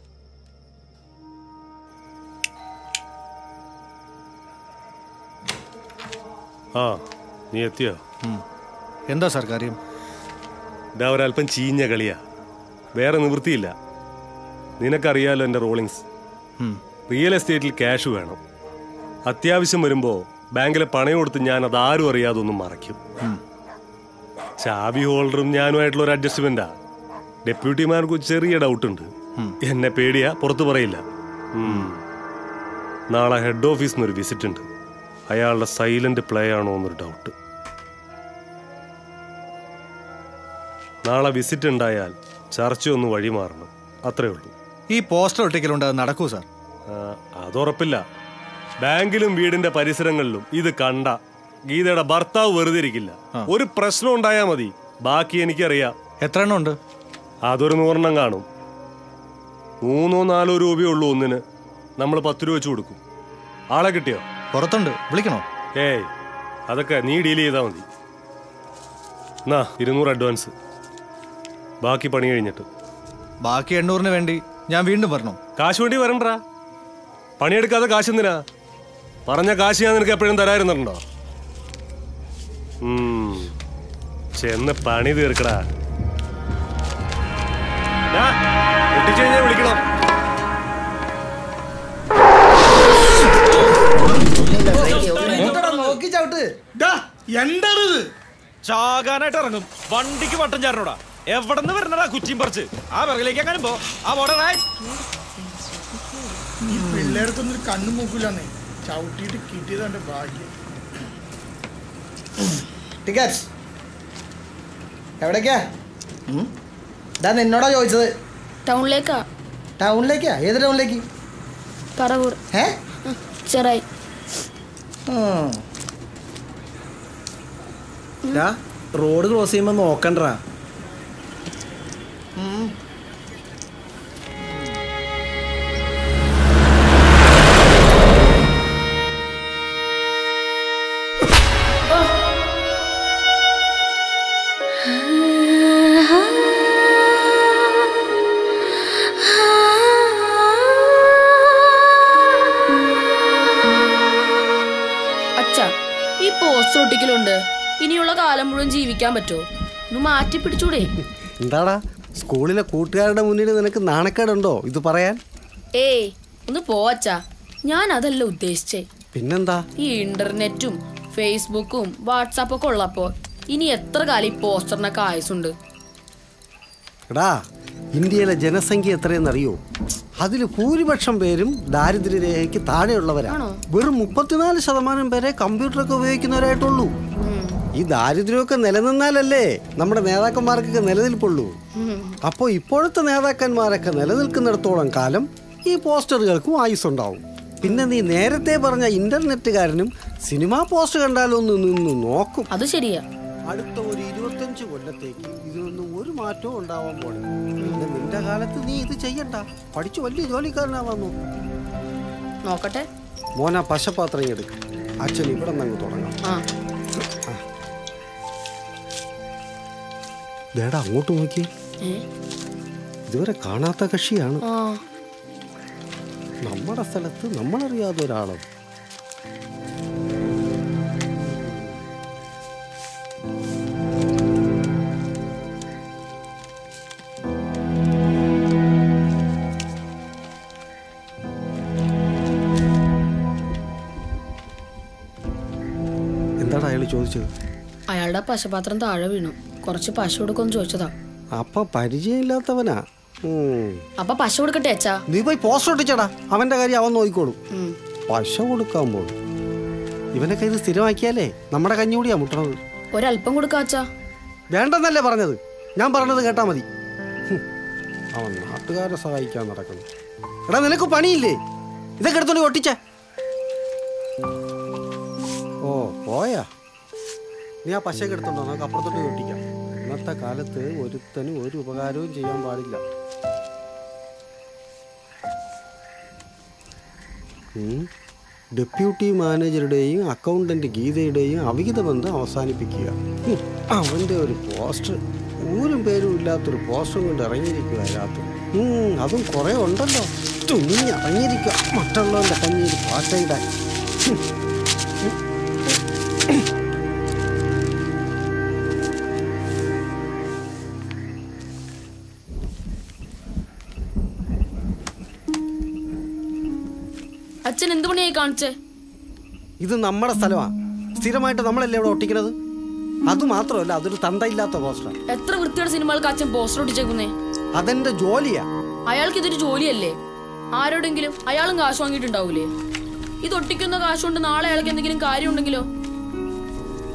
ആ നീ എത്തിയോ എന്താ സാർ കാര്യം ഇതാ ഒരല്പം ചീഞ്ഞ കളിയാ വേറെ നിവൃത്തിയില്ല നിനക്കറിയാലോ എൻ്റെ റോളിങ്സ് റിയൽ എസ്റ്റേറ്റിൽ ക്യാഷ് വേണം അത്യാവശ്യം വരുമ്പോൾ ബാങ്കിലെ പണയം കൊടുത്ത് ഞാൻ അത് ആരും അറിയാതെ ഒന്നും മറയ്ക്കും ചാവി ഹോൾഡറും ഞാനുമായിട്ടുള്ള ഒരു അഡ്ജസ്റ്റ്മെന്റാ ഡെപ്യൂട്ടിമാർക്ക് ഒരു ചെറിയ ഡൗട്ട് ഉണ്ട് എന്നെ പേടിയാ പുറത്തു പറയില്ല ഉം. നാളെ ഹെഡ് ഓഫീസിൽ നിന്ന് ഒരു വിസിറ്റ് ഉണ്ട് അയാളുടെ സൈലന്റ് പ്ലേ ആണോ എന്നൊരു ഡൗട്ട് നാളെ വിസിറ്റ് ഉണ്ടായാൽ ചർച്ച ഒന്ന് വഴിമാറണം അത്രേ ഉള്ളൂ ഈ പോസ്റ്റർ ഒട്ടിക്കലുണ്ട് അത് നടക്കൂ സാർ ആ, അതുറപ്പില്ല ബാങ്കിലും വീടിന്റെ പരിസരങ്ങളിലും ഇത് കണ്ട ഗീതയുടെ ഭർത്താവ് വെറുതെ ഇരിക്കില്ല ഒരു പ്രശ്നം ഉണ്ടായാ മതി ബാക്കി എനിക്കറിയാം എത്ര എണ്ണം ഉണ്ട് അതൊരു നൂറെണ്ണം കാണും മൂന്നോ നാലോ രൂപയേ ഉള്ളൂ ഒന്നിന് നമ്മൾ പത്ത് രൂപ വെച്ച് കൊടുക്കും ആളെ കിട്ടിയോ പുറത്തുണ്ട് വിളിക്കണോ ഏയ് അതൊക്കെ നീ ഡീൽ ചെയ്താൽ മതി എന്നാ ഇരുന്നൂറ് അഡ്വാൻസ് ബാക്കി പണി കഴിഞ്ഞിട്ട് ബാക്കി എണ്ണൂറിന് വേണ്ടി ഞാൻ വീണ്ടും വരണോ കാശ് വേണ്ടി വരണ്ടാ പണിയെടുക്കാതെ കാശ് എന്തിനാ പറഞ്ഞ കാശ് ഞാൻ നിനക്ക് എപ്പോഴും തരായിരുന്നുണ്ടോ ഉം. ചെന്ന് പണി തീർക്കടാ ഡാ, പൊട്ടിച്ച് കഴിഞ്ഞാ വിളിക്കണം നോക്കി ചവിട്ട് എന്താണിത് ചാകാനായിട്ട് ഇറങ്ങും വണ്ടിക്ക് വട്ടം ചേരണോടാ എവിടെ നിന്ന് വരണടാ കുറ്റിയും പറിച്ച് ആ പിറകിലേക്ക് എങ്ങനെ പോ ആ പോടേ ഈ പിള്ളേർക്കൊന്നും കണ്ണു മൂക്കില്ലാന്നേ ചവിട്ടിയിട്ട് കിട്ടിയതാണ്ട് ഭാഗ്യം ടിക്കറ്റ് എവിടേക്കാ ഇതാ നിന്നോടാ ചോദിച്ചത് ടൗണിലേക്കാ ടൗണിലേക്കാ ഏത് ടൗണിലേക്ക് പറവൂർ ഏ ചെറായി റോഡ് ക്രോസ് ചെയ്യുമ്പോ നോക്കണ്ടാ അച്ഛ ഈ പോസ്റ്റർ ഒട്ടിക്കലുണ്ട് ഇനിയുള്ള കാലം മുഴുവൻ ജീവിക്കാൻ പറ്റുമോ ഒന്ന് മാറ്റി പിടിച്ചൂടെ എന്താടാ സ്കൂളിലെ കൂട്ടുകാരുടെ മുന്നിൽ നിനക്ക് നാണക്കേടുണ്ടോ ഇത് പറയാൻ ഏയ് ഒന്ന് പോ അച്ഛാ ഞാൻ അതല്ല ഉദ്ദേശിച്ചേ പിന്നെന്താ ഈ ഇന്റർനെറ്റും ഫേസ്ബുക്കും വാട്സാപ്പൊക്കെ ഉള്ളപ്പോ ഇനി എത്ര കാലം ഈ പോസ്റ്ററിനൊക്കെ ആയുസുണ്ട് എടാ ഇന്ത്യയിലെ ജനസംഖ്യ എത്രയെന്നറിയോ അതിൽ ഭൂരിപക്ഷം പേരും ദാരിദ്ര്യരേഖയ്ക്ക് താഴെയുള്ളവരാണ് ആണോ? വെറും മുപ്പത്തിനാല് ശതമാനം പേരെ കമ്പ്യൂട്ടറൊക്കെ ഉപയോഗിക്കുന്നവരായിട്ടുള്ളൂ ഈ ദാരിദ്ര്യമൊക്കെ നിലനിന്നാലല്ലേ നമ്മുടെ നേതാക്കന്മാർക്കൊക്കെ നിലനിൽപ്പുള്ളൂ അപ്പോൾ ഇപ്പോഴത്തെ നേതാക്കന്മാരൊക്കെ നിലനിൽക്കുന്നിടത്തോളം കാലം ഈ പോസ്റ്ററുകൾക്കും ആയുസ്സുണ്ടാവും പിന്നെ നീ നേരത്തെ പറഞ്ഞ ഇന്റർനെറ്റുകാരനും സിനിമാ പോസ്റ്റ് കണ്ടാലൊന്ന് നിന്ന് നോക്കും അത് ശരിയാ അടുത്ത ഒരു ഇരുപത്തഞ്ച് കൊല്ലത്തേക്ക് ഇതിനൊന്നും ഒരു മാറ്റവും ഉണ്ടാവാൻ പോണില്ല പിന്നെ നിന്റെ കാലത്ത് നീ ഇത് ചെയ്യണ്ട പഠിച്ചു വലിയ ജോലിക്കാരനാവാൻ നോക്കും നോക്കട്ടെ മോന പശപാത്രം എടുക്കും അച്ഛൻ ഇവിടെ നിന്ന് തുടങ്ങാം ആ ദേടാ അങ്ങോട്ട് നോക്കിയേ ഏ? ഇതുവരെ കാണാത്ത കക്ഷിയാണ് ആ നമ്മുടെ സ്ഥലത്ത് നമ്മളറിയാത്ത ഒരാളും എന്താടാ അയാൾ ചോദിച്ചത് അയാളുടെ പശപാത്രം താഴെ വീണു കുറച്ച് പശ കൊടുക്കുമെന്ന് ചോദിച്ചതാ അപ്പൊ പരിചയമില്ലാത്തവനാ ഉം. അപ്പൊ പശ കൊടുക്കട്ടെ അച്ഛാ നീ പോയി പോസ്റ്റർ ഒട്ടിച്ചടാ അവന്റെ കാര്യം അവൻ നോക്കിക്കോളും ഉം. പശ കൊടുക്കാൻ പോകും ഇവനൊക്കെ ഇത് സ്ഥിരമാക്കിയാലേ നമ്മുടെ കഞ്ഞൂടിയാ മുട്ടണത് ഒരല്പം കൊടുക്കാ അച്ഛാ വേണ്ടെന്നല്ലേ പറഞ്ഞത് ഞാൻ പറഞ്ഞത് കേട്ടാ മതി ഹും. അവൻ നാട്ടുകാരെ സഹായിക്കാൻ നടക്കുന്നു എടാ നിനക്ക് പണിയില്ലേ ഇതൊക്കെ എടുത്തോണ്ട് ഒട്ടിച്ചേ ഓ പോയാ നീ ആ പശയൊക്കെ എടുത്തോണ്ടോ നമുക്ക് അപ്പുറത്തോട്ട് പോയി ഒട്ടിക്കാം ഇന്നത്തെ കാലത്ത് ഒരുത്തനും ഒരു ഉപകാരവും ചെയ്യാൻ പാടില്ല ഉം. ഡെപ്യൂട്ടി മാനേജറുടെയും അക്കൗണ്ടന്റ് ഗീതയുടെയും അവിഹിത ബന്ധം അവസാനിപ്പിക്കുക ഉം. അവന്റെ ഒരു പോസ്റ്റർ ഊരും പേരും ഇല്ലാത്തൊരു പോസ്റ്റർ കൊണ്ട് ഇറങ്ങിയിരിക്കുക അതിനകത്ത് ഉം, അതും കുറെ ഉണ്ടല്ലോ തുണിഞ്ഞ് ഇറങ്ങിയിരിക്കുക മറ്റുള്ളവന്റെ കഞ്ഞിയിൽ പാറ്റയിടാൻ ഉം. അച്ഛൻ എന്ത് പണിയായി കാണിച്ചേ ഇത് നമ്മുടെ സ്ഥലമാണ് സ്ഥിരമായിട്ട് നമ്മളല്ലേ ഇവിടെ ഒട്ടിക്കുന്നത് അതുമാത്രമല്ല അതൊരു തന്തയില്ലാത്ത പോസ്റ്റർ എത്ര വൃത്തിയുടെ സിനിമകൾക്ക് അച്ഛൻ പോസ്റ്റർ ഒട്ടിച്ചേക്കുന്നേ അതെന്റെ ജോലിയാ അയാൾക്ക് ഇതൊരു ജോലിയല്ലേ ആരോടെങ്കിലും അയാളും കാശ് വാങ്ങിയിട്ടുണ്ടാവൂലേ ഇത് ഒട്ടിക്കുന്ന കാശ് കൊണ്ട് നാളെ അയാൾക്ക് എന്തെങ്കിലും കാര്യം ഉണ്ടെങ്കിലോ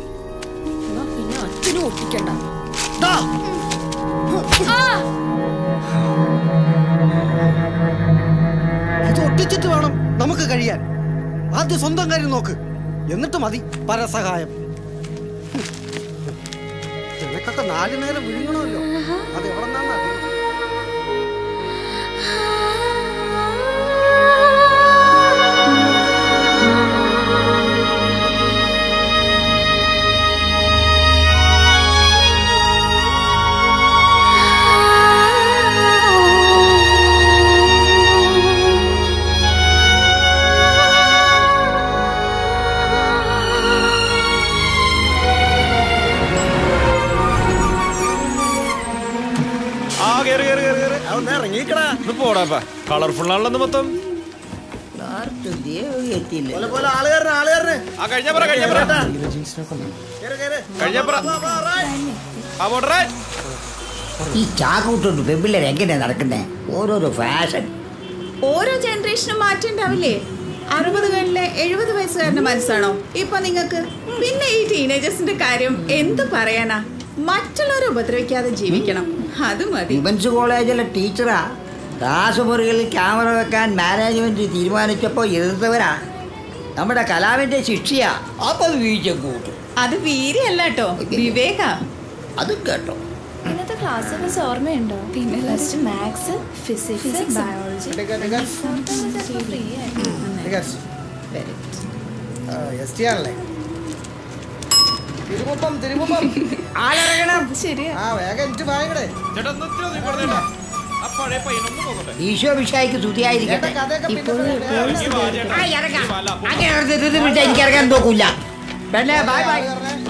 എന്നാ പിന്നെ അച്ഛനും ഒട്ടിക്കണ്ട ആ! ഇത് ഒട്ടിച്ചിട്ട് വേണം നമുക്ക് കഴിയാൻ ആദ്യം സ്വന്തം കാര്യം നോക്ക് എന്നിട്ട് മതി പരസഹായം നിനക്കൊക്കെ നാലു നേരം വിഴുങ്ങണമല്ലോ അത് എവിടെ നിന്നാണ് ആ കേറി കേറി കേറി കേറി അതൊന്ന് ഇറങ്ങിക്കടാ ഇത് പോടാപ്പാ കളർഫുൾ ആണല്ലോ മൊത്തം ആ കഴിഞ്ഞ പറ കഴിഞ്ഞ പറ കഴിഞ്ഞ പറ ആ പോട്ടെ ഈ ചാക്കൂട്ടുണ്ട് പെമ്പിള്ളേർ എങ്ങനെയാ നടക്കുന്നേ ഓരോരോ ഫാഷൻ ഓരോ ജനറേഷനും മാറ്റം ഉണ്ടാവില്ലേ അറുപതുകളിലെ എഴുപത് വയസ്സുകാരന്റെ മനസ്സാണോ ഇപ്പൊ നിങ്ങൾക്ക് പിന്നെ ഈ ടീനേജേഴ്സിന്റെ കാര്യം എന്ത് പറയാനാ മറ്റുള്ളവരെ ഉപദ്രവിക്കാതെ ജീവിക്കണം അത് മതി വിമൻസ് കോളേജിലെ ടീച്ചറാ ക്ലാസ് മുറികളിൽ ക്യാമറ വെക്കാൻ മാനേജ്മെന്റ് തീരുമാനിച്ചപ്പോൾ എതിർത്തവരാ നമ്മുടെ കലാവിന്റെ ശിക്ഷയാ അപ്പൊ വീഴ്ച കൂട്ടും അത് വീര്യല്ല കേട്ടോ വിവേക അതും കേട്ടോ ഇന്നത്തെ ക്ലാസ് മിസ് ഓർമ്മയുണ്ടോ പിന്നെ first maths physics biology S T ആണല്ലേ തിരുമുപ്പം തിരുമുപ്പം ആളിറങ്ങണം ശരിയാ ആ വേഗം എനിക്ക് വാങ്ങണേ ഈശോ വിഷായിക്ക് സ്തുതിയായിരിക്കട്ടെ ഇപ്പോൾ ആ, ഇറങ്ങാം. അങ്ങനെ ഒരു ഇത് വിട്ടാ എനിക്ക് ഇറങ്ങാൻ നോക്കൂല പെണ്ണെ ബൈ ബൈ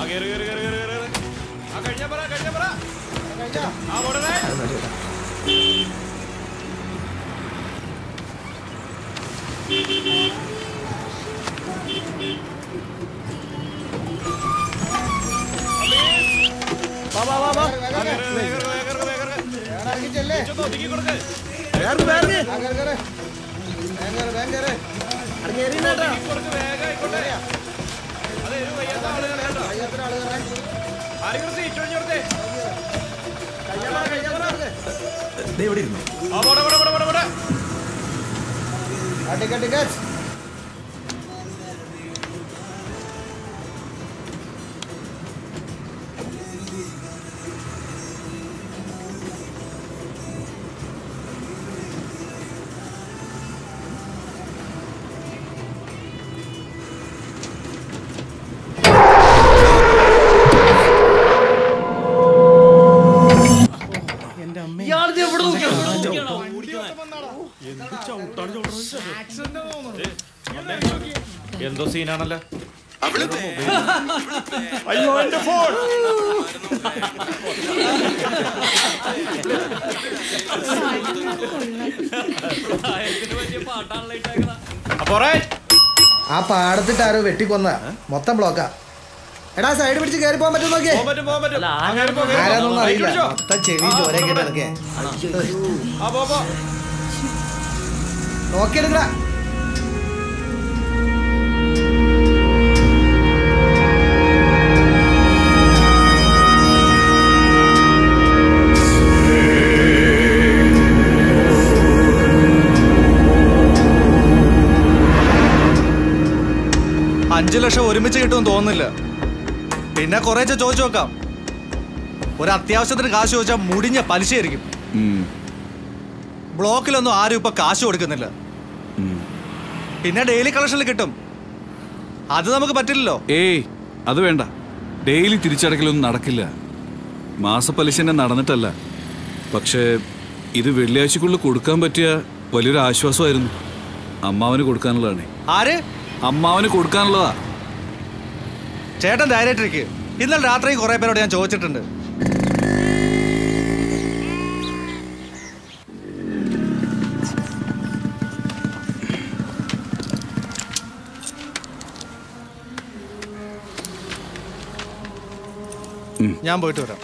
വാ വാ വാ വാ ഇവിടെ ഇരുന്നു ഇയാളിത് എവിടെ എന്തോ സീനാണല്ലോ അയ്യോ എന്റെ ഫോൺ ആ പാടത്തിട്ട് ആരോ വെട്ടിക്കൊന്ന മൊത്തം ബ്ലോക്കാ എടാ സൈഡ് പിടിച്ച് കയറി പോകാൻ പറ്റും നോക്കിയേ ആരാന്നൊന്നും അറിയില്ല മൊത്തം ചെവി ചോരയും കേട്ട് നടക്കേ നോക്കിയെടുക്കടാ അഞ്ചു ലക്ഷം ഒരുമിച്ച് കിട്ടുമെന്ന് തോന്നുന്നില്ല പിന്നെ കുറേശ്ശെ ചോദിച്ചു നോക്കാം ഒരു അത്യാവശ്യത്തിന് കാശ് ചോദിച്ചാൽ മുടിഞ്ഞ പലിശയായിരിക്കും ബ്ലോക്കിലൊന്നും ആരും ഇപ്പൊ കാശ് കൊടുക്കുന്നില്ല പിന്നെ ഡെയിലി കളക്ഷനിൽ കിട്ടും അത് നമുക്ക് പറ്റില്ലല്ലോ ഏയ് അത് വേണ്ട ഡെയിലി തിരിച്ചടക്കലൊന്നും നടക്കില്ല മാസപ്പലിശ നടന്നിട്ടല്ല പക്ഷേ ഇത് വെള്ളിയാഴ്ചക്കുള്ളിൽ കൊടുക്കാൻ പറ്റിയ വലിയൊരു ആശ്വാസമായിരുന്നു അമ്മാവന് കൊടുക്കാനുള്ളതാണ് ആര് അമ്മാവന് കൊടുക്കാനുള്ളതാ ചേട്ടൻ ധൈര്യമായിട്ടിരിക്കുക ഇന്നലെ രാത്രി കുറെ പേരോട് ഞാൻ ചോദിച്ചിട്ടുണ്ട് ഞാൻ പോയിട്ട് വരാം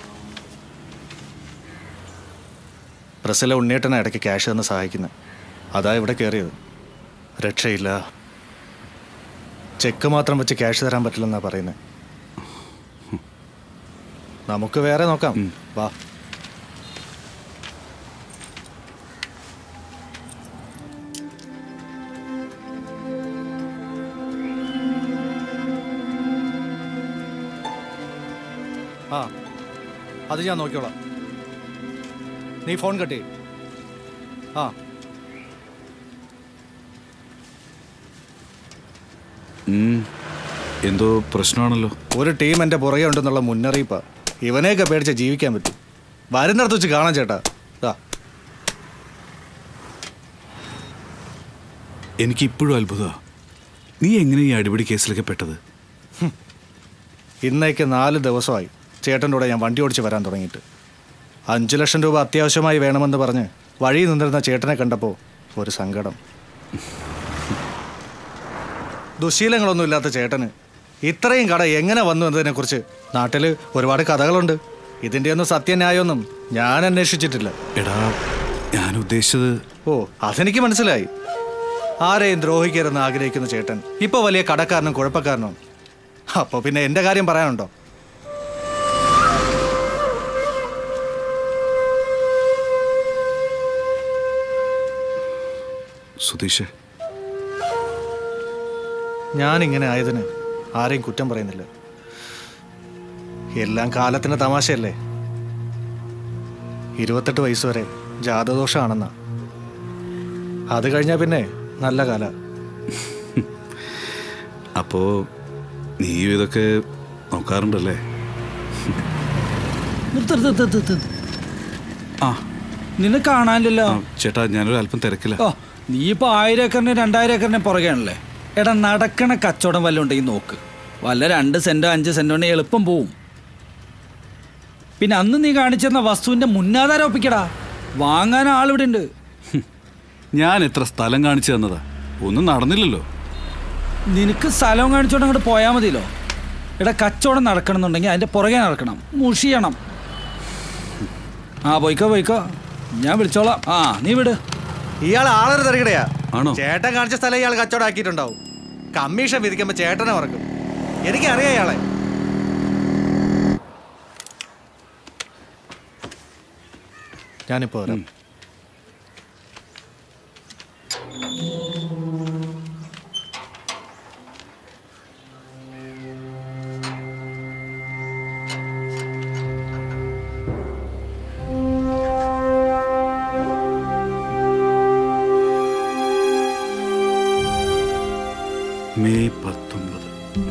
പ്രസ്സിലെ ഉണ്ണിയേട്ടനെ ഇടയ്ക്ക് ക്യാഷ് തന്ന് സഹായിക്കുന്നത് അതാ ഇവിടെ കയറിയത് രക്ഷയില്ല ചെക്ക് മാത്രം വെച്ച് ക്യാഷ് തരാൻ പറ്റില്ലെന്നാ പറയുന്നത് നമുക്ക് വേറെ നോക്കാം വാ ആ അത് ഞാൻ നോക്കിയോളാം നീ ഫോൺ കട്ടി ആ ഉം, എന്തോ പ്രശ്നമാണല്ലോ ഒരു ടീം എൻ്റെ പുറകെ ഉണ്ടെന്നുള്ള മുന്നറിയിപ്പാ ഇവനെയൊക്കെ പേടിച്ച് ജീവിക്കാൻ പറ്റും വരുന്നിടത്ത് വെച്ച് കാണാം ചേട്ടാ ആ എനിക്ക് ഇപ്പോഴും അത്ഭുതമാണ് നീ എങ്ങനെ ഈ അടിപിടി കേസിലൊക്കെ പെട്ടത് ഇന്നേക്ക് നാല് ദിവസമായി ചേട്ടൻ്റെ കൂടെ ഞാൻ വണ്ടി ഓടിച്ച് വരാൻ തുടങ്ങിയിട്ട് അഞ്ച് ലക്ഷം രൂപ അത്യാവശ്യമായി വേണമെന്ന് പറഞ്ഞ് വഴി നിന്നിരുന്ന ചേട്ടനെ കണ്ടപ്പോൾ ഒരു സങ്കടം ദുശീലങ്ങളൊന്നും ഇല്ലാത്ത ചേട്ടന് ഇത്രയും കട എങ്ങനെ വന്നു എന്നതിനെക്കുറിച്ച് നാട്ടിൽ ഒരുപാട് കഥകളുണ്ട് ഇതിൻ്റെയൊന്നും സത്യന്യായമൊന്നും ഞാൻ അന്വേഷിച്ചിട്ടില്ല എടാ ഞാൻ ഉദ്ദേശിച്ചത് ഓ അതെനിക്ക് മനസ്സിലായി ആരെയും ദ്രോഹിക്കരുതെന്ന് ആഗ്രഹിക്കുന്ന ചേട്ടൻ ഇപ്പോൾ വലിയ കടക്കാരനും കുഴപ്പക്കാരനും അപ്പോൾ പിന്നെ എൻ്റെ കാര്യം പറയാനുണ്ടോ സുധീഷ് ഞാനിങ്ങനെ ആയതിന് ആരെയും കുറ്റം പറയുന്നില്ല എല്ലാം കാലത്തിന് തമാശയല്ലേ ഇരുപത്തെട്ട് വയസ്സ് വരെ ജാതദോഷമാണെന്നാ അത് കഴിഞ്ഞാൽ പിന്നെ നല്ല കാല അപ്പോ നീയും ഇതൊക്കെ നോക്കാറുണ്ടല്ലേ നിർത്ത് നിർത്ത് നിർത്ത് നിർത്ത് നിർത്ത്. ആ നിന്നെ കാണാനില്ലല്ലോ ചേട്ടാ ഞാനൊരു അല്പം തിരക്കില്ല ഓ നീ ഇപ്പൊ ആയിരം ഏക്കറിന് രണ്ടായിരം ഏക്കറിന് പുറകെയാണല്ലേ എടാ നടക്കണ കച്ചവടം വല്ലതും ഉണ്ടെങ്കിൽ നോക്ക് വല്ല രണ്ട് സെന്റോ അഞ്ച് സെന്റോ ഉണ്ടെങ്കിൽ എളുപ്പം പോവും പിന്നെ അന്ന് നീ കാണിച്ചിരുന്ന വസ്തുവിന്റെ മുന്നാധാരം ഒപ്പിക്കടാ വാങ്ങാൻ ആളിവിടെ ഉണ്ട് ഞാൻ എത്ര സ്ഥലം കാണിച്ചു തന്നതാ ഒന്നും നടന്നില്ലല്ലോ നിനക്ക് സ്ഥലവും കാണിച്ചോണ്ട് അങ്ങോട്ട് പോയാൽ മതിയല്ലോ എടാ കച്ചവടം നടക്കണമെന്നുണ്ടെങ്കിൽ അതിന്റെ പുറകെ നടക്കണം മുഷിയണം ആ പോയിക്കോ പോയിക്കോ ഞാൻ വിളിച്ചോളാം ആ നീ വിട് ഇയാൾ ആളൊരു തിരക്കടയാ ആണോ ചേട്ടൻ കാണിച്ച സ്ഥലം ഇയാൾ കച്ചവടം ആക്കിയിട്ടുണ്ടാവും കമ്മീഷൻ വിധിക്കുമ്പോൾ ചേട്ടനെ മറക്കും എനിക്കറിയാം ഇയാളെ ഞാനിപ്പോ വരാം മെയ് പത്തൊമ്പത്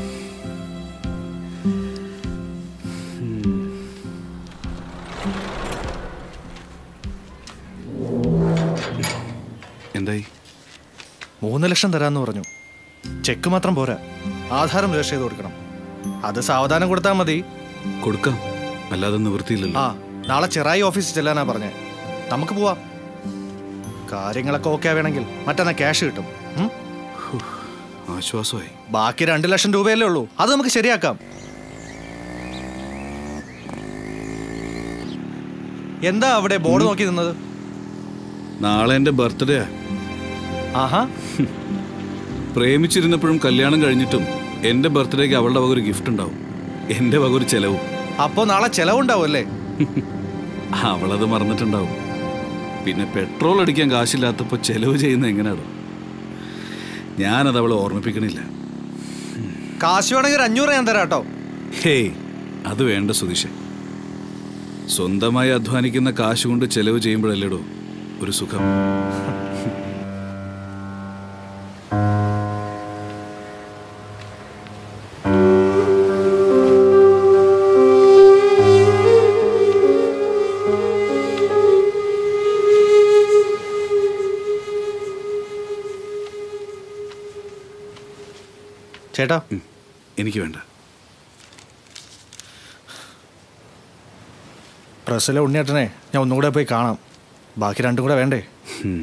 എന്തായി മൂന്ന് ലക്ഷം തരാന്ന് പറഞ്ഞു ചെക്ക് മാത്രം പോരാ ആധാരം രജിസ്റ്റർ ചെയ്ത് കൊടുക്കണം അത് സാവധാനം കൊടുത്താൽ മതി കൊടുക്കാം അല്ലാതെ നിവൃത്തിയില്ലല്ലോ ആ നാളെ ചെറായി ഓഫീസിൽ ചെല്ലാനാ പറഞ്ഞേ നമുക്ക് പോവാം കാര്യങ്ങളൊക്കെ ഓക്കെ ആവേണമെങ്കിൽ മറ്റന്നാ ക്യാഷ് കിട്ടും ഉം? ആശ്വാസമായി ബാക്കി രണ്ട് ലക്ഷം രൂപയല്ലേ ഉള്ളൂ അത് നമുക്ക് ശരിയാക്കാം എന്താ അവിടെ ബോർഡ് നോക്കി നിന്നത് നാളെ എൻ്റെ ബർത്ത്ഡേ ആഹാ പ്രേമിച്ചിരുന്നപ്പോഴും കല്യാണം കഴിഞ്ഞിട്ടും എൻ്റെ ബർത്ത്ഡേക്ക് അവളുടെ വക ഒരു ഗിഫ്റ്റ് ഉണ്ടാവും എൻ്റെ വക ഒരു ചെലവും അപ്പോ നാളെ ചെലവുണ്ടാവും അല്ലേ അവളത് മറന്നിട്ടുണ്ടാവും പിന്നെ പെട്രോൾ അടിക്കാൻ കാശില്ലാത്തപ്പോൾ ചെലവ് ചെയ്യുന്നത് എങ്ങനെയാണ് ഞാനത് അവളെ ഓർമ്മിപ്പിക്കണില്ല കാശ് വേണമെങ്കിൽ ഒരു അഞ്ഞൂറ് ഞാൻ തരാം കേട്ടോ ഹേയ് അത് വേണ്ട സുതീഷ് സ്വന്തമായി അധ്വാനിക്കുന്ന കാശ് കൊണ്ട് ചെലവ് ചെയ്യുമ്പോഴല്ലേടോ ഒരു സുഖം ചേട്ടാ എനിക്ക് വേണ്ട പ്രസ്സിലെ ഉണ്ണിയേട്ടനെ ഞാൻ ഒന്നുകൂടെ പോയി കാണാം ബാക്കി രണ്ടും കൂടെ വേണ്ടേ ഉം.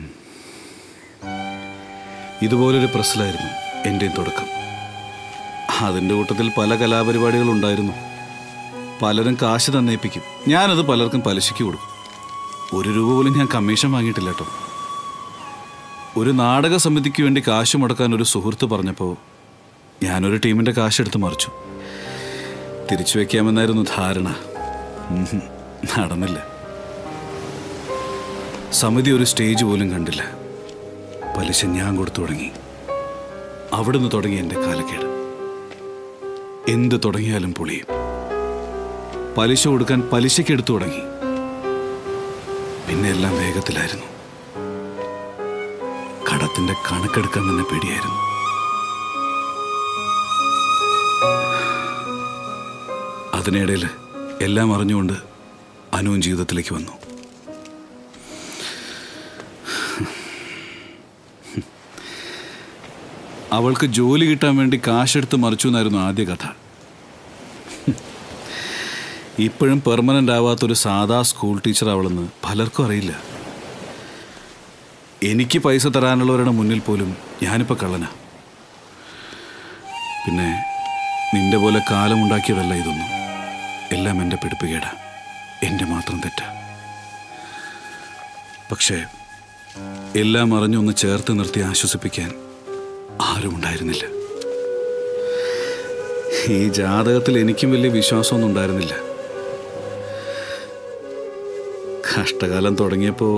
ഇതുപോലൊരു പ്രസ്സിലായിരുന്നു എൻ്റെയും തുടക്കം അതിൻ്റെ കൂട്ടത്തിൽ പല കലാപരിപാടികളും ഉണ്ടായിരുന്നു പലരും കാശ് തന്നേപ്പിക്കും ഞാനത് പലർക്കും പലിശയ്ക്ക് കൊടുക്കും ഒരു രൂപ പോലും ഞാൻ കമ്മീഷൻ വാങ്ങിയിട്ടില്ല കേട്ടോ ഒരു നാടക സമിതിക്ക് വേണ്ടി കാശ് മുടക്കാൻ ഒരു സുഹൃത്ത് പറഞ്ഞപ്പോൾ ഞാനൊരു ടീമിൻ്റെ കാശെടുത്ത് മറിച്ചു തിരിച്ചു വെക്കാമെന്നായിരുന്നു ധാരണ ഉം, നടന്നില്ല സമിതി ഒരു സ്റ്റേജ് പോലും കണ്ടില്ല പലിശ ഞാൻ കൊടുത്തു തുടങ്ങി അവിടുന്ന് തുടങ്ങി എൻ്റെ കാലക്കേട് എന്ത് തുടങ്ങിയാലും പൊളിയും പലിശ കൊടുക്കാൻ പലിശയ്ക്ക് എടുത്തു തുടങ്ങി പിന്നെ എല്ലാം വേഗത്തിലായിരുന്നു കടത്തിന്റെ കണക്കെടുക്കാൻ തന്നെ പേടിയായിരുന്നു അതിനിടയിൽ എല്ലാം അറിഞ്ഞുകൊണ്ട് അനുവും ജീവിതത്തിലേക്ക് വന്നു അവൾക്ക് ജോലി കിട്ടാൻ വേണ്ടി കാശെടുത്ത് മറിച്ചു എന്നായിരുന്നു ആദ്യ കഥ ഇപ്പോഴും പെർമനൻ്റ് ആവാത്തൊരു സാധാ സ്കൂൾ ടീച്ചർ അവളെന്ന് പലർക്കും അറിയില്ല എനിക്ക് പൈസ തരാനുള്ളവരുടെ മുന്നിൽ പോലും ഞാനിപ്പോൾ കള്ളനാ പിന്നെ നിന്റെ പോലെ കാലമുണ്ടാക്കിയതല്ല ഇതൊന്നും എല്ലാം എൻ്റെ പിടിപ്പുകേടാ എൻ്റെ മാത്രം തെറ്റാ പക്ഷേ എല്ലാം അറിഞ്ഞൊന്ന് ചേർത്ത് നിർത്തി ആശ്വസിപ്പിക്കാൻ ആരും ഉണ്ടായിരുന്നില്ല ഈ ജാതകത്തിൽ എനിക്കും വലിയ വിശ്വാസമൊന്നും ഉണ്ടായിരുന്നില്ല കഷ്ടകാലം തുടങ്ങിയപ്പോൾ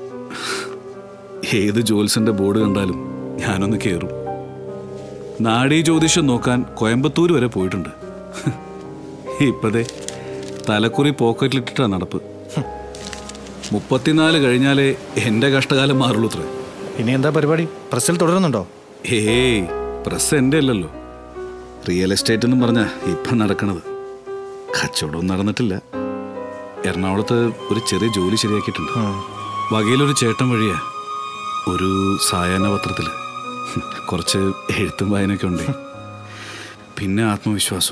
ഏത് ജോത്സ്യന്റെ ബോർഡ് കണ്ടാലും ഞാനൊന്ന് കയറും നാടീ ജ്യോതിഷം നോക്കാൻ കോയമ്പത്തൂർ വരെ പോയിട്ടുണ്ട് ഇപ്പതേ തലക്കുറി പോക്കറ്റിലിട്ടിട്ടാ നടപ്പ് മുപ്പത്തിനാല് കഴിഞ്ഞാലേ എൻ്റെ കഷ്ടകാലം മാറുള്ളൂ അത്രേ ഇനി എന്താ പരിപാടി പ്രസ്സിൽ തുടരുന്നുണ്ടോ ഏയ് പ്രസ് എൻ്റെ അല്ലല്ലോ റിയൽ എസ്റ്റേറ്റ് എന്നും പറഞ്ഞാ ഇപ്പം നടക്കണത് കച്ചവടവും നടന്നിട്ടില്ല എറണാകുളത്ത് ഒരു ചെറിയ ജോലി ശരിയാക്കിയിട്ടുണ്ട് വകയിലൊരു ചേട്ടൻ വഴിയാ ഒരു സായാഹ്ന പത്രത്തിൽ കുറച്ച് എഴുത്തും വായനയൊക്കെ ഉണ്ട് പിന്നെ ആത്മവിശ്വാസം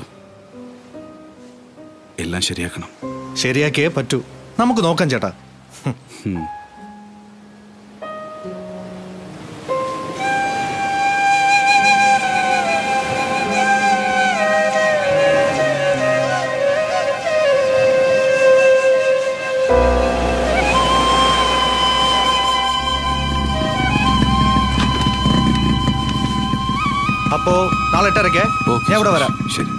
എല്ലാം ശരിയാക്കണം ശരിയാക്കിയേ പറ്റൂ നമുക്ക് നോക്കാം ചേട്ടാ ഉം. അപ്പോ നാളെ എട്ടരക്കേ ഞാൻ ഇവിടെ വരാം ശരി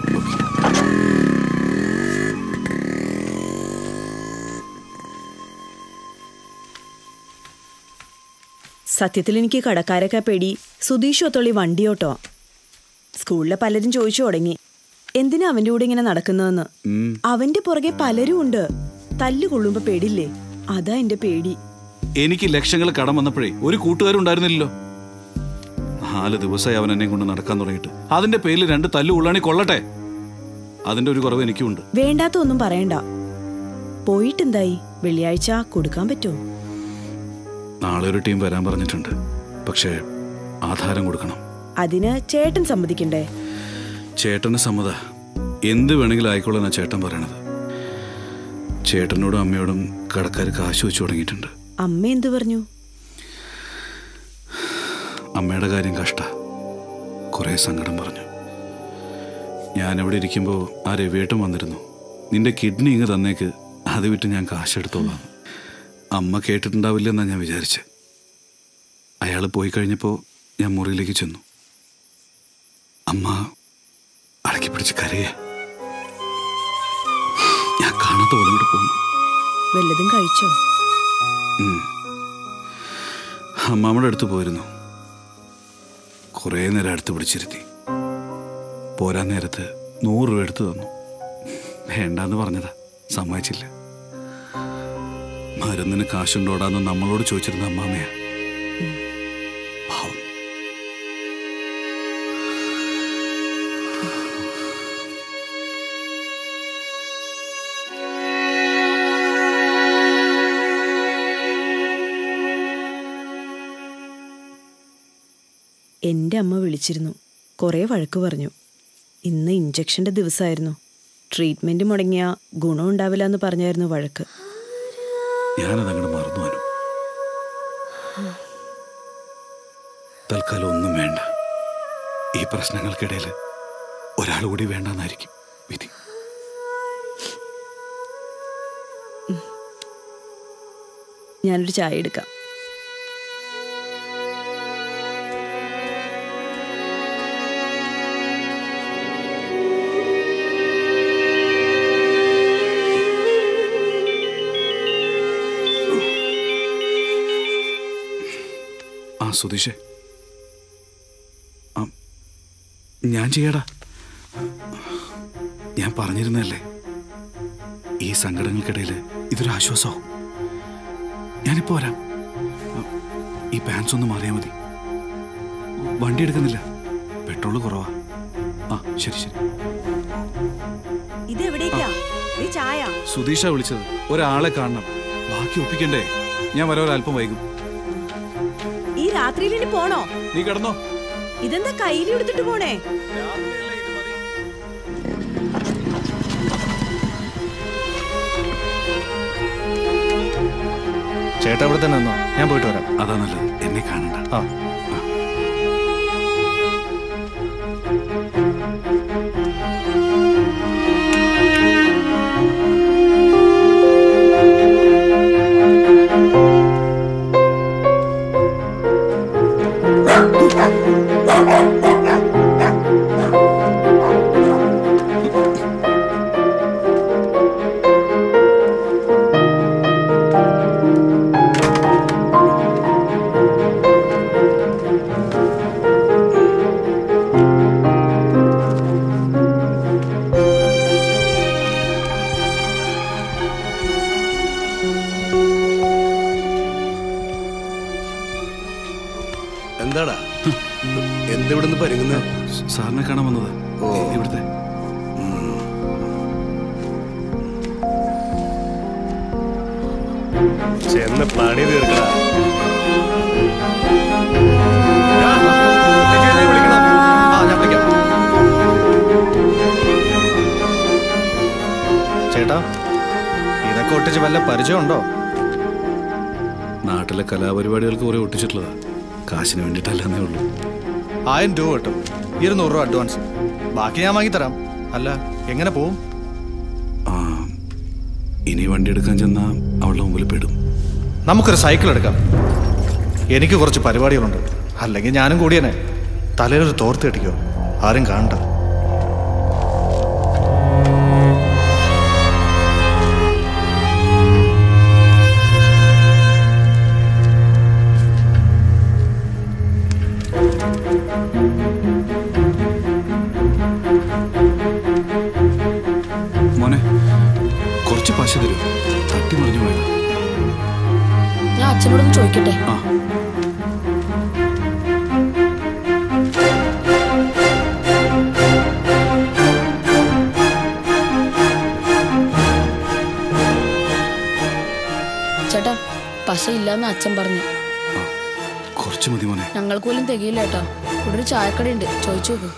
സത്യത്തിൽ എനിക്ക് കടക്കാരൊക്കെ പേടി സുധീഷ് ഒത്തുള്ളി വണ്ടിയോട്ടോ സ്കൂളിലെ പലരും ചോദിച്ചു തുടങ്ങി എന്തിനാ അവന്റെ കൂടെ ഇങ്ങനെ നടക്കുന്നതെന്ന് ഉം. അവന്റെ പുറകെ പലരും ഉണ്ട് തല്ലു കൊള്ളുമ്പോ പേടില്ലേ അതാ എന്റെ പേടി എനിക്ക് ലക്ഷങ്ങൾ കടം വന്നപ്പോഴേ ഒരു കൂട്ടുകാരും ഉണ്ടായിരുന്നില്ലല്ലോ നാല് ദിവസമായി അവൻ എന്നെ കൊണ്ട് നടക്കാൻ തുടങ്ങിയിട്ട് അതിന്റെ പേരിൽ രണ്ട് തല്ലു ഉള്ളാണി കൊള്ളട്ടെ അതിന്റെ ഒരു കുറവ് എനിക്കുണ്ട് വേണ്ടാത്ത ഒന്നും പറയണ്ട പോയിട്ടെന്തായി വെള്ളിയാഴ്ച കൊടുക്കാൻ പറ്റുമോ നാളെ ഒരു ടീം വരാൻ പറഞ്ഞിട്ടുണ്ട് പക്ഷേ ആധാരം കൊടുക്കണം അതിന് ചേട്ടൻ സമ്മതിക്കണ്ടേ ചേട്ടന് സമ്മത എന്ത് വേണമെങ്കിലും ആയിക്കോളാനാ ചേട്ടൻ പറയണത് ചേട്ടനോടും അമ്മയോടും കടക്കാർ കാശ് വെച്ചു തുടങ്ങിയിട്ടുണ്ട് അമ്മ എന്തു പറഞ്ഞു അമ്മയുടെ കാര്യം കഷ്ട കുറേ സങ്കടം പറഞ്ഞു ഞാൻ അവിടെ ഇരിക്കുമ്പോൾ ആ രവിയേട്ടൻ വന്നിരുന്നു നിന്റെ കിഡ്നി ഇങ്ങ് തന്നേക്ക് അത് വിട്ട് ഞാൻ കാശെടുത്തോളാം അമ്മ കേട്ടിട്ടുണ്ടാവില്ലെന്നാണ് ഞാൻ വിചാരിച്ച് അയാൾ പോയി കഴിഞ്ഞപ്പോൾ ഞാൻ മുറിയിലേക്ക് ചെന്നു അമ്മ അടക്കി പിടിച്ച് കരയെ ഞാൻ കാണാത്ത പോലെ ഇങ്ങോട്ട് പോന്നു വല്ലതും കഴിച്ചോ ഉം. അമ്മാമ്മയുടെ അടുത്ത് പോയിരുന്നു കുറേ നേരം അടുത്ത് പിടിച്ചിരുത്തി പോരാൻ നേരത്ത് നൂറ് രൂപ എടുത്തു തന്നു വേണ്ടാന്ന് പറഞ്ഞതാ സമ്മതിച്ചില്ല മരുന്നിന് കാശുണ്ടോടാന്ന് നമ്മളോട് ചോദിച്ചിരുന്ന അമ്മാമ്മയാ പാവം. എൻ്റെ അമ്മ വിളിച്ചിരുന്നു കുറേ വഴക്ക് പറഞ്ഞു ഇന്ന് ഇഞ്ചക്ഷൻ്റെ ദിവസമായിരുന്നു ട്രീറ്റ്മെൻറ്റ് മുടങ്ങിയ ഗുണം ഉണ്ടാവില്ല എന്ന് പറഞ്ഞായിരുന്നു വഴക്ക് ഞാനത് അങ്ങോട്ട് മറന്നു അനു തൽക്കാലം ഒന്നും വേണ്ട ഈ പ്രശ്നങ്ങൾക്കിടയിൽ ഒരാൾ കൂടി വേണ്ടെന്നായിരിക്കും വിധി ഞാനൊരു ചായ എടുക്കാം ആ സുധീഷേ ആ ഞാൻ ചെയ്യടാ ഞാൻ പറഞ്ഞിരുന്നല്ലേ ഈ സങ്കടങ്ങൾക്കിടയിൽ ഇതൊരു ആശ്വാസമാവും ഞാനിപ്പോ വരാം ഈ പാൻസ് ഒന്ന് മാറിയാൽ മതി വണ്ടി എടുക്കുന്നില്ല പെട്രോള് കുറവാ ആ ശരി ശരി ഇത് എവിടേക്കാ ദേ ചായ സുധീഷ വിളിച്ചത് ഒരാളെ കാണണം ബാക്കി ഒപ്പിക്കണ്ടേ ഞാൻ വരാൻ ഒരല്പം വൈകും ഈ രാത്രിയിൽ ഇനി പോണോ നീ കിടന്നോ ഇതെന്താ കയ്യിൽ എടുത്തിട്ട് പോണേ ചേട്ടാ ഇവിടെ തന്നെ നിന്നോ ഞാൻ പോയിട്ട് വരാം അതാ നല്ലത് എന്നെ കാണണ്ട ആ എന്താടാ എന്തിവിടുന്ന് പരുങ്ങുന്നത് സാറിനെ കാണാൻ വന്നത് ഇവിടുത്തെ ചെന്ന് പണി തീർക്കടാ ചേട്ടാ ഇതൊക്കെ ഒട്ടിച്ച് വല്ല പരിചയമുണ്ടോ നാട്ടിലെ കലാപരിപാടികൾക്ക് കുറെ ഒട്ടിച്ചിട്ടുള്ളതാ കാശിന് വേണ്ടിയിട്ടല്ലെന്നേ ഉള്ളൂ ആയിരം രൂപ കിട്ടും ഇരുന്നൂറ് രൂപ അഡ്വാൻസ് ബാക്കി ഞാൻ വാങ്ങിത്തരാം അല്ല എങ്ങനെ പോവും ആ ഇനി വണ്ടി എടുക്കാൻ ചെന്നാ അവളുടെ മുമ്പിൽ പെടും നമുക്കൊരു സൈക്കിൾ എടുക്കാം എനിക്ക് കുറച്ച് പരിപാടികളുണ്ട് അല്ലെങ്കിൽ ഞാനും കൂടിയനെ തലയിലൊരു തോർത്ത് കെട്ടിക്കോ ആരും കാണണ്ട മോനെ കുറച്ച് പശ തരൂ തട്ടി മറിഞ്ഞു പോയതാ ഞാൻ അച്ഛനോടൊന്ന് ചോദിക്കട്ടെ ആ ചേട്ടാ പശ ഇല്ലാന്ന് അച്ഛൻ പറഞ്ഞു കുറച്ച് മതി മോനെ ഞങ്ങൾക്ക് പോലും തികയില്ല കേട്ടോ ഇവിടെ ഒരു ചായക്കടയുണ്ട് ചോദിച്ചു നോക്കൂ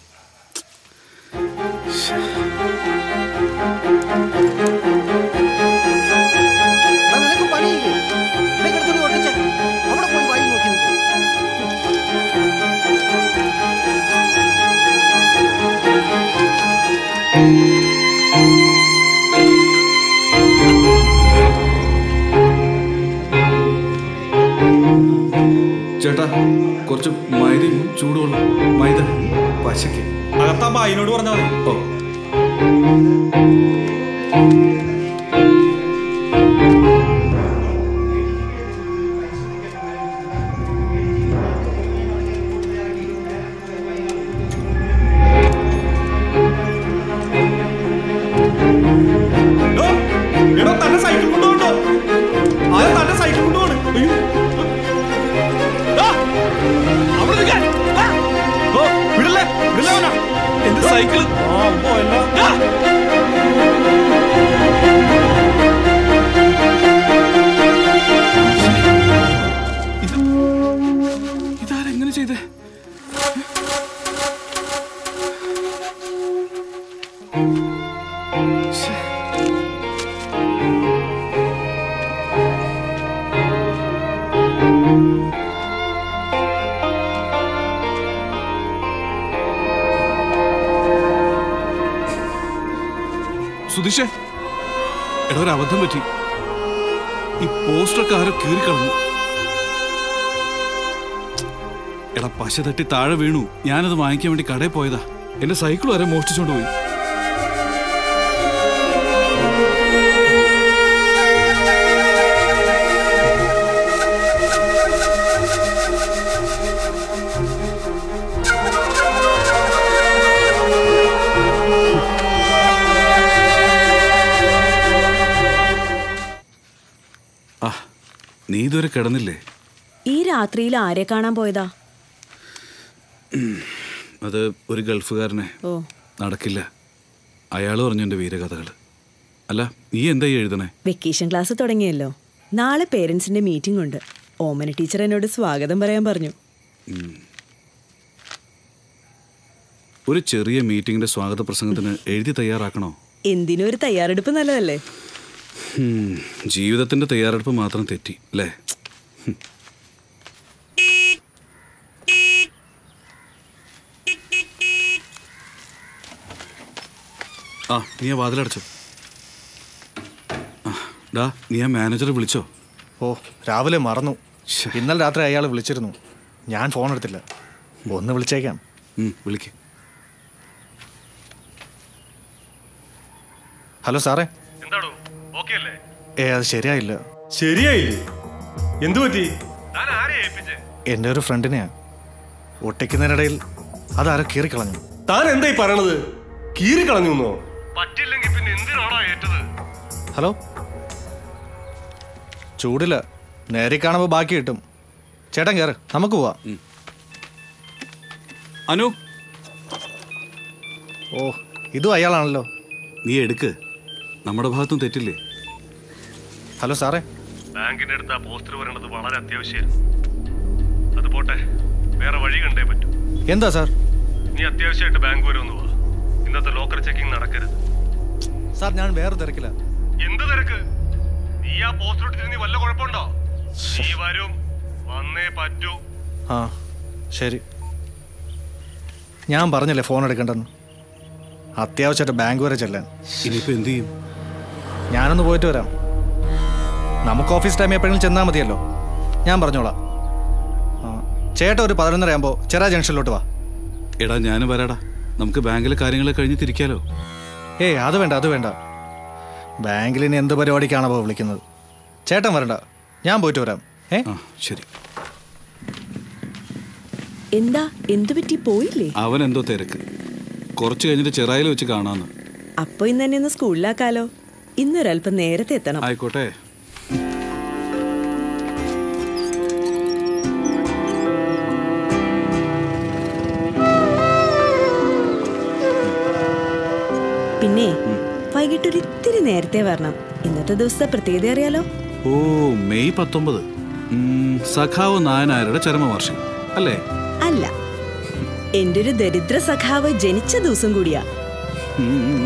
നിനക്ക് പണിയില്ലേ ഇവിടെ കിടന്നു ഒട്ടിച്ച അവിടെ പോയി വായി നോക്കി നിൽക്ക്. ചേട്ടാ കുറച്ച് മൈദയും ചൂടുവെള്ളം മൈദ പശയ്ക്ക് അകത്താ ബായിനോട് പറഞ്ഞാൽ മതി ഓ എടോ തന്നെ സൈക്കിൾ കൊണ്ടുപോകണ്ടോ ആരും തന്നെ സൈക്കിൾ കൊണ്ടുപോകണം അയ്യോ ആ, അവിടെ നിൽക്കാൻ. ആ, ഓ, വിടില്ലേ വിടില്ലേ അവനെ. എന്റെ സൈക്കിൾ ആ പോയല്ലോ ആ. ഇതാരെങ്ങനെ ചെയ്തേ ശ്ശേ. സുധീഷേ എടാ ഒരു അബദ്ധം പറ്റി ഈ പോസ്റ്ററൊക്കെ ആരോ കീറിക്കളഞ്ഞു എടാ പശ തട്ടി താഴെ വീണു ഞാനത് വാങ്ങിക്കാൻ വേണ്ടി കടയിൽ പോയതാ എന്റെ സൈക്കിൾ വരെ മോഷ്ടിച്ചോണ്ട് പോയി നീ ഇതുവരെ കിടന്നില്ലേ ഈ രാത്രിയിൽ ആരെ കാണാൻ പോയതാ അത് ഒരു ഗൾഫുകാരനെ ഓ നടക്കില്ല അയാൾ പറഞ്ഞു എൻ്റെ വീരകഥകൾ അല്ല നീ എന്താ ഈ എഴുതണേ വെക്കേഷൻ ക്ലാസ് തുടങ്ങിയല്ലോ നാളെ പേരൻസിന്റെ മീറ്റിംഗ് ഉണ്ട് ഓമന ടീച്ചർ എന്നോട് സ്വാഗതം പറയാൻ പറഞ്ഞു ഉം. ഒരു ചെറിയ മീറ്റിംഗിന്റെ സ്വാഗത പ്രസംഗത്തിന് എഴുതി തയ്യാറാക്കണോ എന്തിനും ഒരു തയ്യാറെടുപ്പ് നല്ലതല്ലേ ഉം, ജീവിതത്തിന്റെ തയ്യാറെടുപ്പ് മാത്രം തെറ്റി അല്ലേ ഹും. ആ നീ ആ വാതിലടച്ചോ ആ, ഡാ നീ ആ മാനേജറെ വിളിച്ചോ ഓ രാവിലെ മറന്നു ഇന്നലെ രാത്രി അയാൾ വിളിച്ചിരുന്നു ഞാൻ ഫോൺ എടുത്തില്ല ഒന്ന് വിളിച്ചേക്കാം വിളിക്ക് ഹലോ സാറേ എന്താടോ ഓക്കെ അല്ലേ ഏ അത് ശരിയായില്ല ശരിയായില്ലേ എന്തു പറ്റി എൻ്റെ ഒരു ഫ്രണ്ടിനെയാ ഒട്ടിക്കുന്നതിനിടയിൽ അതാരോ കീറിക്കളഞ്ഞു താൻ എന്തായി പറയണത് കീറി കളഞ്ഞു പറ്റില്ലെങ്കിൽ പിന്നെ എന്തിനാണോ ഏറ്റത് ഹലോ ചൂടില്ല നേരെ കാണുമ്പോൾ ബാക്കി കിട്ടും ചേട്ടൻ കയറ് നമുക്ക് പോവാം അനു ഓ ഇതും അയാളാണല്ലോ നീ എടുക്ക് നമ്മുടെ ഭാഗത്തും തെറ്റില്ലേ ഹലോ സാറേ ബാങ്കിന്റെ അടുത്ത് ആ പോസ്റ്റർ വരേണ്ടത് വളരെ അത്യാവശ്യമായിരുന്നു അത് പോട്ടെ വേറെ വഴി കണ്ടേ പറ്റൂ എന്താ സാർ നീ അത്യാവശ്യമായിട്ട് ബാങ്ക് വരെ ഒന്ന് വാ ഇന്നത്തെ ലോക്കർ ചെക്കിംഗ് നടക്കരുത് സാർ ഞാൻ വേറെ തിരക്കില്ല എന്ത് തിരക്ക് നീ ആ പോസ്റ്റർ ഇട്ടിട്ട് നീ വല്ല കുഴപ്പമുണ്ടോ നീ വരും വന്നേ പറ്റൂ ആ ശരി ഞാൻ പറഞ്ഞല്ലേ ഫോൺ എടുക്കണ്ടെന്ന് അത്യാവശ്യമായിട്ട് ബാങ്ക് വരെ ചെല്ലാൻ ഇനിയിപ്പോൾ എന്ത് ചെയ്യും ഞാനൊന്ന് പോയിട്ട് വരാം നമുക്ക് ഓഫീസ് ടൈം എപ്പോഴെങ്കിലും ചെന്നാൽ മതിയല്ലോ ഞാൻ പറഞ്ഞോളാം ആ, ചേട്ടാ ഒരു പതിനൊന്നര ആകുമ്പോൾ ചെറാ ജംഗ്ഷനിലോട്ട് വാ എടാ ഞാനും വരാടാ നമുക്ക് ബാങ്കിലെ കാര്യങ്ങൾ കഴിഞ്ഞ് തിരിക്കാലോ ഏയ് അത് വേണ്ട അത് വേണ്ട ബാങ്കിൽ ഇനി എന്ത് പരിപാടിക്കാണോ വിളിക്കുന്നത് ചേട്ടൻ വരണ്ട ഞാൻ പോയിട്ട് വരാം ഏ ശരി എന്താ എന്തു പറ്റി പോയില്ലേ അവൻ എന്തോ തിരക്ക് കുറച്ച് കഴിഞ്ഞിട്ട് ചെറായിൽ വെച്ച് കാണാന്ന് അപ്പൊ ഇന്ന് തന്നെ ഒന്ന് സ്കൂളിലാക്കാലോ ഇന്നൊരല്പം നേരത്തെ എത്തണം ആയിക്കോട്ടെ പിന്നെ വൈകിട്ടൊരു ഇത്തിരി നേരത്തെ വരണം ഇന്നത്തെ ദിവസത്തെ പ്രത്യേകത അറിയാലോ ഓ മെയ് പത്തൊമ്പത് ഉം, സഖാവ് നായനായരുടെ ചരമവാർഷികം അല്ലേ അല്ല എന്റെ ഒരു ദരിദ്ര സഖാവ് ജനിച്ച ദിവസം കൂടിയാ ഉം.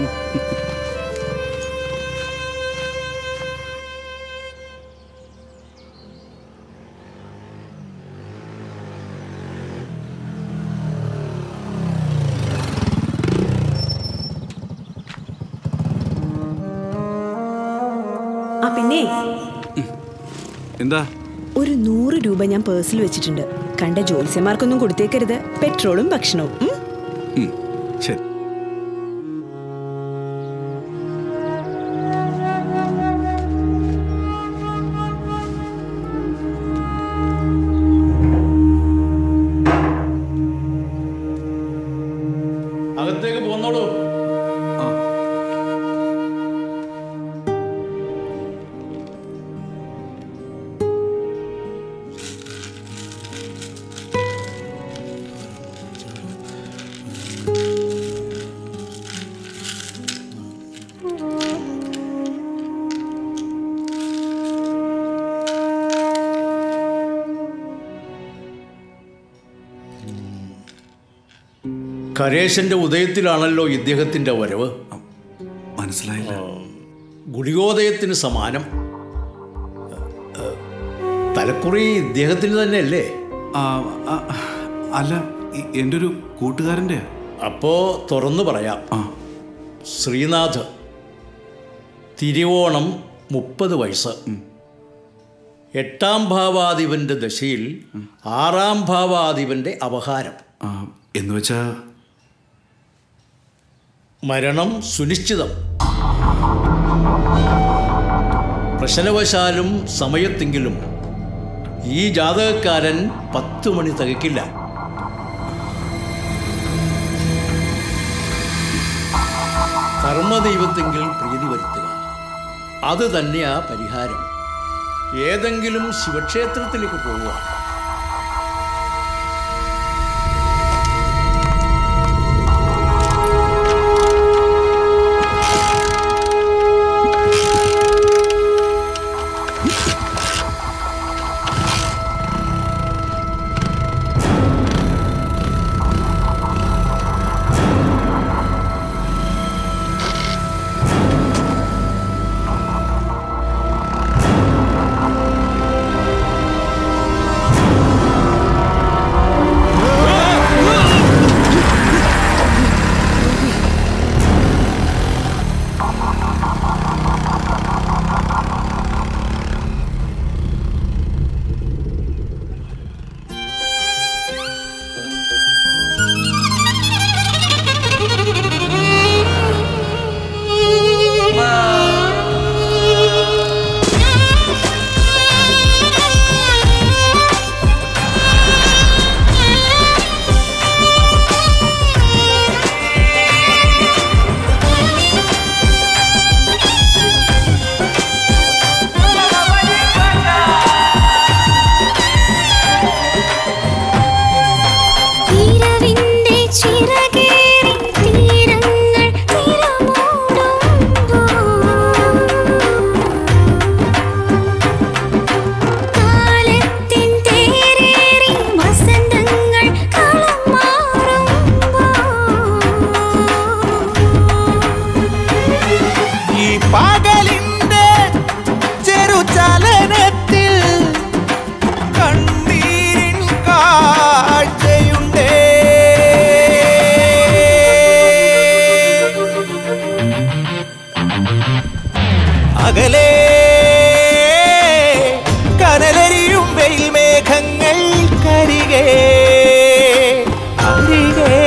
ആ പിന്നെ എന്താ ഒരു നൂറ് രൂപ ഞാൻ പേഴ്സിൽ വെച്ചിട്ടുണ്ട് കണ്ട ജോത്സ്യന്മാർക്കൊന്നും കൊടുത്തേക്കരുത് പെട്രോളും ഭക്ഷണവും ഉം? ഉം, ശരി അകത്തേക്ക് പോന്നോളൂ കരേശന്റെ ഉദയത്തിലാണല്ലോ ഇദ്ദേഹത്തിന്റെ വരവ് മനസ്സിലായില്ല ഗുളികോദയത്തിന് സമാനം ഏ, തലക്കുറി ഇദ്ദേഹത്തിന് തന്നെയല്ലേ അല്ല എൻ്റെ ഒരു കൂട്ടുകാരൻ്റെ അപ്പോ തുറന്നു പറയാം ശ്രീനാഥ് തിരുവോണം മുപ്പത് വയസ്സ് എട്ടാം ഭാവാധിപന്റെ ദശയിൽ ആറാം ഭാവാധിപന്റെ അപഹാരം എന്ന് വെച്ചാ മരണം സുനിശ്ചിതം പ്രശ്നവശാലും സമയത്തെങ്കിലും ഈ ജാതകക്കാരൻ പത്ത് മണി തികക്കില്ല കർമ്മദൈവത്തെങ്കിൽ പ്രീതി വരുത്തുക അത് തന്നെയാ പരിഹാരം ഏതെങ്കിലും ശിവക്ഷേത്രത്തിലേക്ക് പോവുക ഇരവിന്റെ ചിറകേറി തീരങ്ങൾ കാലത്തിൻ തേരേറി വസന്തങ്ങൾ കളം ഈ പകലിന്റെ ചെറുചലനത്തിൽ കണ്ണീരിൻ കാഴ്ചയുണ്ടേ അകലെ കനലരിയും വെയിൽ മേഘങ്ങൾ കരികെ അരികെ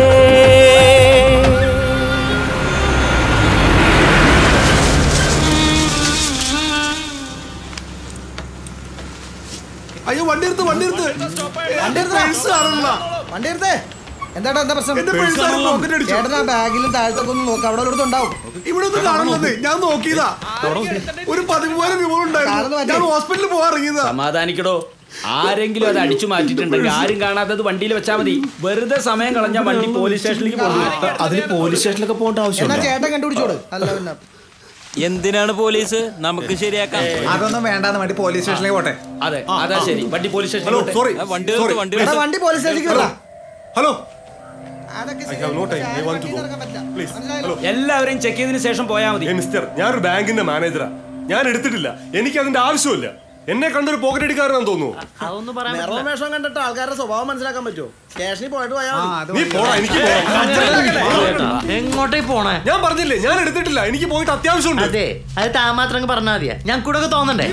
അയ്യോ വണ്ടി എടുത്ത് വണ്ടി എടുത്ത് വണ്ടി എടുത്ത് വണ്ടി എടുത്തേ എന്താടാ എന്താ പ്രശ്നം എന്റെ purse ആരോ pocket അടിച്ചു. ചേട്ടൻ ആ ബാഗിലും താഴത്തൊക്കെ ഒന്ന് നോക്കാം അവിടെ ഒരു ഉണ്ടാവും ഇവിടെ ഒന്നും കാണുന്നത് ഞാൻ നോക്കിയതാ ഒരു പതിമൂവായിരം രൂപ ഉണ്ടായിരുന്നു ഞാൻ ഹോസ്പിറ്റലിൽ പോകാൻ ഇറങ്ങിയതാ സമാധാനിക്കടോ ആരെങ്കിലും അത് അടിച്ചു മാറ്റിയിട്ടുണ്ടെങ്കിൽ ആരും കാണാത്തത് വണ്ടിയിൽ വെച്ചാൽ മതി വെറുതെ സമയം കളഞ്ഞ വണ്ടി പോലീസ് സ്റ്റേഷനിലേക്ക് പോകും അതിന് പോലീസ് സ്റ്റേഷനിലൊക്കെ പോകേണ്ട എന്നാ ആവശ്യമില്ല ചേട്ടൻ കണ്ടുപിടിച്ചോട് അല്ല പിന്നെ എന്തിനാണ് പോലീസ് നമുക്ക് ശരിയാക്കാം അതൊന്നും വേണ്ടാന്ന് വേണ്ടി പോലീസ് സ്റ്റേഷനിലേക്ക് പോട്ടെ അതെ അതാ ശരി വണ്ടി പോലീസ് ഹലോ സ്റ്റേഷനിൽ സോറി വണ്ടി നിർത്ത്, വണ്ടി എടാ, വണ്ടി പോലീസ് സ്റ്റേഷനിലേക്ക് വിടാ ഹലോ അതൊക്കെ I have no time. I want to go. Please. Hello എല്ലാവരെയും ചെക്ക് ചെയ്തതിനു ശേഷം പോയാൽ മതി മിസ്റ്റർ ഞാനൊരു ബാങ്കിന്റെ മാനേജറാ ഞാൻ എടുത്തിട്ടില്ല എനിക്ക് അതിന്റെ ആവശ്യമില്ല എന്നെ കണ്ടൊരു പോക്കറ്റ് അടിക്കാരനാന്ന് തോന്നുന്നു നിറവും വേഷവും കണ്ടിട്ട് ആൾക്കാരുടെ സ്വഭാവം മനസ്സിലാക്കാൻ പറ്റുമോ സ്റ്റേഷനിൽ പോയിട്ട് പോയാൽ നീ പോടാ എനിക്ക് പോകാം എങ്ങോട്ടേക്ക് പോണേ ഞാൻ പറഞ്ഞില്ലേ ഞാൻ എടുത്തിട്ടില്ല എനിക്ക് പോയിട്ട് അത്യാവശ്യമുണ്ട് അതെ അത് താ മാത്രം പറഞ്ഞാൽ മതിയാ ഞാൻ കൂടെ ഒക്കെ തോന്നണ്ടേ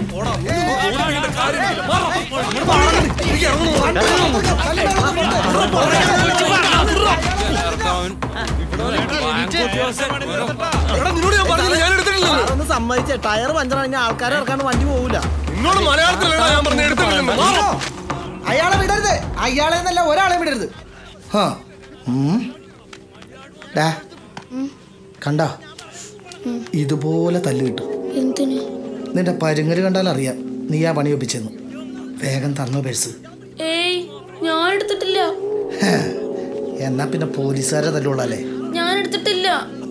നിന്നോട് ഞാൻ പറഞ്ഞില്ല ഞാൻ എടുത്തിട്ടില്ല അതൊന്ന് സമ്മതിച്ചേ ടയർ പഞ്ചറാണെങ്കിൽ ആൾക്കാരെ ഇറക്കാണ്ട് വണ്ടി പോകൂല നിന്നോട് മലയാളത്തിലല്ല ഞാൻ പറഞ്ഞ എടുത്തിട്ടില്ലെന്ന് അയാളെ വിടരുത് അയാളെ എന്നല്ല ഒരാളെ വിടരുത് ഹാ. ഉം. ഡാ, കണ്ടോ ഇതുപോലെ തല്ല് കിട്ടും എന്തിന് നിന്റെ പരുങ്ങല് കണ്ടാൽ അറിയാം നീ ആ പണി ഒപ്പിച്ചെന്ന് വേഗം തന്നു പേഴ്സ് ഏയ് ഞാൻ എടുത്തിട്ടില്ല ഹേ. എന്നാ പിന്നെ പോലീസുകാരെ തല്ലുള്ളല്ലേ ഞാൻ എടുത്തിട്ടില്ല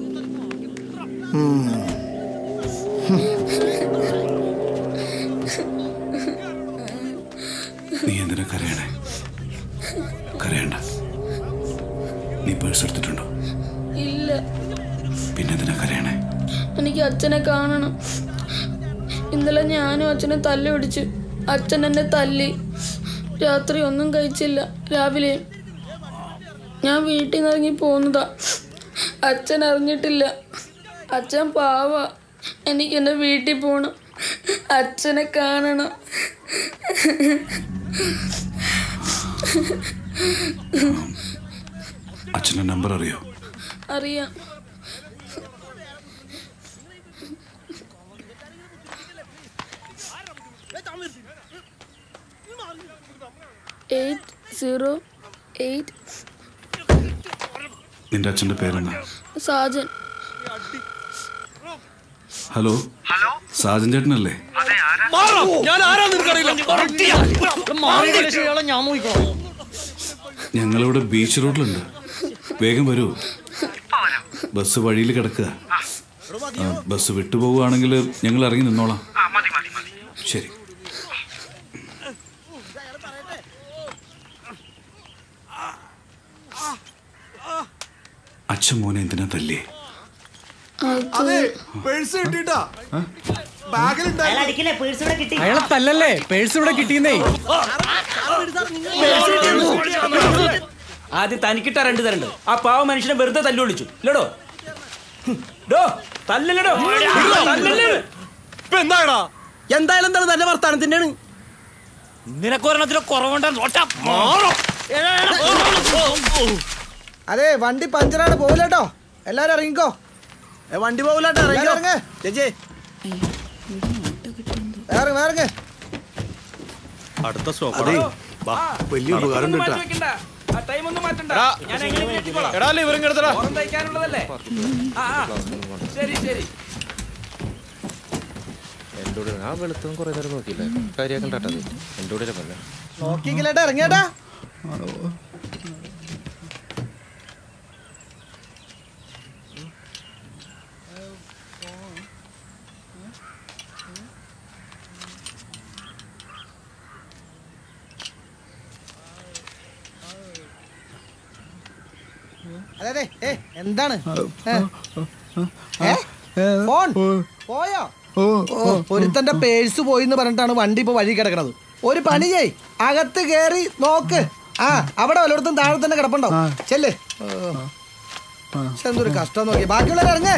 ഉം. നീ എന്തിനാ കരയണേ കരയണ്ട നീ പേഴ്സ് എടുത്തിട്ടുണ്ടോ ഇല്ല പിന്നെ എന്തിനാ കരയണേ എനിക്ക് അച്ഛനെ കാണണം ഇന്നലെ ഞാനും അച്ഛനെ തല്ലി പിടിച്ചു അച്ഛൻ എന്നെ തല്ലി രാത്രി ഒന്നും കഴിച്ചില്ല രാവിലെ ഞാൻ വീട്ടിൽ നിന്ന് ഇറങ്ങി പോകുന്നതാ അച്ഛൻ അറിഞ്ഞിട്ടില്ല അച്ഛൻ പാവ എനിക്ക് എൻ്റെ വീട്ടിൽ പോകണം അച്ഛനെ കാണണം അച്ഛൻ്റെ നമ്പർ അറിയോ അറിയാം എയ്റ്റ് സീറോ എയ്റ്റ് നിന്റെ അച്ഛൻ്റെ പേരെന്താ സാജൻ ഹലോ സാജൻ ചേട്ടനല്ലേ അതെ ആരാ ഞാൻ ആരാ നിനക്കറിയില്ല ഞാൻ നോക്കിക്കോളാം ഞങ്ങളിവിടെ ബീച്ച് റോഡിലുണ്ട് വേഗം വരൂ ബസ് വഴിയിൽ കിടക്കുക ആ, ബസ് വിട്ടുപോകുകയാണെങ്കിൽ ഞങ്ങൾ ഇറങ്ങി നിന്നോളാം ശരി അച്ഛൻ മോനെ എന്തിനാ തല്ലേ അതെ പേഴ്സ് കിട്ടിട്ടാ ബാഗിലുണ്ടായിരുന്നു അയാളെ തല്ലല്ലേ പേഴ്സ് ഇവിടെ കിട്ടിയെന്നേ ആദ്യം തനിക്കിട്ട രണ്ട് തരണ്ട് ആ പാവ മനുഷ്യനെ വെറുതെ തല്ലു വിളിച്ചു ഇല്ലടോ ഡോ തല്ലല്ലടോ തല്ലല്ലേ എന്താടാ എന്തായാലും എന്താണ് നല്ല വർത്താനത്തിന്റെയാണ് നിനക്കൊരെണ്ണത്തിന് കുറവുണ്ടാ മാറും അതെ വണ്ടി പഞ്ചറാണ് പോവില്ലട്ടോ എല്ലാരും ഇറങ്ങിക്കോ വണ്ടി പോകില്ലാട്ടോ എല്ലാരും ഇറങ്ങ് ചേച്ചേ വേറെ വേറെ അടുത്ത അതെ. സ്റ്റോപ്പ് വലിയ ഉപകാരം ഒന്നും കിട്ടാ മാറ്റി വെക്കണ്ട. ആ ടൈം ഒന്നും മാറ്റണ്ട എടാ, ഞാൻ എങ്ങനെയെങ്കിലും എത്തിക്കോളാം. എടാ, അല്ലേ ഇവരും കിടത്തടാ. ഓണം തയ്ക്കാനുള്ളതല്ലേ ആ ആ. ശരി ശരി എൻ്റെ കൂടെ ആ വെളുത്തും കുറേ നേരം നോക്കിയില്ല കാര്യമാക്കണ്ടത് എൻ്റെ കൂടെ പറഞ്ഞ നോക്കിക്കില്ലേട്ടാ ഇറങ്ങിയേട്ടാ അതെ അതെ ഏ എന്താണ് ഏ? ഏ? ഫോൺ പോയോ ഓ ഒരുത്തന്റെ പേഴ്സ് പോയി എന്ന് പറഞ്ഞിട്ടാണ് വണ്ടി ഇപ്പൊ വഴി കിടക്കണത് ഒരു പണി ചെയ് അകത്ത് കേറി നോക്ക് ആ അവിടെ വല്ലയിടത്തും താഴെ തന്നെ കിടപ്പുണ്ടോ ചെല്ല് പക്ഷെ എന്തൊരു കഷ്ടം നോക്കി ബാക്കിയുള്ളവർ ഇറങ്ങ്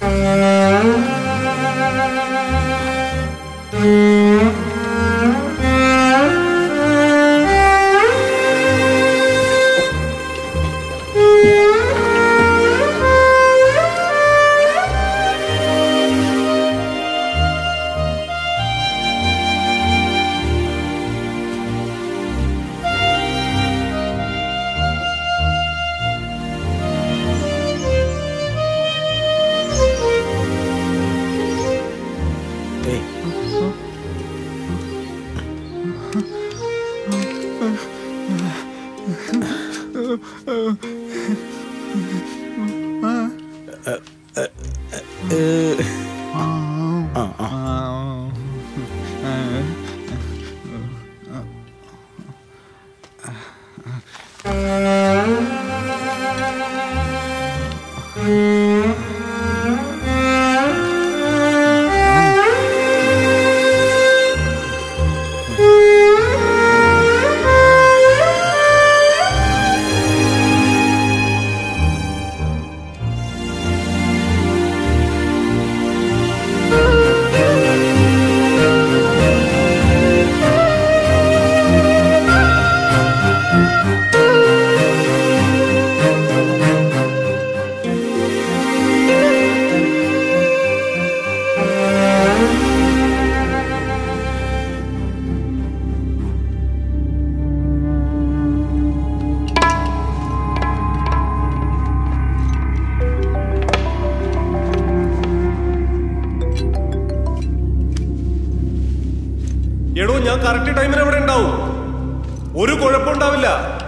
എടോ ഞാൻ കറക്റ്റ് ടൈമിന് അവിടെ ഉണ്ടാവും ഒരു കുഴപ്പമുണ്ടാവില്ല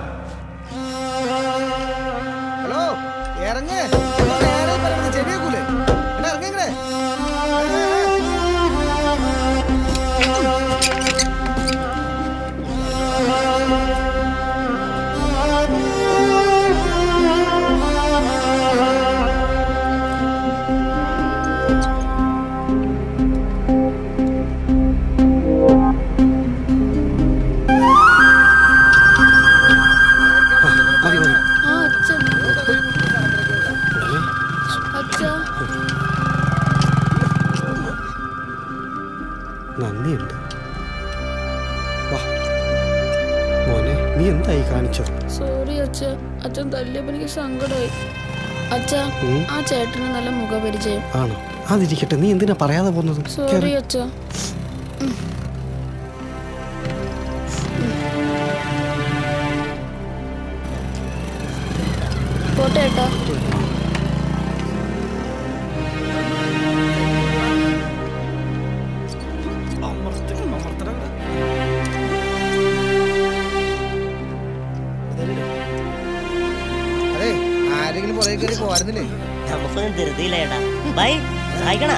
ഹലോ ഇറങ്ങ് ഇപ്പൊ നേരെ പറയുന്നത് ചെവി കേൾക്കൂലേ എടാ ഇറങ്ങിങ്ങടെ ആ അച്ഛൻ അച്ഛാ നന്ദിയുണ്ട് വാ മോനെ നീ എന്തായി കാണിച്ചത് സോറി അച്ഛ അച്ഛൻ തല്ലിയപ്പോ എനിക്ക് സങ്കടമായി അച്ഛ ഉം. ആ ചേട്ടന് നല്ല മുഖപരിചയം ആണോ അതിരിക്കട്ടെ നീ എന്തിനാ പറയാതെ പോകുന്നത് സോറി കേറ്. അച്ഛ പോട്ടെ ഏട്ടാ നടന്നില്ലേ നമുക്കൊന്നും ധൃതിയില്ല ഏട്ടാ ബൈ സഹായിക്കണ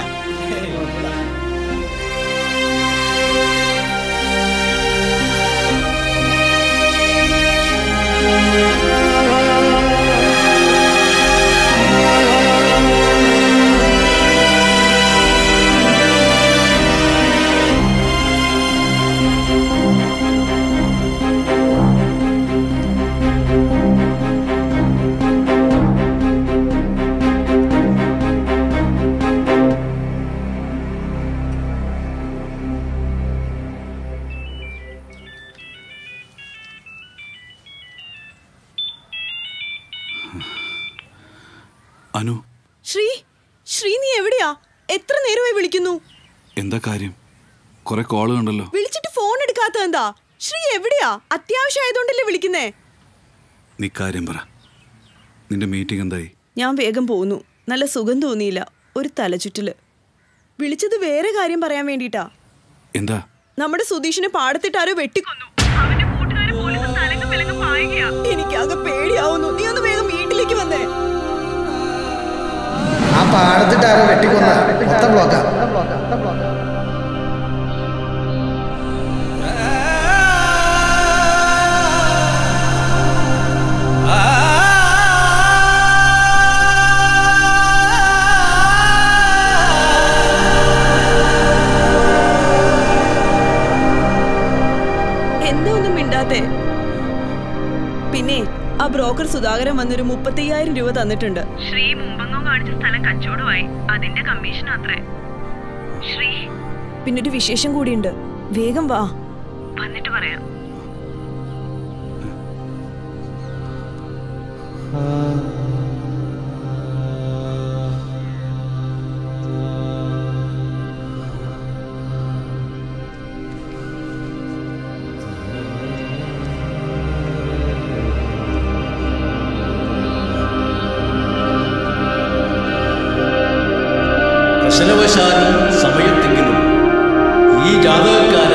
അനു ശ്രീ ശ്രീ നീ എവിടെയാ എത്ര നേരമായി വിളിക്കുന്നു എന്താ കാര്യം കുറെ കോള് കണ്ടല്ലോ വിളിച്ചിട്ട് ഫോൺ എടുക്കാത്ത എന്താ ശ്രീ എവിടെയാ അത്യാവശ്യമായതുകൊണ്ടല്ലേ വിളിക്കുന്നേ നീ കാര്യം പറ നിന്റെ മീറ്റിംഗ് എന്തായി ഞാൻ വേഗം പോന്നു നല്ല സുഖം തോന്നിയില്ല ഒരു തലചുറ്റല് വിളിച്ചത് വേറെ കാര്യം പറയാൻ വേണ്ടിട്ടാ എന്താ നമ്മുടെ സുധീഷിനെ പാടത്തിട്ടാരോ വെട്ടിക്കൊന്നു എനിക്കാകെ പേടിയാവുന്നു നീ ഒന്ന് വേഗം വീട്ടിലേക്ക് വന്നേ ആ പാടത്തിട്ട് ആരോ വെട്ടിക്കൊന്ന മൊത്തം ബ്ലോക്കാ എന്താ ഒന്നും മിണ്ടാത്തെ പിന്നെ ആ ബ്രോക്കർ സുധാകരൻ വന്നൊരു മുപ്പത്തയ്യായിരം രൂപ തന്നിട്ടുണ്ട് ശ്രീ മുമ്പങ്ങോ കാണിച്ച സ്ഥലം കച്ചവടമായി അതിന്റെ കമ്മീഷൻ അത്രേ ശ്രീ പിന്നെ ഒരു വിശേഷം കൂടിയുണ്ട് വേഗം വാ വന്നിട്ട് പറയാം പ്രശ്നവശാലും സമയത്തെങ്കിലും ഈ ജാതകക്കാരൻ